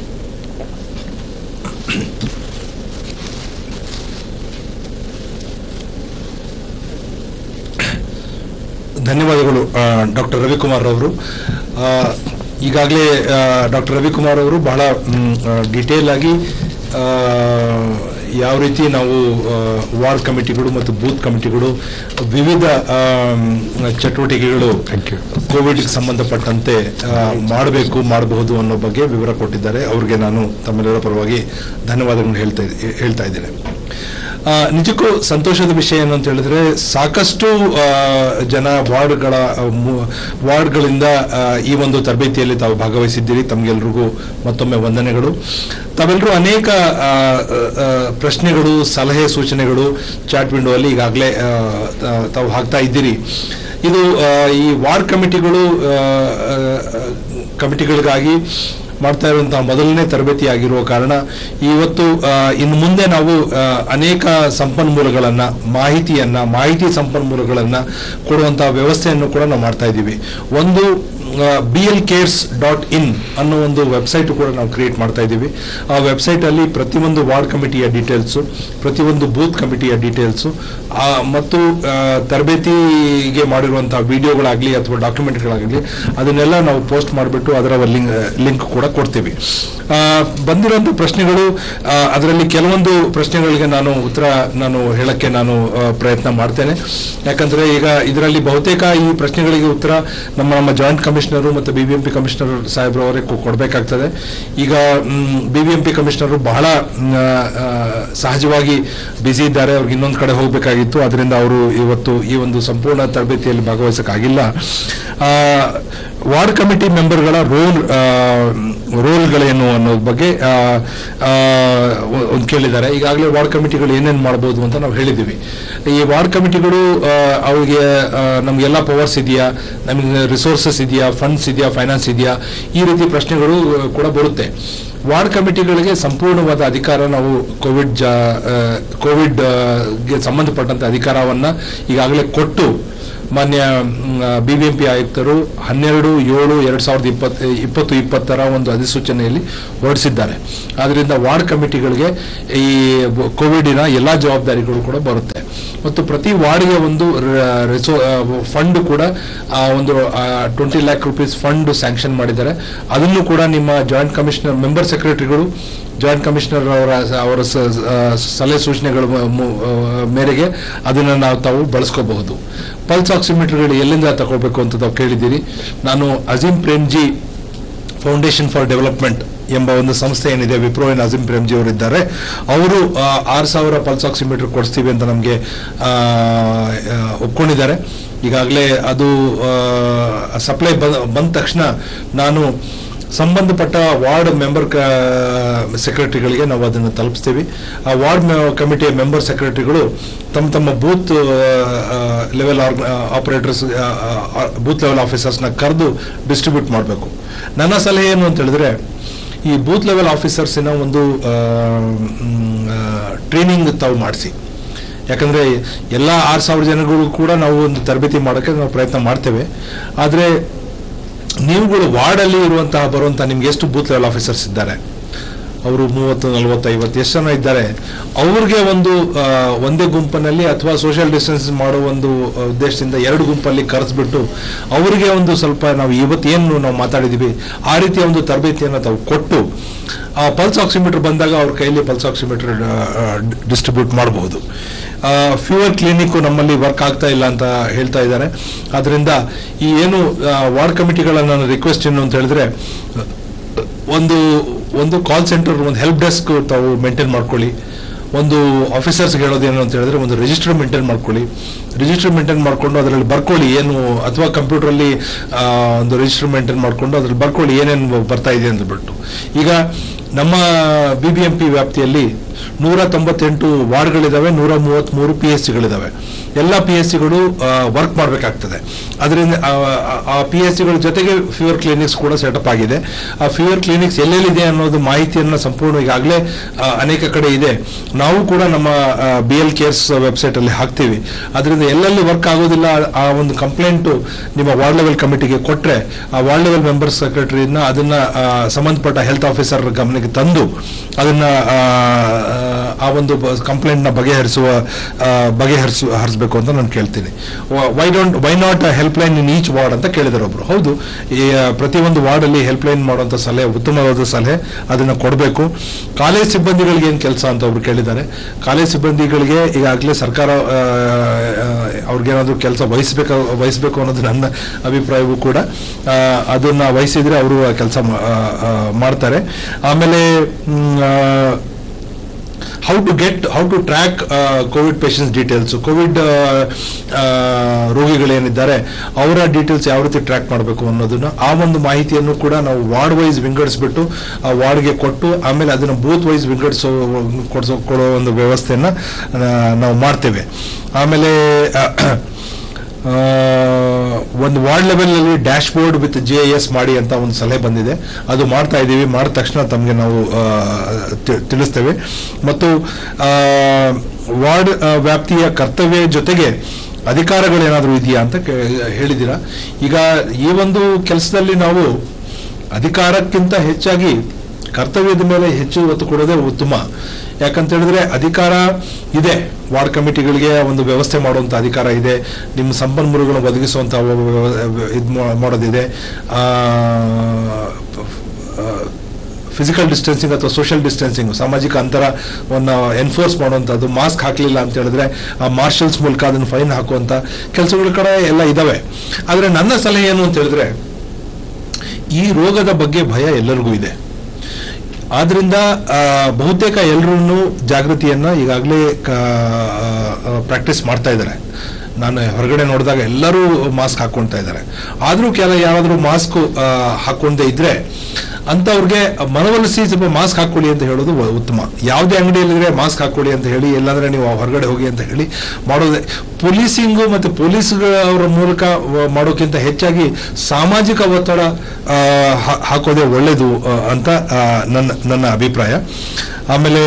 ಧನ್ಯವಾದಗಳು ಡಾಕ್ಟರ್ ರವಿಕುಮಾರ್ ಅವರು ಈಗಾಗಲೇ ಡಾಕ್ಟರ್ ರವಿಕುಮಾರ್ ಅವರು ಬಹಳ ಡಿಟೇಲ್ ಆಗಿ ಆ, ಯಾವ ರೀತಿ ನಾವು ವಾರ್ಡ್ ಕಮಿಟಿಗಳು ಮತ್ತು ಬೂತ್ ಕಮಿಟಿಗಳು ವಿವಿಧ ಆಮ್, ಚಟುವಟಿಕೆಗಳು Thank you. ಕೋವಿಡ್ಗೆ ಸಂಬಂಧಪಟ್ಟಂತೆ ಮಾಡಬೇಕು ಮಾಡಬಹುದು ಅನ್ನೋ ಬಗ್ಗೆ ವಿವರ ಕೊಟ್ಟಿದ್ದಾರೆ ಅವ್ರಿಗೆ ನಾನು ತಮ್ಮೆಲ್ಲರ ಪರವಾಗಿ ಧನ್ಯವಾದಗಳನ್ನು ಹೇಳ್ತಾ ಇದ್- ಹೇಳ್ತಾ ಇದ್ದೇನೆ ಆ, ನಿಜಕ್ಕೂ ಸಂತೋಷದ ವಿಷಯ ಏನು ಅಂತ ಹೇಳಿದ್ರೆ ಸಾಕಷ್ಟು ಆ, ಜನ ವಾರ್ಡ್ಗಳ ಆ, ಮು- ವಾರ್ಡ್ಗಳಿಂದ ಆ, ಈ ಒಂದು ತರಬೇತಿಯಲ್ಲಿ ತಾವು ಭಾಗವಹಿಸಿದ್ದೀರಿ ತಮಗೆಲ್ರಿಗೂ ಮತ್ತೊಮ್ಮೆ ವಂದನೆಗಳು ತಾವೆಲ್ಲರೂ ಅನೇಕ ಆ, ಆ, ಪ್ರಶ್ನೆಗಳು ಸಲಹೆ ಸೂಚನೆಗಳು ಚಾಟ್ ವಿಂಡೋ ಅಲ್ಲಿ ಈಗಾಗಲೇ ಆ, ತಾ- ತಾವು ಹಾಕ್ತಾ ಇದ್ದೀರಿ ಇದು ಆ, ಈ ವಾರ್ಡ್ ಕಮಿಟಿಗಳು ಆ, ಆ, ಕಮಿಟಿಗಳಿಗಾಗಿ ಮಾಡ್ತಾ ಇರುವಂತಹ ಮೊದಲನೇ ತರಬೇತಿ ಆಗಿರುವ ಕಾರಣ ಇವತ್ತು ಆ, ಇನ್ನು ಮುಂದೆ ನಾವು ಆ, ಅನೇಕ ಸಂಪನ್ಮೂಲಗಳನ್ನ ಮಾಹಿತಿಯನ್ನ ಮಾಹಿತಿ ಸಂಪನ್ಮೂಲಗಳನ್ನ ಕೊಡುವಂತಹ ವ್ಯವಸ್ಥೆಯನ್ನು ಕೂಡ ನಾವು ಮಾಡ್ತಾ ಇದ್ದೀವಿ ಒಂದು B L cares dot in ಅನ್ನೋ ಒಂದು ವೆಬ್ಸೈಟ್ ಕೂಡ ನಾವು ಕ್ರಿಯೇಟ್ ಮಾಡ್ತಾ ಇದ್ದೀವಿ ಆ ವೆಬ್ಸೈಟ್ ಅಲ್ಲಿ ಪ್ರತಿಯೊಂದು ವಾರ್ಡ್ ಕಮಿಟಿಯ ಡೀಟೇಲ್ಸು ಪ್ರತಿಯೊಂದು ಬೂತ್ ಕಮಿಟಿಯ ಡೀಟೇಲ್ಸು ಮತ್ತು ಆ, ತರಬೇತಿಗೆ ಮಾಡಿರುವಂತಹ ವಿಡಿಯೋಗಳಾಗಲಿ ಅಥವಾ ಡಾಕ್ಯುಮೆಂಟ್ಗಳಾಗಲಿ ಅದನ್ನೆಲ್ಲ ನಾವು ಪೋಸ್ಟ್ ಮಾಡಿಬಿಟ್ಟು ಅದರ ಲಿಂಕ್ ಲಿಂಕ್ ಕೂಡ ಕೊಡ್ತೀವಿ ಆ, ಬಂದಿರುವಂಥ ಪ್ರಶ್ನೆಗಳು ಆ, ಅದರಲ್ಲಿ ಕೆಲವೊಂದು ಪ್ರಶ್ನೆಗಳಿಗೆ ನಾನು ಉತ್ತರ ನಾನು ಹೇಳಕ್ಕೆ ನಾನು ಆ, ಪ್ರಯತ್ನ ಮಾಡ್ತೇನೆ ಯಾಕಂದ್ರೆ ಈಗ ಇದರಲ್ಲಿ ಬಹುತೇಕ ಈ ಪ್ರಶ್ನೆಗಳಿಗೆ ಉತ್ತರ ನಮ್ಮ ನಮ್ಮ ಜಾಯಿಂಟ್ ಕಮಿಷನರು ಮತ್ತು B B M P commissioner ಸಾಹೇಬ್ರು ಅವರೇ ಕೊ- ಕೊಡ್ಬೇಕಾಗ್ತದೆ ಈಗ B B M P commissioner ಬಹಳ ಮ್, ಆ, ಸಹಜವಾಗಿ ಬ್ಯುಸಿ ಇದ್ದಾರೆ ಅವ್ರಿಗೆ ಇನ್ನೊಂದು ಕಡೆ ಹೋಗಬೇಕಾಗಿತ್ತು ಅದರಿಂದ ಅವರು ಇವತ್ತು ಈ ಒಂದು ಸಂಪೂರ್ಣ ತರಬೇತಿಯಲ್ಲಿ ಭಾಗವಹಿಸಕ್ಕಾಗಿಲ್ಲ ಆ, ವಾರ್ಡ್ ಕಮಿಟಿ ಮೆಂಬರ್ಗಳ ರೋಲ್ ರೋಲ್ಗಳೇನು ಅನ್ನೋದ್ರ ಬಗ್ಗೆ ಆ, ಆ, ಒಂದು ಕೇಳಿದ್ದಾರೆ ಈಗಾಗಲೇ ವಾರ್ಡ್ ಕಮಿಟಿಗಳು ಏನೇನು ಮಾಡ್ಬೋದು ಅಂತ ನಾವು ಹೇಳಿದ್ದೀವಿ ಈ ವಾರ್ಡ್ ಕಮಿಟಿಗಳು ಆ, ಅವ್ರಿಗೆ ಆ, ನಮಗೆಲ್ಲ ಪವರ್ಸ್ ಇದೆಯಾ ನಮಗೆ ರಿಸೋರ್ಸಸ್ ಇದೆಯಾ ಫಂಡ್ಸ್ ಇದೆಯಾ ಫೈನಾನ್ಸ್ ಇದೆಯಾ ಈ ರೀತಿ ಪ್ರಶ್ನೆಗಳು ಆ, ಕೂಡ ಬರುತ್ತೆ ವಾರ್ಡ್ ಕಮಿಟಿಗಳಿಗೆ ಸಂಪೂರ್ಣವಾದ ಅಧಿಕಾರ ನಾವು ಕೋವಿಡ್ ಜಾ ಆ, ಕೋವಿಡ್ ಆ, ಗೆ ಸಂಬಂಧಪಟ್ಟಂತ ಅಧಿಕಾರವನ್ನ ಈಗಾಗಲೇ ಕೊಟ್ಟು ಮಾನ್ಯ ಬಿ ಬಿ ಎಂ ಪಿ ಆಯುಕ್ತರು ಹನ್ನೆರಡು ಏಳು ಎರಡು ಸಾವಿರದ ಇಪ್ಪತ್ತು ಇಪ್ಪತ್ತು ಇಪ್ಪತ್ತರ ಒಂದು ಅಧಿಸೂಚನೆಯಲ್ಲಿ ಹೊರಡಿಸಿದ್ದಾರೆ ಆದ್ದರಿಂದ ವಾರ್ಡ್ ಕಮಿಟಿಗಳಿಗೆ ಈ ಬ- ಕೋವಿಡಿನ ಎಲ್ಲ ಜವಾಬ್ದಾರಿಗಳು ಕೂಡ ಬರುತ್ತೆ ಮತ್ತು ಪ್ರತಿ ವಾರ್ಡ್ಗೆ ಒಂದು ರ- ರಿಸೋ ಫಂಡ್ ಕೂಡ ಆ ಒಂದು twenty lakh rupees fund sanction ಮಾಡಿದ್ದಾರೆ ಅದನ್ನು ಕೂಡ ನಿಮ್ಮ ಜಾಯಿಂಟ್ ಕಮಿಷನರ್ ಮೆಂಬರ್ ಸೆಕ್ರೆಟರಿಗಳು ಜಾಯಿಂಟ್ ಕಮಿಷನರ್ ಅವರ ಅವರ ಸ- ಆ, ಸಲಹೆ ಸೂಚನೆಗಳ ಮು- ಮು- ಆ, ಮೇರೆಗೆ ಅದನ್ನು ನಾವು ತಾವು ಬಳಸ್ಕೋಬಹುದು ಪಲ್ಸ್ ಆಕ್ಸಿಮೀಟರ್ಗಳು ಎಲ್ಲಿಂದ ತಗೋಬೇಕು ಅಂತ ತಾವು ಕೇಳಿದ್ದೀರಿ ನಾನು Azim Premji foundation for development ಎಂಬ ಒಂದು ಸಂಸ್ಥೆ ಏನಿದೆ ವಿಪ್ರೋ ಎನ್ ಅಜೀಂ ಪ್ರೇಮ್ಜಿ ಅವರು ಇದ್ದಾರೆ ಅವರು ಆರು ಸಾವಿರ ಪಲ್ಸ್ ಆಕ್ಸಿಮೀಟರ್ ಕೊಡಿಸ್ತೀವಿ ಅಂತ ನಮಗೆ ಒಪ್ಕೊಂಡಿದ್ದಾರೆ ಈಗಾಗಲೇ ಅದು ಸಪ್ಲೈ ಬಂದ ತಕ್ಷಣ ನಾನು ಸಂಬಂಧಪಟ್ಟ ವಾರ್ಡ್ ಮೆಂಬರ್ ಸೆಕ್ರೆಟರಿಗಳಿಗೆ ನಾವು ಅದನ್ನು ತಲುಪಿಸ್ತೀವಿ ಆ ವಾರ್ಡ್ ಕಮಿಟಿಯ ಮೆಂಬರ್ ಸೆಕ್ರೆಟರಿಗಳು ತಮ್ಮ ತಮ್ಮ booth level operators booth level ಆಫೀಸರ್ಸ್ನ ಕರೆದು ಡಿಸ್ಟ್ರಿಬ್ಯೂಟ್ ಮಾಡಬೇಕು ನನ್ನ ಸಲಹೆ ಏನು ಅಂತ ಹೇಳಿದ್ರೆ ಈ ಬೂತ್ ಲೆವೆಲ್ ಆಫೀಸರ್ಸಿನ ಒಂದು ಟ್ರೈನಿಂಗ್ ತಾವು ಮಾಡಿಸಿ ಯಾಕಂದ್ರೆ ಎಲ್ಲ ಆರು ಸಾವಿರ ಜನಗಳು ಕೂಡ ನಾವು ಒಂದು ತರಬೇತಿ ಮಾಡೋಕ್ಕೆ ನಾವು ಪ್ರಯತ್ನ ಮಾಡ್ತೇವೆ ಆದರೆ ನೀವುಗಳು ವಾರ್ಡಲ್ಲಿ ಇರುವಂತಹ ಬರುವಂತಹ ನಿಮ್ಗೆ ಎಷ್ಟು ಬೂತ್ ಲೆವೆಲ್ ಆಫೀಸರ್ಸ್ ಇದ್ದಾರೆ ಅವರು ಮೂವತ್ತು ನಲವತ್ತು ಐವತ್ತು ಎಷ್ಟು ಜನ ಇದ್ದಾರೆ ಅವ್ರಿಗೆ ಒಂದು ಆ, ಒಂದೇ ಗುಂಪಿನಲ್ಲಿ ಅಥವಾ ಸೋಷಿಯಲ್ ಡಿಸ್ಟೆನ್ಸ್ ಮಾಡೋ ಒಂದು ಆ, ಉದ್ದೇಶದಿಂದ ಎರಡು ಗುಂಪಲ್ಲಿ ಕರೆಸ್ಬಿಟ್ಟು ಅವರಿಗೆ ಒಂದು ಸ್ವಲ್ಪ ನಾವು ಇವತ್ತೇನು ನಾವು ಮಾತಾಡಿದ್ದೀವಿ ಆ ರೀತಿಯ ಒಂದು ತರಬೇತಿಯನ್ನು ತಾವು ಕೊಟ್ಟು ಆ ಪಲ್ಸ್ ಆಕ್ಸಿಮೀಟರ್ ಬಂದಾಗ ಅವ್ರ ಕೈಯಲ್ಲಿ ಪಲ್ಸ್ ಆಕ್ಸಿಮೀಟರ್ ಡಿಸ್ಟ್ರಿಬ್ಯೂಟ್ ಮಾಡಬಹುದು ಫ್ಯೂವರ್ ಕ್ಲಿನಿಕ್ ನಮ್ಮಲ್ಲಿ ವರ್ಕ್ ಆಗ್ತಾ ಇಲ್ಲ ಅಂತ ಹೇಳ್ತಾ ಇದ್ದಾರೆ ಅದರಿಂದ ಈ ಏನು ವಾರ್ಡ್ ಕಮಿಟಿಗಳ ನನ್ನ ರಿಕ್ವೆಸ್ಟ್ ಏನು ಅಂತ ಹೇಳಿದ್ರೆ ಒಂದು ಒಂದು ಕಾಲ್ ಸೆಂಟರ್ ಒಂದು ಹೆಲ್ಪ್ ಡೆಸ್ಕ್ ತಾವು ಮೇಂಟೈನ್ ಮಾಡ್ಕೊಳ್ಳಿ ಒಂದು ಆಫೀಸರ್ಸ್ಗೆ ಹೇಳೋದೇನು ಅಂತ ಹೇಳಿದ್ರೆ ಒಂದು ರಿಜಿಸ್ಟರ್ ಮೇಂಟೈನ್ ಮಾಡ್ಕೊಳ್ಳಿ ರಿಜಿಸ್ಟರ್ ಮೇಂಟೈನ್ ಮಾಡ್ಕೊಂಡು ಅದರಲ್ಲಿ ಬರ್ಕೊಳ್ಳಿ ಏನು ಅಥವಾ ಕಂಪ್ಯೂಟರಲ್ಲಿ ಒಂದು ರಿಜಿಸ್ಟರ್ ಮೇಂಟೈನ್ ಮಾಡ್ಕೊಂಡು ಅದ್ರಲ್ಲಿ ಬರ್ಕೊಳ್ಳಿ ಏನೇನು ಬರ್ತಾ ಇದೆ ಅಂದ್ಬಿಟ್ಟು ಈಗ ನಮ್ಮ ಬಿ ಬಿ ಎಂ ಪಿ ವ್ಯಾಪ್ತಿಯಲ್ಲಿ ನೂರ ತೊಂಬತ್ತೆಂಟು ವಾರ್ಡ್ಗಳಿದ್ದಾವೆ ನೂರ ಮೂವತ್ತ್ಮೂರು ಪಿ ಎಸ್ ಸಿಗಳಿದ್ದಾವೆ ಎಲ್ಲ ಪಿ ಎಸ್ ಸಿಗಳು ವರ್ಕ್ ಮಾಡಬೇಕಾಗ್ತದೆ ಅದರಿಂದ ಆ ಪಿ ಎಸ್ ಸಿಗಳ ಜೊತೆಗೆ ಫೀವರ್ ಕ್ಲಿನಿಕ್ಸ್ ಕೂಡ ಸೆಟಪ್ ಆಗಿದೆ ಆ ಫೀವರ್ ಕ್ಲಿನಿಕ್ಸ್ ಎಲ್ಲೆಲ್ಲಿದೆ ಅನ್ನೋದು ಮಾಹಿತಿಯನ್ನು ಸಂಪೂರ್ಣ ಈಗಾಗಲೇ ಆ, ಅನೇಕ ಕಡೆ ಇದೆ ನಾವು ಕೂಡ ನಮ್ಮ ಬಿ ಎಲ್ ಕೇರ್ಸ್ ವೆಬ್ಸೈಟಲ್ಲಿ ಹಾಕ್ತೀವಿ ಅದರಿಂದ ಎಲ್ಲೆಲ್ಲಿ ವರ್ಕ್ ಆಗೋದಿಲ್ಲ ಆ- ಆ ಒಂದು ಕಂಪ್ಲೇಂಟು ನಿಮ್ಮ ವಾರ್ಡ್ ಲೆವೆಲ್ ಕಮಿಟಿಗೆ ಕೊಟ್ಟರೆ ಆ ವಾರ್ಡ್ ಲೆವೆಲ್ ಮೆಂಬರ್ ಸೆಕ್ರೆಟರಿನ ಅದನ್ನ ಆ, ಸಂಬಂಧಪಟ್ಟ ಹೆಲ್ತ್ ಆಫೀಸರ್ ಗಮನಕ್ಕೆ ತಂದು ಅದನ್ನ ಆ, ಆ ಒಂದು ಕಂಪ್ಲೇಂಟ್ನ ಬಗೆಹರಿಸುವ ಆ, ಬಗೆಹರಿಸು ಹರಿಸಬೇಕು ಅಂತ ನಾನು ಕೇಳ್ತೀನಿ why don't why not help line in each ward ಅಂತ ಕೇಳಿದ್ದಾರೆ ಒಬ್ರು ಹೌದು ಈ ಆ, ಪ್ರತಿಯೊಂದು ವಾರ್ಡಲ್ಲಿ ಹೆಲ್ಪ್ ಲೈನ್ ಮಾಡುವಂಥ ಸಲಹೆ ಉತ್ತಮವಾದ ಸಲಹೆ ಅದನ್ನು ಕೊಡಬೇಕು ಕಾಲೇಜ್ ಸಿಬ್ಬಂದಿಗಳಿಗೆ ಏನು ಕೆಲಸ ಅಂತ ಒಬ್ರು ಕೇಳಿದ್ದಾರೆ ಕಾಲೇಜ್ ಸಿಬ್ಬಂದಿಗಳಿಗೆ ಈಗಾಗಲೇ ಸರ್ಕಾರ ಆ, ಆ, ಅವ್ರಿಗೇನಾದ್ರೂ ಕೆಲಸ ವಹಿಸ್ಬೇಕು ವಹಿಸ್ಬೇಕು ಅನ್ನೋದು ನನ್ನ ಅಭಿಪ್ರಾಯವೂ ಕೂಡ ಆ, ಅದನ್ನ ವಹಿಸಿದ್ರೆ ಅವರು ಕೆಲಸ ಮಾಡ್ತಾರೆ ಆಮೇಲೆ how to get how to track covid patients details covid ರೋಗಿಗಳೇನಿದ್ದಾರೆ ಅವರ ಡೀಟೇಲ್ಸ್ ಯಾವ ರೀತಿ ಟ್ರ್ಯಾಕ್ ಮಾಡಬೇಕು ಅನ್ನೋದನ್ನ ಆ ಒಂದು ಮಾಹಿತಿಯನ್ನು ಕೂಡ ನಾವು ವಾರ್ಡ್ ವೈಸ್ ವಿಂಗಡಿಸ್ಬಿಟ್ಟು ಆ ವಾರ್ಡ್ಗೆ ಕೊಟ್ಟು ಆಮೇಲೆ ಅದನ್ನು ಬೂತ್ ವೈಸ್ ವಿಂಗಡಿಸೋ ಕೊಡಿಸೋ ಕೊಡೋ ಒಂದು ವ್ಯವಸ್ಥೆಯನ್ನು ಆ, ನಾವು ಮಾಡ್ತೇವೆ ಆಮೇಲೆ ಆ, ಒಂದು ವಾರ್ಡ್ ಲೆವೆಲ್ನಲ್ಲಿ dashboard with J S ಮಾಡಿ ಅಂತ ಒಂದು ಸಲಹೆ ಬಂದಿದೆ ಅದು ಮಾಡ್ತಾ ಇದ್ದೀವಿ ಮಾಡಿದ ತಕ್ಷಣ ತಮಗೆ ನಾವು ಆ, ತಿ- ತಿಳಿಸ್ತೇವೆ ಮತ್ತು ಆ, ವಾರ್ಡ್ ಆ, ವ್ಯಾಪ್ತಿಯ ಕರ್ತವ್ಯ ಜೊತೆಗೆ ಅಧಿಕಾರಗಳೇನಾದರೂ ಇದೆಯಾ ಅಂತ ಕೇ- ಹೇಳಿದ್ದೀರಾ ಈಗ ಈ ಒಂದು ಕೆಲಸದಲ್ಲಿ ನಾವು ಅಧಿಕಾರಕ್ಕಿಂತ ಹೆಚ್ಚಾಗಿ ಕರ್ತವ್ಯದ ಮೇಲೆ ಹೆಚ್ಚು ಒತ್ತು ಕೊಡೋದೇ ಉತ್ತಮ ಯಾಕಂತ ಹೇಳಿದ್ರೆ ಅಧಿಕಾರ ಇದೆ ವಾರ್ಡ್ ಕಮಿಟಿಗಳಿಗೆ ಒಂದು ವ್ಯವಸ್ಥೆ ಮಾಡುವಂಥ ಅಧಿಕಾರ ಇದೆ ನಿಮ್ಮ ಸಂಪನ್ಮೂಲಗಳನ್ನು ಒದಗಿಸುವಂಥ ಇದು ಮಾಡೋದಿದೆ ಫಿಸಿಕಲ್ ಡಿಸ್ಟೆನ್ಸಿಂಗ್ ಅಥವಾ ಸೋಷಿಯಲ್ ಡಿಸ್ಟೆನ್ಸಿಂಗ್ ಸಾಮಾಜಿಕ ಅಂತರವನ್ನು ಎನ್ಫೋರ್ಸ್ ಮಾಡುವಂಥದ್ದು ಮಾಸ್ಕ್ ಹಾಕಲಿಲ್ಲ ಅಂತ ಹೇಳಿದ್ರೆ ಆ ಮಾರ್ಷಲ್ಸ್ ಮೂಲಕ ಅದನ್ನು ಫೈನ್ ಹಾಕುವಂಥ ಕೆಲಸಗಳ ಕಡೆ ಎಲ್ಲ ಇದಾವೆ ಆದರೆ ನನ್ನ ಸಲಹೆ ಏನು ಅಂತ ಹೇಳಿದ್ರೆ ಈ ರೋಗದ ಬಗ್ಗೆ ಭಯ ಎಲ್ಲರಿಗೂ ಇದೆ ಆದ್ರಿಂದ ಆ, ಬಹುತೇಕ ಎಲ್ಲರೂ ಜಾಗೃತಿಯನ್ನ ಈಗಾಗಲೇ ಪ್ರಾಕ್ಟೀಸ್ ಮಾಡ್ತಾ ಇದ್ದಾರೆ ನಾನು ಹೊರಗಡೆ ನೋಡಿದಾಗ ಎಲ್ಲರೂ ಮಾಸ್ಕ್ ಹಾಕ್ಕೊಳ್ತಾ ಇದ್ದಾರೆ ಆದರೂ ಕೆಲ ಯಾರಾದರೂ ಮಾಸ್ಕ್ ಹಾಕೊಂಡೇ ಇದ್ರೆ ಅಂಥವ್ರಿಗೆ ಮನವೊಲಿಸಿ ಸ್ವಲ್ಪ ಮಾಸ್ಕ್ ಹಾಕೊಳ್ಳಿ ಅಂತ ಹೇಳೋದು ವ- ಉತ್ತಮ ಯಾವುದೇ ಅಂಗಡಿಯಲ್ಲಿದ್ರೆ ಮಾಸ್ಕ್ ಹಾಕೊಳ್ಳಿ ಅಂತ ಹೇಳಿ ಇಲ್ಲಾಂದ್ರೆ ನೀವು ಹೊರಗಡೆ ಹೋಗಿ ಅಂತ ಹೇಳಿ ಮಾಡೋದೇ ಪೊಲೀಸಿಂಗು ಮತ್ತು ಪೊಲೀಸ್ ಅವರ ಮೂಲಕ ವ- ಮಾಡೋಕ್ಕಿಂತ ಹೆಚ್ಚಾಗಿ ಸಾಮಾಜಿಕ ಒತ್ತಡ ಆ, ಹಾ- ಹಾಕೋದೇ ಒಳ್ಳೆಯದು ಆ, ಅಂತ ಆ, ನನ್ನ ನನ್ನ ಅಭಿಪ್ರಾಯ ಆಮೇಲೆ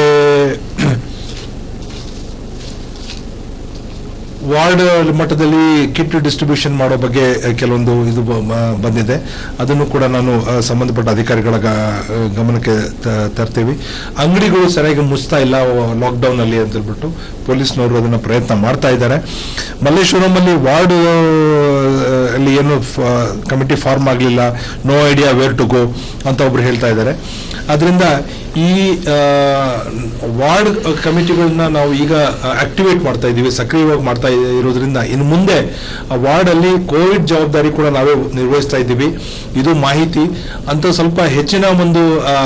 ವಾರ್ಡ್ ಮಟ್ಟದಲ್ಲಿ ಕಿಟ್ ಡಿಸ್ಟ್ರಿಬ್ಯೂಷನ್ ಮಾಡೋ ಬಗ್ಗೆ ಕೆಲವೊಂದು ಇದು ಬ- ಮ- ಬಂದಿದೆ ಅದನ್ನು ಕೂಡ ನಾನು ಆ, ಸಂಬಂಧಪಟ್ಟ ಅಧಿಕಾರಿಗಳ ಗ- ಗಮನಕ್ಕೆ ತ- ತರ್ತೀವಿ ಅಂಗಡಿಗಳು ಸರಿಯಾಗಿ ಮುಚ್ತಾ ಇಲ್ಲ ಲಾಕ್ಡೌನ್ ಅಲ್ಲಿ ಅಂತ ಹೇಳ್ಬಿಟ್ಟು ಪೊಲೀಸ್ನವರು ಅದನ್ನ ಪ್ರಯತ್ನ ಮಾಡ್ತಾ ಇದ್ದಾರೆ ಮಲ್ಲೇಶ್ವರಂ ಅಲ್ಲಿ ವಾರ್ಡ್ ಆ, ಅಲ್ಲಿ ಏನು ಕಮಿಟಿ ಫಾರ್ಮ್ ಆಗಲಿಲ್ಲ no idea where to go ಅಂತ ಒಬ್ರು ಹೇಳ್ತಾ ಇದ್ದಾರೆ ಅದರಿಂದ ಈ ಆ, ವಾರ್ಡ್ ಕಮಿಟಿಗಳನ್ನ ನಾವು ಈಗ ಆಕ್ಟಿವೇಟ್ ಮಾಡ್ತಾ ಇದ್ದೀವಿ ಸಕ್ರಿಯವಾಗಿ ಮಾಡ್ತಾ ಇ- ಇರೋದ್ರಿಂದ ಇನ್ನು ಮುಂದೆ ಆ ವಾರ್ಡ್ ಅಲ್ಲಿ ಕೋವಿಡ್ ಜವಾಬ್ದಾರಿ ಕೂಡ ನಾವೇ ನಿರ್ವಹಿಸ್ತಾ ಇದ್ದೀವಿ ಇದು ಮಾಹಿತಿ ಅಂತ ಸ್ವಲ್ಪ ಹೆಚ್ಚಿನ ಒಂದು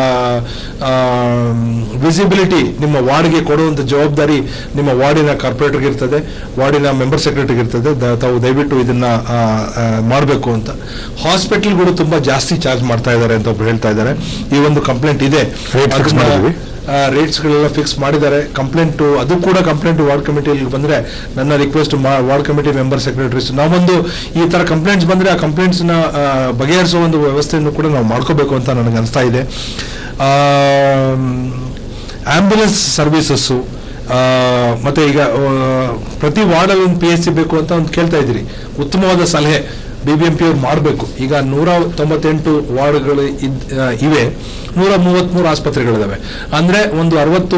ವಿಸಿಬಿಲಿಟಿ ನಿಮ್ಮ ವಾರ್ಡ್ಗೆ ಕೊಡುವಂಥ ಜವಾಬ್ದಾರಿ ನಿಮ್ಮ ವಾರ್ಡಿನ ಕಾರ್ಪೊರೇಟರ್ಗೆ ಇರ್ತದೆ ವಾರ್ಡಿನ ಮೆಂಬರ್ ಸೆಕ್ರೆಟರಿಗೆ ಇರ್ತದೆ ದ- ತಾವು ದಯವಿಟ್ಟು ಇದನ್ನ ಮಾಡಬೇಕು ಅಂತ ಹಾಸ್ಪಿಟಲ್ಗಳು ತುಂಬಾ ಜಾಸ್ತಿ ಚಾರ್ಜ್ ಮಾಡ್ತಾ ಇದ್ದಾರೆ ಅಂತ ಒಬ್ರು ಹೇಳ್ತಾ ಇದ್ದಾರೆ ಈ ಒಂದು ಕಂಪ್ಲೇಂಟ್ ಇದೆ Rate fix ಅದನ್ನ- ಮಾಡಿದ್ವಿ. ರೇಟ್ಸ್ಗಳೆಲ್ಲ ಫಿಕ್ಸ್ ಮಾಡಿದ್ದಾರೆ ಕಂಪ್ಲೇಂಟ್ ಅದು ಕೂಡ ಕಂಪ್ಲೇಂಟ್ ವಾರ್ಡ್ ಕಮಿಟಿಯಲ್ಲಿ ಬಂದ್ರೆ ನನ್ನ request ward committee member secretaries ನಾವೊಂದು ಈ ತರ ಕಂಪ್ಲೇಂಟ್ಸ್ ಬಂದ್ರೆ ಆ ಕಂಪ್ಲೇಂಟ್ಸ್ ನ ಆ, ಬಗೆಹರಿಸುವ ಒಂದು ವ್ಯವಸ್ಥೆಯನ್ನು ಕೂಡ ನಾವು ಮಾಡ್ಕೋಬೇಕು ಅಂತ ನನಗೆ ಅನಿಸ್ತಾ ಇದೆ ಆಂಬ್ಯುಲೆನ್ಸ್ ಸರ್ವಿಸಸ್ಸು ಮತ್ತೆ ಈಗ ಆ, ಪ್ರತಿ ವಾರ್ಡಲ್ಲಿ ಒಂದು ಪಿ ಎಸ್ ಸಿ ಬೇಕು ಅಂತ ಒಂದು ಕೇಳ್ತಾ ಇದ್ದೀರಿ ಉತ್ತಮವಾದ ಸಲಹೆ ಬಿ ಬಿ ಎಂ ಪಿ ಅವ್ರು ಮಾಡಬೇಕು ಈಗ ನೂರ ತೊಂಬತ್ತೆಂಟು ವಾರ್ಡ್ಗಳು ಇದ್ ಆ, ಇವೆ ನೂರ ಮೂವತ್ತ್ಮೂರು ಆಸ್ಪತ್ರೆಗಳಿದಾವೆ ಅಂದರೆ ಒಂದು ಅರವತ್ತು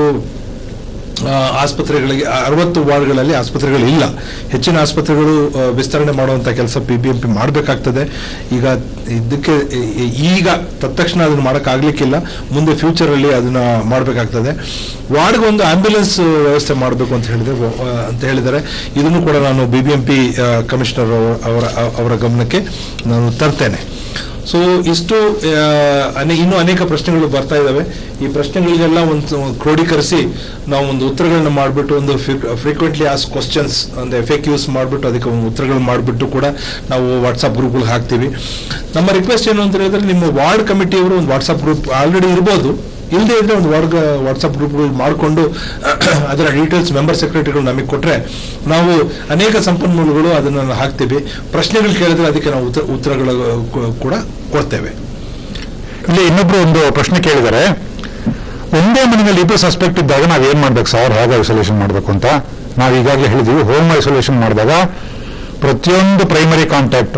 ಆ, ಆಸ್ಪತ್ರೆಗಳಿಗೆ ಅರವತ್ತು ವಾರ್ಡ್ಗಳಲ್ಲಿ ಆಸ್ಪತ್ರೆಗಳು ಇಲ್ಲ ಹೆಚ್ಚಿನ ಆಸ್ಪತ್ರೆಗಳು ಆ, ವಿಸ್ತರಣೆ ಮಾಡುವಂಥ ಕೆಲಸ ಪಿ ಬಿ ಎಂ ಪಿ ಮಾಡಬೇಕಾಗ್ತದೆ ಈಗ ಇದಕ್ಕೆ ಈ- ಈಗ ತತ್ಕ್ಷಣ ಅದನ್ನು ಮಾಡೋಕ್ಕಾಗಲಿಕ್ಕಿಲ್ಲ ಮುಂದೆ ಫ್ಯೂಚರಲ್ಲಿ ಅದನ್ನ ಮಾಡಬೇಕಾಗ್ತದೆ ವಾರ್ಡ್ಗೆ ಒಂದು ಆಂಬ್ಯುಲೆನ್ಸ್ ವ್ಯವಸ್ಥೆ ಮಾಡಬೇಕು ಅಂತ ಹೇಳಿದ್ರೆ ಆ, ಅಂತ ಹೇಳಿದರೆ ಇದನ್ನು ಕೂಡ ನಾನು B B M P commissioner ಅವರ ಅವರ ಗಮನಕ್ಕೆ ನಾನು ತರ್ತೇನೆ ಸೊ ಇಷ್ಟು ಆ, ಅನೆ ಇನ್ನೂ ಅನೇಕ ಪ್ರಶ್ನೆಗಳು ಬರ್ತಾ ಇದ್ದಾವೆ ಈ ಪ್ರಶ್ನೆಗಳಿಗೆಲ್ಲ ಒಂದು ಕ್ರೋಢೀಕರಿಸಿ ನಾವು ಒಂದು ಉತ್ತರಗಳನ್ನ ಮಾಡಿಬಿಟ್ಟು ಒಂದು ಫ್ರೀಕ್ವೆಂಟ್ಲಿ ಆಸ್ ಕ್ವಶನ್ಸ್ ಒಂದು ಎಫೆಕ್ ಯೂಸ್ ಮಾಡಿಬಿಟ್ಟು ಅದಕ್ಕೆ ಒಂದು ಉತ್ತರಗಳು ಮಾಡಿಬಿಟ್ಟು ಕೂಡ ನಾವು ವಾಟ್ಸಪ್ ಗ್ರೂಪ್ಗಳು ಹಾಕ್ತೀವಿ ನಮ್ಮ ರಿಕ್ವೆಸ್ಟ್ ಏನು ಅಂತ ಹೇಳಿದ್ರೆ ನಿಮ್ಮ ವಾರ್ಡ್ ಕಮಿಟಿಯವರು ಒಂದು ವಾಟ್ಸಪ್ ಗ್ರೂಪ್ ಆಲ್ರೆಡಿ ಇರ್ಬೋದು ಇಲ್ಲದೆ ಇದ್ರೆ ಒಂದು ವಾರ್ಡ್ ವಾಟ್ಸಪ್ ಗ್ರೂಪ್ಗಳು ಮಾಡಿಕೊಂಡು ಅದರ ಡೀಟೇಲ್ಸ್ ಮೆಂಬರ್ ಸೆಕ್ರೆಟರಿಗಳು ನಮಗೆ ಕೊಟ್ಟರೆ ನಾವು ಅನೇಕ ಸಂಪನ್ಮೂಲಗಳು ಅದನ್ನು ಹಾಕ್ತೀವಿ ಪ್ರಶ್ನೆಗಳು ಕೇಳಿದ್ರೆ ಅದಕ್ಕೆ ನಾವು ಉತ್ತರ ಉತ್ತರಗಳು ಕೂ- ಕೂಡ ಕೊಡ್ತೇವೆ ಇಲ್ಲಿ ಇನ್ನೊಬ್ರು ಒಂದು ಪ್ರಶ್ನೆ ಕೇಳಿದ್ದಾರೆ ಒಂದೇ ಮನೆಯಲ್ಲಿ ಇಬ್ಬರು ಸಸ್ಪೆಕ್ಟ್ ಇದ್ದಾಗ ನಾವ್ ಏನ್ ಮಾಡ್ಬೇಕು ಸರ್ ಹೇಗೆ ಐಸೋಲೇಷನ್ ಮಾಡ್ಬೇಕು ಅಂತ ನಾವು ಈಗಾಗಲೇ ಹೇಳಿದೀವಿ ಹೋಮ್ ಐಸೋಲೇಷನ್ ಮಾಡಿದಾಗ ಪ್ರತಿಯೊಂದು ಪ್ರೈಮರಿ ಕಾಂಟ್ಯಾಕ್ಟ್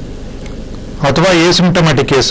ಅಥವಾ ಏಸಿಂಟಮ್ಯಾಟಿಕ್ ಕೇಸ್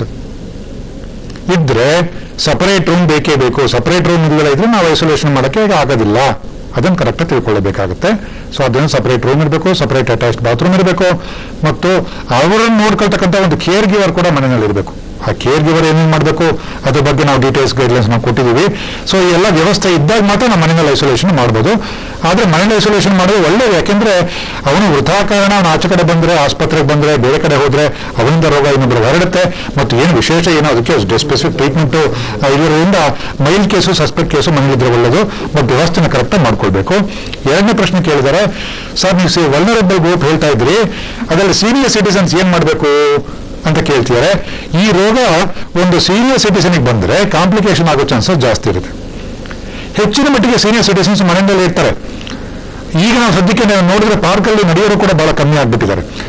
ಇದ್ರೆ ಸಪರೇಟ್ ರೂಮ್ ಬೇಕೇ ಬೇಕು ಸಪರೇಟ್ ರೂಮ್ ಇಲ್ಲದೆ ಇದ್ರೆ ನಾವು ಐಸೋಲೇಷನ್ ಮಾಡೋಕ್ಕೆ ಈಗ ಆಗೋದಿಲ್ಲ ಅದನ್ನು ಕರೆಕ್ಟಾಗಿ ತಿಳ್ಕೊಳ್ಳಬೇಕಾಗುತ್ತೆ ಸೊ ಅದನ್ನು ಸಪರೇಟ್ ರೂಮ್ ಇರಬೇಕು ಸಪರೇಟ್ ಅಟ್ಯಾಚ್ಡ್ ಬಾತ್ರೂಮ್ ಇರಬೇಕು ಮತ್ತು ಅವರನ್ನು ನೋಡ್ಕೊಳ್ತಕ್ಕಂಥ ಒಂದು ಕೇರ್ ಗಿವರ್ ಕೂಡ ಮನೆಯಲ್ಲಿ ಇರಬೇಕು ಆ ಕೇರ್ ಗಿವರ್ ಏನೇನು ಮಾಡಬೇಕು ಅದ್ರ ಬಗ್ಗೆ ನಾವು ಡೀಟೇಲ್ಸ್ ಗೈಡ್ಲೈನ್ಸ್ ನಾವು ಕೊಟ್ಟಿದ್ದೀವಿ ಸೊ ಈ ಎಲ್ಲ ವ್ಯವಸ್ಥೆ ಇದ್ದಾಗ ಮಾತ್ರ ನಮ್ಮ ಮನೆಯಲ್ಲಿ ಐಸೋಲೇಷನ್ ಮಾಡ್ಬೋದು ಆದರೆ ಮನೇಲಿ ಐಸೋಲೇಷನ್ ಮಾಡೋದು ಒಳ್ಳೆಯದು ಯಾಕೆಂದ್ರೆ ಅವನು ವೃಥಾ ಕಾರಣ ಅವನು ಆಚೆ ಕಡೆ ಬಂದರೆ ಆಸ್ಪತ್ರೆಗೆ ಬಂದರೆ ಬೇರೆ ಕಡೆ ಹೋದರೆ ಅವನಿಂದ ರೋಗ ಇನ್ನೊಬ್ಬರು ಹರಡುತ್ತೆ ಮತ್ತು ಏನು ವಿಶೇಷ ಏನೋ ಅದಕ್ಕೆ ಸ್ಪೆಸಿಫಿಕ್ ಟ್ರೀಟ್ಮೆಂಟು ಇರೋದ್ರಿಂದ ಮೈಲ್ಡ್ ಕೇಸು ಸಸ್ಪೆಕ್ಟ್ ಕೇಸು ಮನೇಲಿದ್ರೆ ಒಳ್ಳೆಯದು ಬಟ್ ವ್ಯವಸ್ಥೆನ ಕರೆಕ್ಟಾಗಿ ಮಾಡ್ಕೊಳ್ಬೇಕು ಎರಡನೇ ಪ್ರಶ್ನೆ ಕೇಳಿದ್ದಾರೆ ಸರ್ ನೀವು ಸಿ ವಲ್ನರಬಲ್ ಗ್ರೂಪ್ ಹೇಳ್ತಾ ಇದ್ರಿ ಅದರಲ್ಲಿ ಸೀನಿಯರ್ ಸಿಟಿಸನ್ಸ್ ಏನು ಮಾಡಬೇಕು ಅಂತ ಕೇಳ್ತಿದ್ದಾರೆ ಈ ರೋಗ ಒಂದು ಸೀನಿಯರ್ ಸಿಟಿಸನ್ಗೆ ಬಂದರೆ ಕಾಂಪ್ಲಿಕೇಶನ್ ಆಗೋ ಚಾನ್ಸಸ್ ಜಾಸ್ತಿ ಇರುತ್ತೆ ಹೆಚ್ಚಿನ ಮಟ್ಟಿಗೆ ಸೀನಿಯರ್ ಸಿಟಿಸನ್ಸ್ ಮನೆಯಲ್ಲೇ ಇರ್ತಾರೆ ಈಗ ನಾವು ಸದ್ಯಕ್ಕೆ ನಾವು ನೋಡಿದ್ರೆ ಪಾರ್ಕಲ್ಲಿ ನಡೆಯೋರು ಕೂಡ ಬಹಳ ಕಮ್ಮಿ ಆಗ್ಬಿಟ್ಟಿದ್ದಾರೆ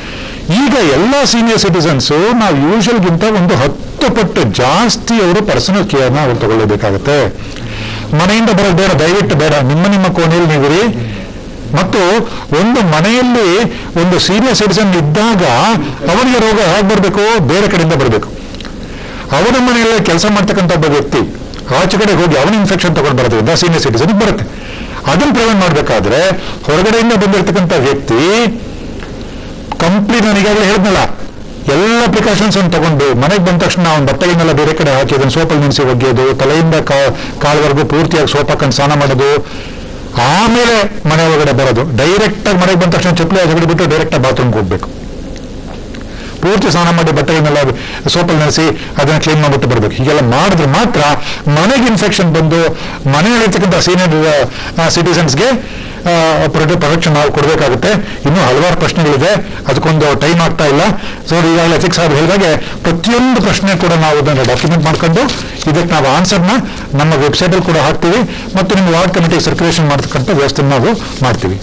ಈಗ ಎಲ್ಲ ಸೀನಿಯರ್ ಸಿಟಿಸನ್ಸು ನಾವು ಯೂಶಲ್ಗಿಂತ ಒಂದು ಹತ್ತು ಪಟ್ಟು ಜಾಸ್ತಿ ಅವರು ಪರ್ಸನಲ್ ಕೇರ್ನ ಅವ್ರು ತಗೊಳ್ಳೇಬೇಕಾಗತ್ತೆ ಮನೆಯಿಂದ ಬರೋದು ಬೇಡ ದಯವಿಟ್ಟು ಬೇಡ ನಿಮ್ಮ ನಿಮ್ಮ ಕೋಣೆಯಲ್ಲಿ ನೀವಿರಿ ಮತ್ತು ಒಂದು ಮನೆಯಲ್ಲಿ ಒಂದು ಸೀನಿಯರ್ ಸಿಟಿಸನ್ ಇದ್ದಾಗ ಅವನಿಗೆ ರೋಗ ಹೇಗೆ ಬರಬೇಕು ಬೇರೆ ಕಡೆಯಿಂದ ಬರಬೇಕು ಅವನ ಮನೆಯಲ್ಲೇ ಕೆಲಸ ಮಾಡ್ತಕ್ಕಂಥ ಒಬ್ಬ ವ್ಯಕ್ತಿ ಆಚೆ ಕಡೆ ಹೋಗಿ ಅವನ ಇನ್ಫೆಕ್ಷನ್ ತಗೊಂಡು ಬರೋದ್ರಿಂದ ಸೀನಿಯರ್ ಸಿಟಿಸನ್ ಬರುತ್ತೆ ಅದನ್ನು ಪ್ರಿವೆಂಟ್ ಮಾಡಬೇಕಾದ್ರೆ ಹೊರಗಡೆಯಿಂದ ಬಂದಿರತಕ್ಕಂಥ ವ್ಯಕ್ತಿ ಕಂಪ್ಲೀಟ್ ನಾನು ಈಗಾಗಲೇ ಹೇಳಿದ್ನಲ್ಲ ಎಲ್ಲ ಪ್ರಿಕಾಷನ್ಸ್ ಅನ್ನು ತಗೊಂಡು ಮನೆಗೆ ಬಂದ ತಕ್ಷಣ ಅವ್ನ ಬಟ್ಟೆಗಳನ್ನೆಲ್ಲ ಬೇರೆ ಕಡೆ ಹಾಕಿ ಅದನ್ನು ಸೋಪಲ್ಲಿ ನೆನೆಸಿ ಒಗೆಯೋದು ತಲೆಯಿಂದ ಕಾ ಕಾಲ್ವರೆಗೂ ಪೂರ್ತಿಯಾಗಿ ಸೋಪ್ ಹಾಕೊಂಡು ಸ್ನಾನ ಮಾಡೋದು ಆಮೇಲೆ ಮನೆ ಒಳಗಡೆ ಬರೋದು ಡೈರೆಕ್ಟ್ ಆಗಿ ಮನೆಗೆ ಬಂದ ತಕ್ಷಣ ಚಪ್ಪಲಿ ಹೊರಗಡೆ ಬಿಟ್ಟು ಡೈರೆಕ್ಟ್ ಆಗಿ ಬಾತ್ರೂಮ್ಗೆ ಹೋಗ್ಬೇಕು ಪೂರ್ತಿ ಸ್ನಾನ ಮಾಡಿ ಬಟ್ಟೆಗಳನ್ನೆಲ್ಲ ಸೋಪಲ್ಲಿ ನೆನೆಸಿ ಅದನ್ನ ಕ್ಲೀನ್ ಮಾಡಿಬಿಟ್ಟು ಬರಬೇಕು ಹೀಗೆಲ್ಲ ಮಾಡಿದ್ರೆ ಮಾತ್ರ ಮನೆಗೆ ಇನ್ಫೆಕ್ಷನ್ ಬಂದು ಮನೆಯಲ್ಲಿರ್ತಕ್ಕಂಥ ಸೀನಿಯರ್ ಸಿಟಿಸನ್ಸ್ಗೆ ಪ್ರೊಟೆಕ್ಷನ್ ನಾವು ಕೊಡಬೇಕಾಗುತ್ತೆ ಇನ್ನೂ ಹಲವಾರು ಪ್ರಶ್ನೆಗಳಿದೆ ಅದಕ್ಕೊಂದು ಟೈಮ್ ಆಗ್ತಾ ಇಲ್ಲ ಸೊ ಈಗಾಗಲೇ ಎಥಿಕ್ಸ್ ಅವ್ರು ಹೇಳಿದಾಗೆ ಪ್ರತಿಯೊಂದು ಪ್ರಶ್ನೆ ಕೂಡ ನಾವು ಅದನ್ನು ಡಾಕ್ಯುಮೆಂಟ್ ಮಾಡ್ಕೊಂಡು ಇದಕ್ಕೆ ನಾವು ಆನ್ಸರ್ನ ನಮ್ಮ ವೆಬ್ಸೈಟಲ್ಲಿ ಕೂಡ ಹಾಕ್ತೀವಿ ಮತ್ತು ನಿಮ್ಮ ವಾರ್ಡ್ ಕಮಿಟಿಗೆ ಸರ್ಕ್ಯುಲೇಷನ್ ಮಾಡ್ತಕ್ಕಂಥ ವ್ಯವಸ್ಥೆ ನಾವು ಮಾಡ್ತೀವಿ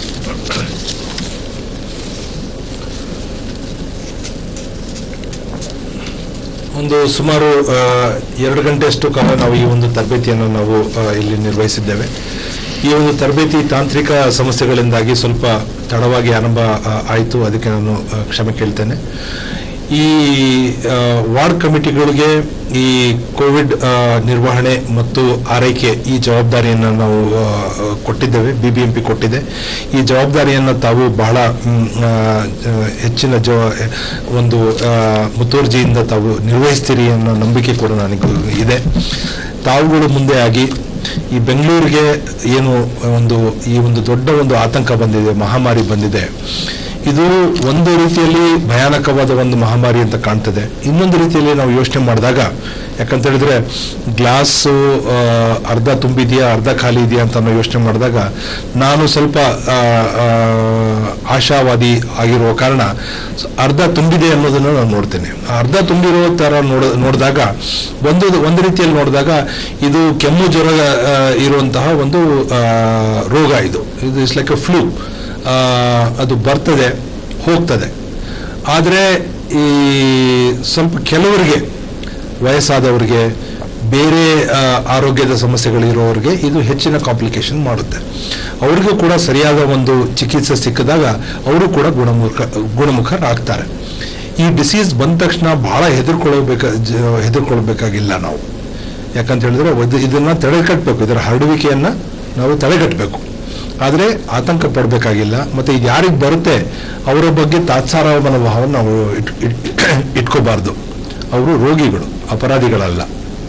ಒಂದು ಸುಮಾರು ಆ, ಎರಡು ಗಂಟೆಯಷ್ಟು ಕಾಲ ನಾವು ಈ ಒಂದು ತರಬೇತಿಯನ್ನು ನಾವು ಆ, ಇಲ್ಲಿ ನಿರ್ವಹಿಸಿದ್ದೇವೆ ಈ ಒಂದು ತರಬೇತಿ ತಾಂತ್ರಿಕ ಸಮಸ್ಯೆಗಳಿಂದಾಗಿ ಸ್ವಲ್ಪ ತಡವಾಗಿ ಆರಂಭ ಆ, ಆಯಿತು ಅದಕ್ಕೆ ನಾನು ಆ, ಕ್ಷಮೆ ಕೇಳ್ತೇನೆ ಈ ಆ, ವಾರ್ಡ್ ಕಮಿಟಿಗಳಿಗೆ ಈ ಕೋವಿಡ್ ಆ, ನಿರ್ವಹಣೆ ಮತ್ತು ಆರೈಕೆ ಈ ಜವಾಬ್ದಾರಿಯನ್ನು ನಾವು ಆ, ಕೊಟ್ಟಿದ್ದೇವೆ ಬಿ ಬಿ ಎಂ ಪಿ ಕೊಟ್ಟಿದೆ ಈ ಜವಾಬ್ದಾರಿಯನ್ನು ತಾವು ಬಹಳ ಮ್, ಆ, ಆ, ಹೆಚ್ಚಿನ ಜವ ಒಂದು ಆ, ಮುತುವರ್ಜಿಯಿಂದ ತಾವು ನಿರ್ವಹಿಸ್ತೀರಿ ಅನ್ನೋ ನಂಬಿಕೆ ಕೂಡ ನನಗೆ ಇದೆ ತಾವುಗಳು ಮುಂದೆ ಆಗಿ ಈ ಬೆಂಗಳೂರಿಗೆ ಏನು ಒಂದು ಈ ಒಂದು ದೊಡ್ಡ ಒಂದು ಆತಂಕ ಬಂದಿದೆ ಮಹಾಮಾರಿ ಬಂದಿದೆ ಇದು ಒಂದು ರೀತಿಯಲ್ಲಿ ಭಯಾನಕವಾದ ಒಂದು ಮಹಾಮಾರಿ ಅಂತ ಕಾಣ್ತದೆ ಇನ್ನೊಂದು ರೀತಿಯಲ್ಲಿ ನಾವು ಯೋಚನೆ ಮಾಡಿದಾಗ ಯಾಕಂತ ಹೇಳಿದ್ರೆ ಗ್ಲಾಸು ಅರ್ಧ ತುಂಬಿದೆಯಾ ಅರ್ಧ ಖಾಲಿ ಇದೆಯಾ ಅಂತ ನಾವು ಯೋಚನೆ ಮಾಡಿದಾಗ ನಾನು ಸ್ವಲ್ಪ ಆ, ಆ, ಆಶಾವಾದಿ ಆಗಿರುವ ಕಾರಣ ಸ- ಅರ್ಧ ತುಂಬಿದೆ ಅನ್ನೋದನ್ನು ನಾನು ನೋಡ್ತೇನೆ ಆ ಅರ್ಧ ತುಂಬಿರೋ ಥರ ನೋಡ ನೋಡಿದಾಗ ಒಂದು ಒಂದು ರೀತಿಯಲ್ಲಿ ನೋಡಿದಾಗ ಇದು ಕೆಮ್ಮು ಜ್ವರ ಆ, ಇರುವಂತಹ ಒಂದು ಆ, ರೋಗ ಇದು ಇದು ಇಸ್ ಲೈಕ್ ಎ ಫ್ಲೂ ಅದು ಬರ್ತದೆ ಹೋಗ್ತದೆ ಆದರೆ ಈ ಸ್ವಲ್ಪ ಕೆಲವರಿಗೆ ವಯಸ್ಸಾದವರಿಗೆ ಬೇರೆ ಆ, ಆರೋಗ್ಯದ ಸಮಸ್ಯೆಗಳಿರೋರಿಗೆ ಇದು ಹೆಚ್ಚಿನ ಕಾಂಪ್ಲಿಕೇಶನ್ ಮಾಡುತ್ತೆ ಅವ್ರಿಗೂ ಕೂಡ ಸರಿಯಾದ ಒಂದು ಚಿಕಿತ್ಸೆ ಸಿಕ್ಕಿದಾಗ ಅವರು ಕೂಡ ಗುಣಮುಖ ಗುಣಮುಖರಾಗ್ತಾರೆ ಈ ಡಿಸೀಸ್ ಬಂದ ತಕ್ಷಣ ಬಹಳ ಹೆದರ್ಕೊಳ್ಬೇಕ ಜ- ಹೆದರ್ಕೊಳ್ಬೇಕಾಗಿಲ್ಲ ನಾವು ಯಾಕಂತ ಹೇಳಿದ್ರೆ ಒಂದು ಇದನ್ನ ತಡೆಗಟ್ಟಬೇಕು ಇದರ ಹರಡುವಿಕೆಯನ್ನ ನಾವು ತಡೆಗಟ್ಟಬೇಕು ಆದರೆ ಆತಂಕ ಪಡಬೇಕಾಗಿಲ್ಲ ಮತ್ತೆ ಇದು ಯಾರಿಗೆ ಬರುತ್ತೆ ಅವರ ಬಗ್ಗೆ ತಾತ್ಸಾರ ಮನೋಭಾವವನ್ನು ನಾವು ಇಟ್ ಇಟ್- ಇಟ್ಕೋಬಾರ್ದು ಅವರು ರೋಗಿಗಳು ಅಪರಾಧಿಗಳಲ್ಲ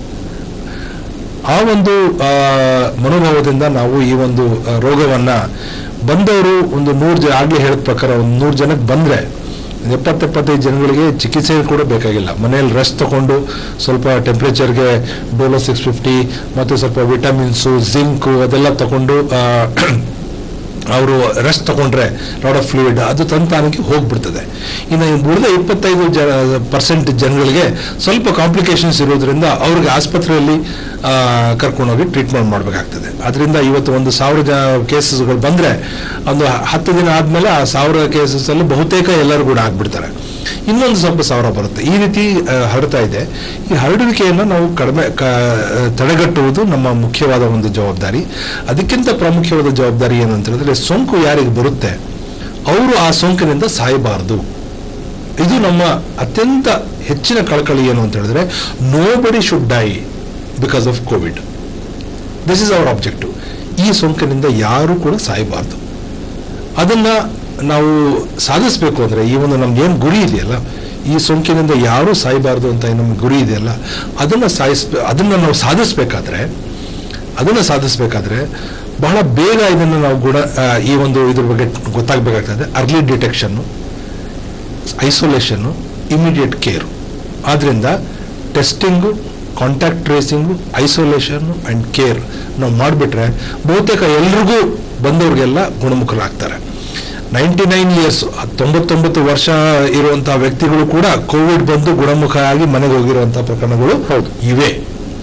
ಆ ಒಂದು ಆ, ಮನೋಭಾವದಿಂದ ನಾವು ಈ ಒಂದು ಆ, ರೋಗವನ್ನ ಬಂದವರು ಒಂದು ನೂರು ಜನ ಆಗ್ಲೇ ಹೇಳಿದ ಪ್ರಕಾರ ಒಂದು ನೂರು ಜನಕ್ಕೆ ಬಂದ್ರೆ ಎಪ್ಪತ್ತೆಪ್ಪತ್ತೈದು ಜನಗಳಿಗೆ ಚಿಕಿತ್ಸೆ ಕೂಡ ಬೇಕಾಗಿಲ್ಲ ಮನೆಯಲ್ಲಿ ರೆಸ್ಟ್ ತಗೊಂಡು ಸ್ವಲ್ಪ ಟೆಂಪ್ರೇಚರ್ಗೆ ಡೋಲೋ ಸಿಕ್ಸ್ ಫಿಫ್ಟಿ ಮತ್ತು ಸ್ವಲ್ಪ ವಿಟಮಿನ್ಸು ಜಿಂಕು ಅದೆಲ್ಲ ತಗೊಂಡು ಆ, ಅವರು ರೆಸ್ಟ್ ತಗೊಂಡ್ರೆ ಲಾಡ್ ಆಫ್ ಫ್ಲೂಯಿಡ್ ಅದು ತಂತಾನಕ್ಕೆ ಹೋಗ್ಬಿಡ್ತದೆ ಇನ್ನು ಈ ಉಳಿದ ಇಪ್ಪತ್ತೈದು ಜ ಪರ್ಸೆಂಟ್ ಜನಗಳಿಗೆ ಸ್ವಲ್ಪ ಕಾಂಪ್ಲಿಕೇಶನ್ಸ್ ಇರೋದ್ರಿಂದ ಅವ್ರಿಗೆ ಆಸ್ಪತ್ರೆಯಲ್ಲಿ ಆ, ಕರ್ಕೊಂಡೋಗಿ ಟ್ರೀಟ್ಮೆಂಟ್ ಮಾಡಬೇಕಾಗ್ತದೆ ಅದರಿಂದ ಇವತ್ತು ಒಂದು ಸಾವಿರ ಜ ಕೇಸಸ್ಗಳು ಬಂದರೆ ಒಂದು ಹತ್ತು ದಿನ ಆದಮೇಲೆ ಆ ಸಾವಿರ ಕೇಸಸ್ಸಲ್ಲಿ ಬಹುತೇಕ ಎಲ್ಲರೂ ಕೂಡ ಆಗ್ಬಿಡ್ತಾರೆ ಇನ್ನೊಂದು ಸ್ವಲ್ಪ ಸಾವಿರ ಬರುತ್ತೆ ಈ ರೀತಿ ಆ, ಹರಡ್ತಾ ಇದೆ ಈ ಹರಡುವಿಕೆಯನ್ನು ನಾವು ಕಡಿಮೆ ಕ- ತಡೆಗಟ್ಟುವುದು ನಮ್ಮ ಮುಖ್ಯವಾದ ಒಂದು ಜವಾಬ್ದಾರಿ ಅದಕ್ಕಿಂತ ಪ್ರಾಮುಖ್ಯವಾದ ಜವಾಬ್ದಾರಿ ಏನು ಅಂತ ಹೇಳಿದ್ರೆ ಸೋಂಕು ಯಾರಿಗೆ ಬರುತ್ತೆ ಅವರು ಆ ಸೋಂಕಿನಿಂದ ಸಾಯಬಾರದು ಇದು ನಮ್ಮ ಅತ್ಯಂತ ಹೆಚ್ಚಿನ ಕಳಕಳಿ ಏನು ಅಂತ ಹೇಳಿದ್ರೆ nobody should die because of covid this is our objective ಈ ಸೋಂಕಿನಿಂದ ಯಾರು ಕೂಡ ಸಾಯಬಾರದು ಅದನ್ನ ನಾವು ಸಾಧಿಸಬೇಕು ಅಂದ್ರೆ ಈ ಒಂದು ನಮ್ಗೆ ಏನು ಗುರಿ ಇದೆಯಲ್ಲ ಈ ಸೋಂಕಿನಿಂದ ಯಾರೂ ಸಾಯಬಾರ್ದು ಅಂತ ಏನು ನಮ್ಮ ಗುರಿ ಇದೆಯಲ್ಲ ಅದನ್ನ ಸಾಯಿಸ್ಬೇ ಅದನ್ನ ನಾವು ಸಾಧಿಸ್ಬೇಕಾದ್ರೆ ಅದನ್ನ ಸಾಧಿಸ್ಬೇಕಾದ್ರೆ ಬಹಳ ಬೇಗ ಇದನ್ನು ನಾವು ಗುಣ ಆ, ಈ ಒಂದು ಇದ್ರ ಬಗ್ಗೆ ಗೊತ್ತಾಗಬೇಕಾಗ್ತದೆ early detection isolation immediate care ಆದ್ದರಿಂದ testing contact tracing isolation and care ನಾವು ಮಾಡಿಬಿಟ್ರೆ ಬಹುತೇಕ ಎಲ್ರಿಗೂ ಬಂದವ್ರಿಗೆಲ್ಲ ಗುಣಮುಖರಾಗ್ತಾರೆ ನೈಂಟಿ ನೈನ್ ಇಯರ್ಸ್ ತೊಂಬತ್ತೊಂಬತ್ತು ವರ್ಷ ಇರುವಂತಹ ವ್ಯಕ್ತಿಗಳು ಕೂಡ ಕೋವಿಡ್ ಬಂದು ಗುಣಮುಖ ಆಗಿ ಮನೆಗೆ ಹೋಗಿರುವಂತಹ ಪ್ರಕರಣಗಳು ಹೌದು. ಇವೆ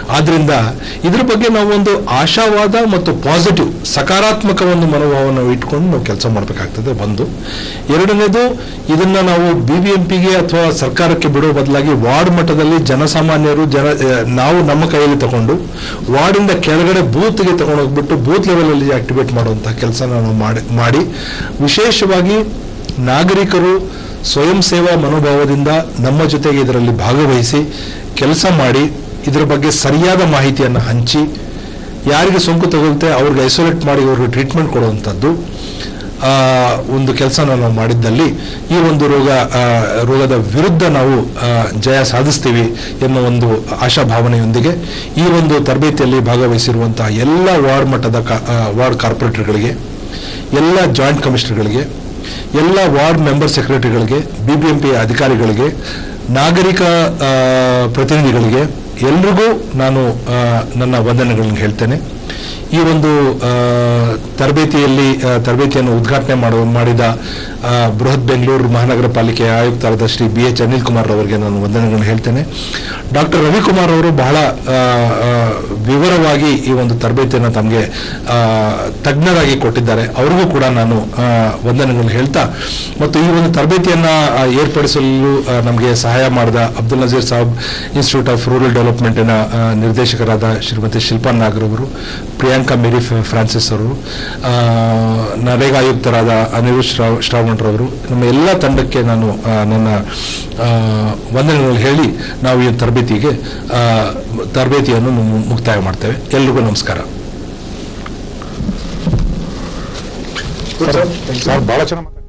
ಆದ್ರಿಂದ ಇದ್ರ ಬಗ್ಗೆ ನಾವು ಒಂದು ಆಶಾವಾದ ಮತ್ತು ಪಾಸಿಟಿವ್ ಸಕಾರಾತ್ಮಕ ಒಂದು ಮನೋಭಾವವನ್ನು ಇಟ್ಕೊಂಡು ನಾವು ಕೆಲಸ ಮಾಡಬೇಕಾಗ್ತದೆ ಒಂದು ಎರಡನೇದು ಇದನ್ನ ನಾವು ಬಿ ಬಿ ಎಂ ಪಿಗೆ ಅಥವಾ ಸರ್ಕಾರಕ್ಕೆ ಬಿಡೋ ಬದಲಾಗಿ ವಾರ್ಡ್ ಮಟ್ಟದಲ್ಲಿ ಜನಸಾಮಾನ್ಯರು ಜನ ಆ, ನಾವು ನಮ್ಮ ಕೈಯಲ್ಲಿ ತಗೊಂಡು ವಾರ್ಡಿಂದ ಕೆಳಗಡೆ ಬೂತ್ಗೆ ತಗೊಂಡೋಗ್ಬಿಟ್ಟು ಬೂತ್ ಲೆವೆಲಲ್ಲಿ ಆಕ್ಟಿವೇಟ್ ಮಾಡುವಂತಹ ಕೆಲಸ ನಾವು ಮಾಡಿ ಮಾಡಿ ವಿಶೇಷವಾಗಿ ನಾಗರಿಕರು ಸ್ವಯಂ ಸೇವಾ ಮನೋಭಾವದಿಂದ ನಮ್ಮ ಜೊತೆಗೆ ಇದರಲ್ಲಿ ಭಾಗವಹಿಸಿ ಕೆಲಸ ಮಾಡಿ ಇದರ ಬಗ್ಗೆ ಸರಿಯಾದ ಮಾಹಿತಿಯನ್ನು ಹಂಚಿ ಯಾರಿಗೆ ಸೋಂಕು ತಗೊಳುತ್ತೆ ಅವ್ರಿಗೆ ಐಸೋಲೇಟ್ ಮಾಡಿ ಅವ್ರಿಗೆ ಟ್ರೀಟ್ಮೆಂಟ್ ಕೊಡುವಂಥದ್ದು ಆ, ಒಂದು ಕೆಲಸ ನಾವು ಮಾಡಿದ್ದಲ್ಲಿ ಈ ಒಂದು ರೋಗ ಆ, ರೋಗದ ವಿರುದ್ಧ ನಾವು ಆ, ಜಯ ಸಾಧಿಸ್ತೀವಿ ಎನ್ನುವ ಒಂದು ಆಶಾಭಾವನೆಯೊಂದಿಗೆ ಈ ಒಂದು ತರಬೇತಿಯಲ್ಲಿ ಭಾಗವಹಿಸಿರುವಂತಹ ಎಲ್ಲ ವಾರ್ಡ್ ಮಟ್ಟದ ಕಾ- ಆ, ವಾರ್ಡ್ ಕಾರ್ಪೊರೇಟರ್ಗಳಿಗೆ ಎಲ್ಲ ಜಾಯಿಂಟ್ ಕಮಿಷನರ್ಗಳಿಗೆ ಎಲ್ಲ ವಾರ್ಡ್ ಮೆಂಬರ್ ಸೆಕ್ರೆಟರಿಗಳಿಗೆ ಬಿ ಬಿ ಎಂ ಪಿ ಅಧಿಕಾರಿಗಳಿಗೆ ನಾಗರಿಕ ಆ, ಪ್ರತಿನಿಧಿಗಳಿಗೆ ಎಲ್ರಿಗೂ ನಾನು ಆ, ನನ್ನ ವಂದನೆಗಳನ್ನು ಹೇಳ್ತೇನೆ ಈ ಒಂದು ಆ, ತರಬೇತಿಯಲ್ಲಿ ಆ, ತರಬೇತಿಯನ್ನು ಉದ್ಘಾಟನೆ ಮಾಡುವ ಮಾಡಿದ ಆ, ಬೃಹತ್ ಬೆಂಗಳೂರು ಮಹಾನಗರ ಪಾಲಿಕೆಯ ಆಯುಕ್ತರಾದ ಶ್ರೀ ಬಿ ಎಚ್ ಅನಿಲ್ ಕುಮಾರ್ ಅವರಿಗೆ ನಾನು ವಂದನೆಗಳನ್ನು ಹೇಳ್ತೇನೆ ಡಾಕ್ಟರ್ ರವಿಕುಮಾರ್ ಅವರು ಬಹಳ ಆ, ಆ, ವಿವರವಾಗಿ ಈ ಒಂದು ತರಬೇತಿಯನ್ನು ತಮಗೆ ಆ, ತಜ್ಞರಾಗಿ ಕೊಟ್ಟಿದ್ದಾರೆ ಅವರಿಗೂ ಕೂಡ ನಾನು ಆ, ವಂದನೆಗಳನ್ನು ಹೇಳ್ತಾ ಮತ್ತು ಈ ಒಂದು ತರಬೇತಿಯನ್ನು ಆ, ಏರ್ಪಡಿಸಲು ಆ, ನಮಗೆ ಸಹಾಯ ಮಾಡಿದ Abdul Nazir Sab institute of rural ಡೆವಲಪ್ಮೆಂಟಿನ ಆ, ನಿರ್ದೇಶಕರಾದ ಶ್ರೀಮತಿ ಶಿಲ್ಪಾ ನಾಗರ್ ಅವರು ಪ್ರಿಯಾಂಕಾ ಮೇರಿ ಫ್ರ- ಫ್ರಾನ್ಸಿಸ್ ಅವರು ಆ, ನರೇಗಾ ಆಯುಕ್ತರಾದ ಅನಿರುದ್ ಶ್ರಾವ್ ಶ್ರಾವಣ್ರವರು ನಮ್ಮ ಎಲ್ಲ ತಂಡಕ್ಕೆ ನಾನು ಆ, ನನ್ನ ಆ, ವಂದನೆಗಳನ್ನು ಹೇಳಿ ನಾವು ಈ ತರಬೇತಿಗೆ ಆ, ತರಬೇತಿಯನ್ನು ಮು- ಮುಕ್ತಾಯ ಮಾಡ್ತೇವೆ ಎಲ್ರಿಗೂ ನಮಸ್ಕಾರ ಸರ್ ಬಹಳ ಚೆನ್ನಾಗಿ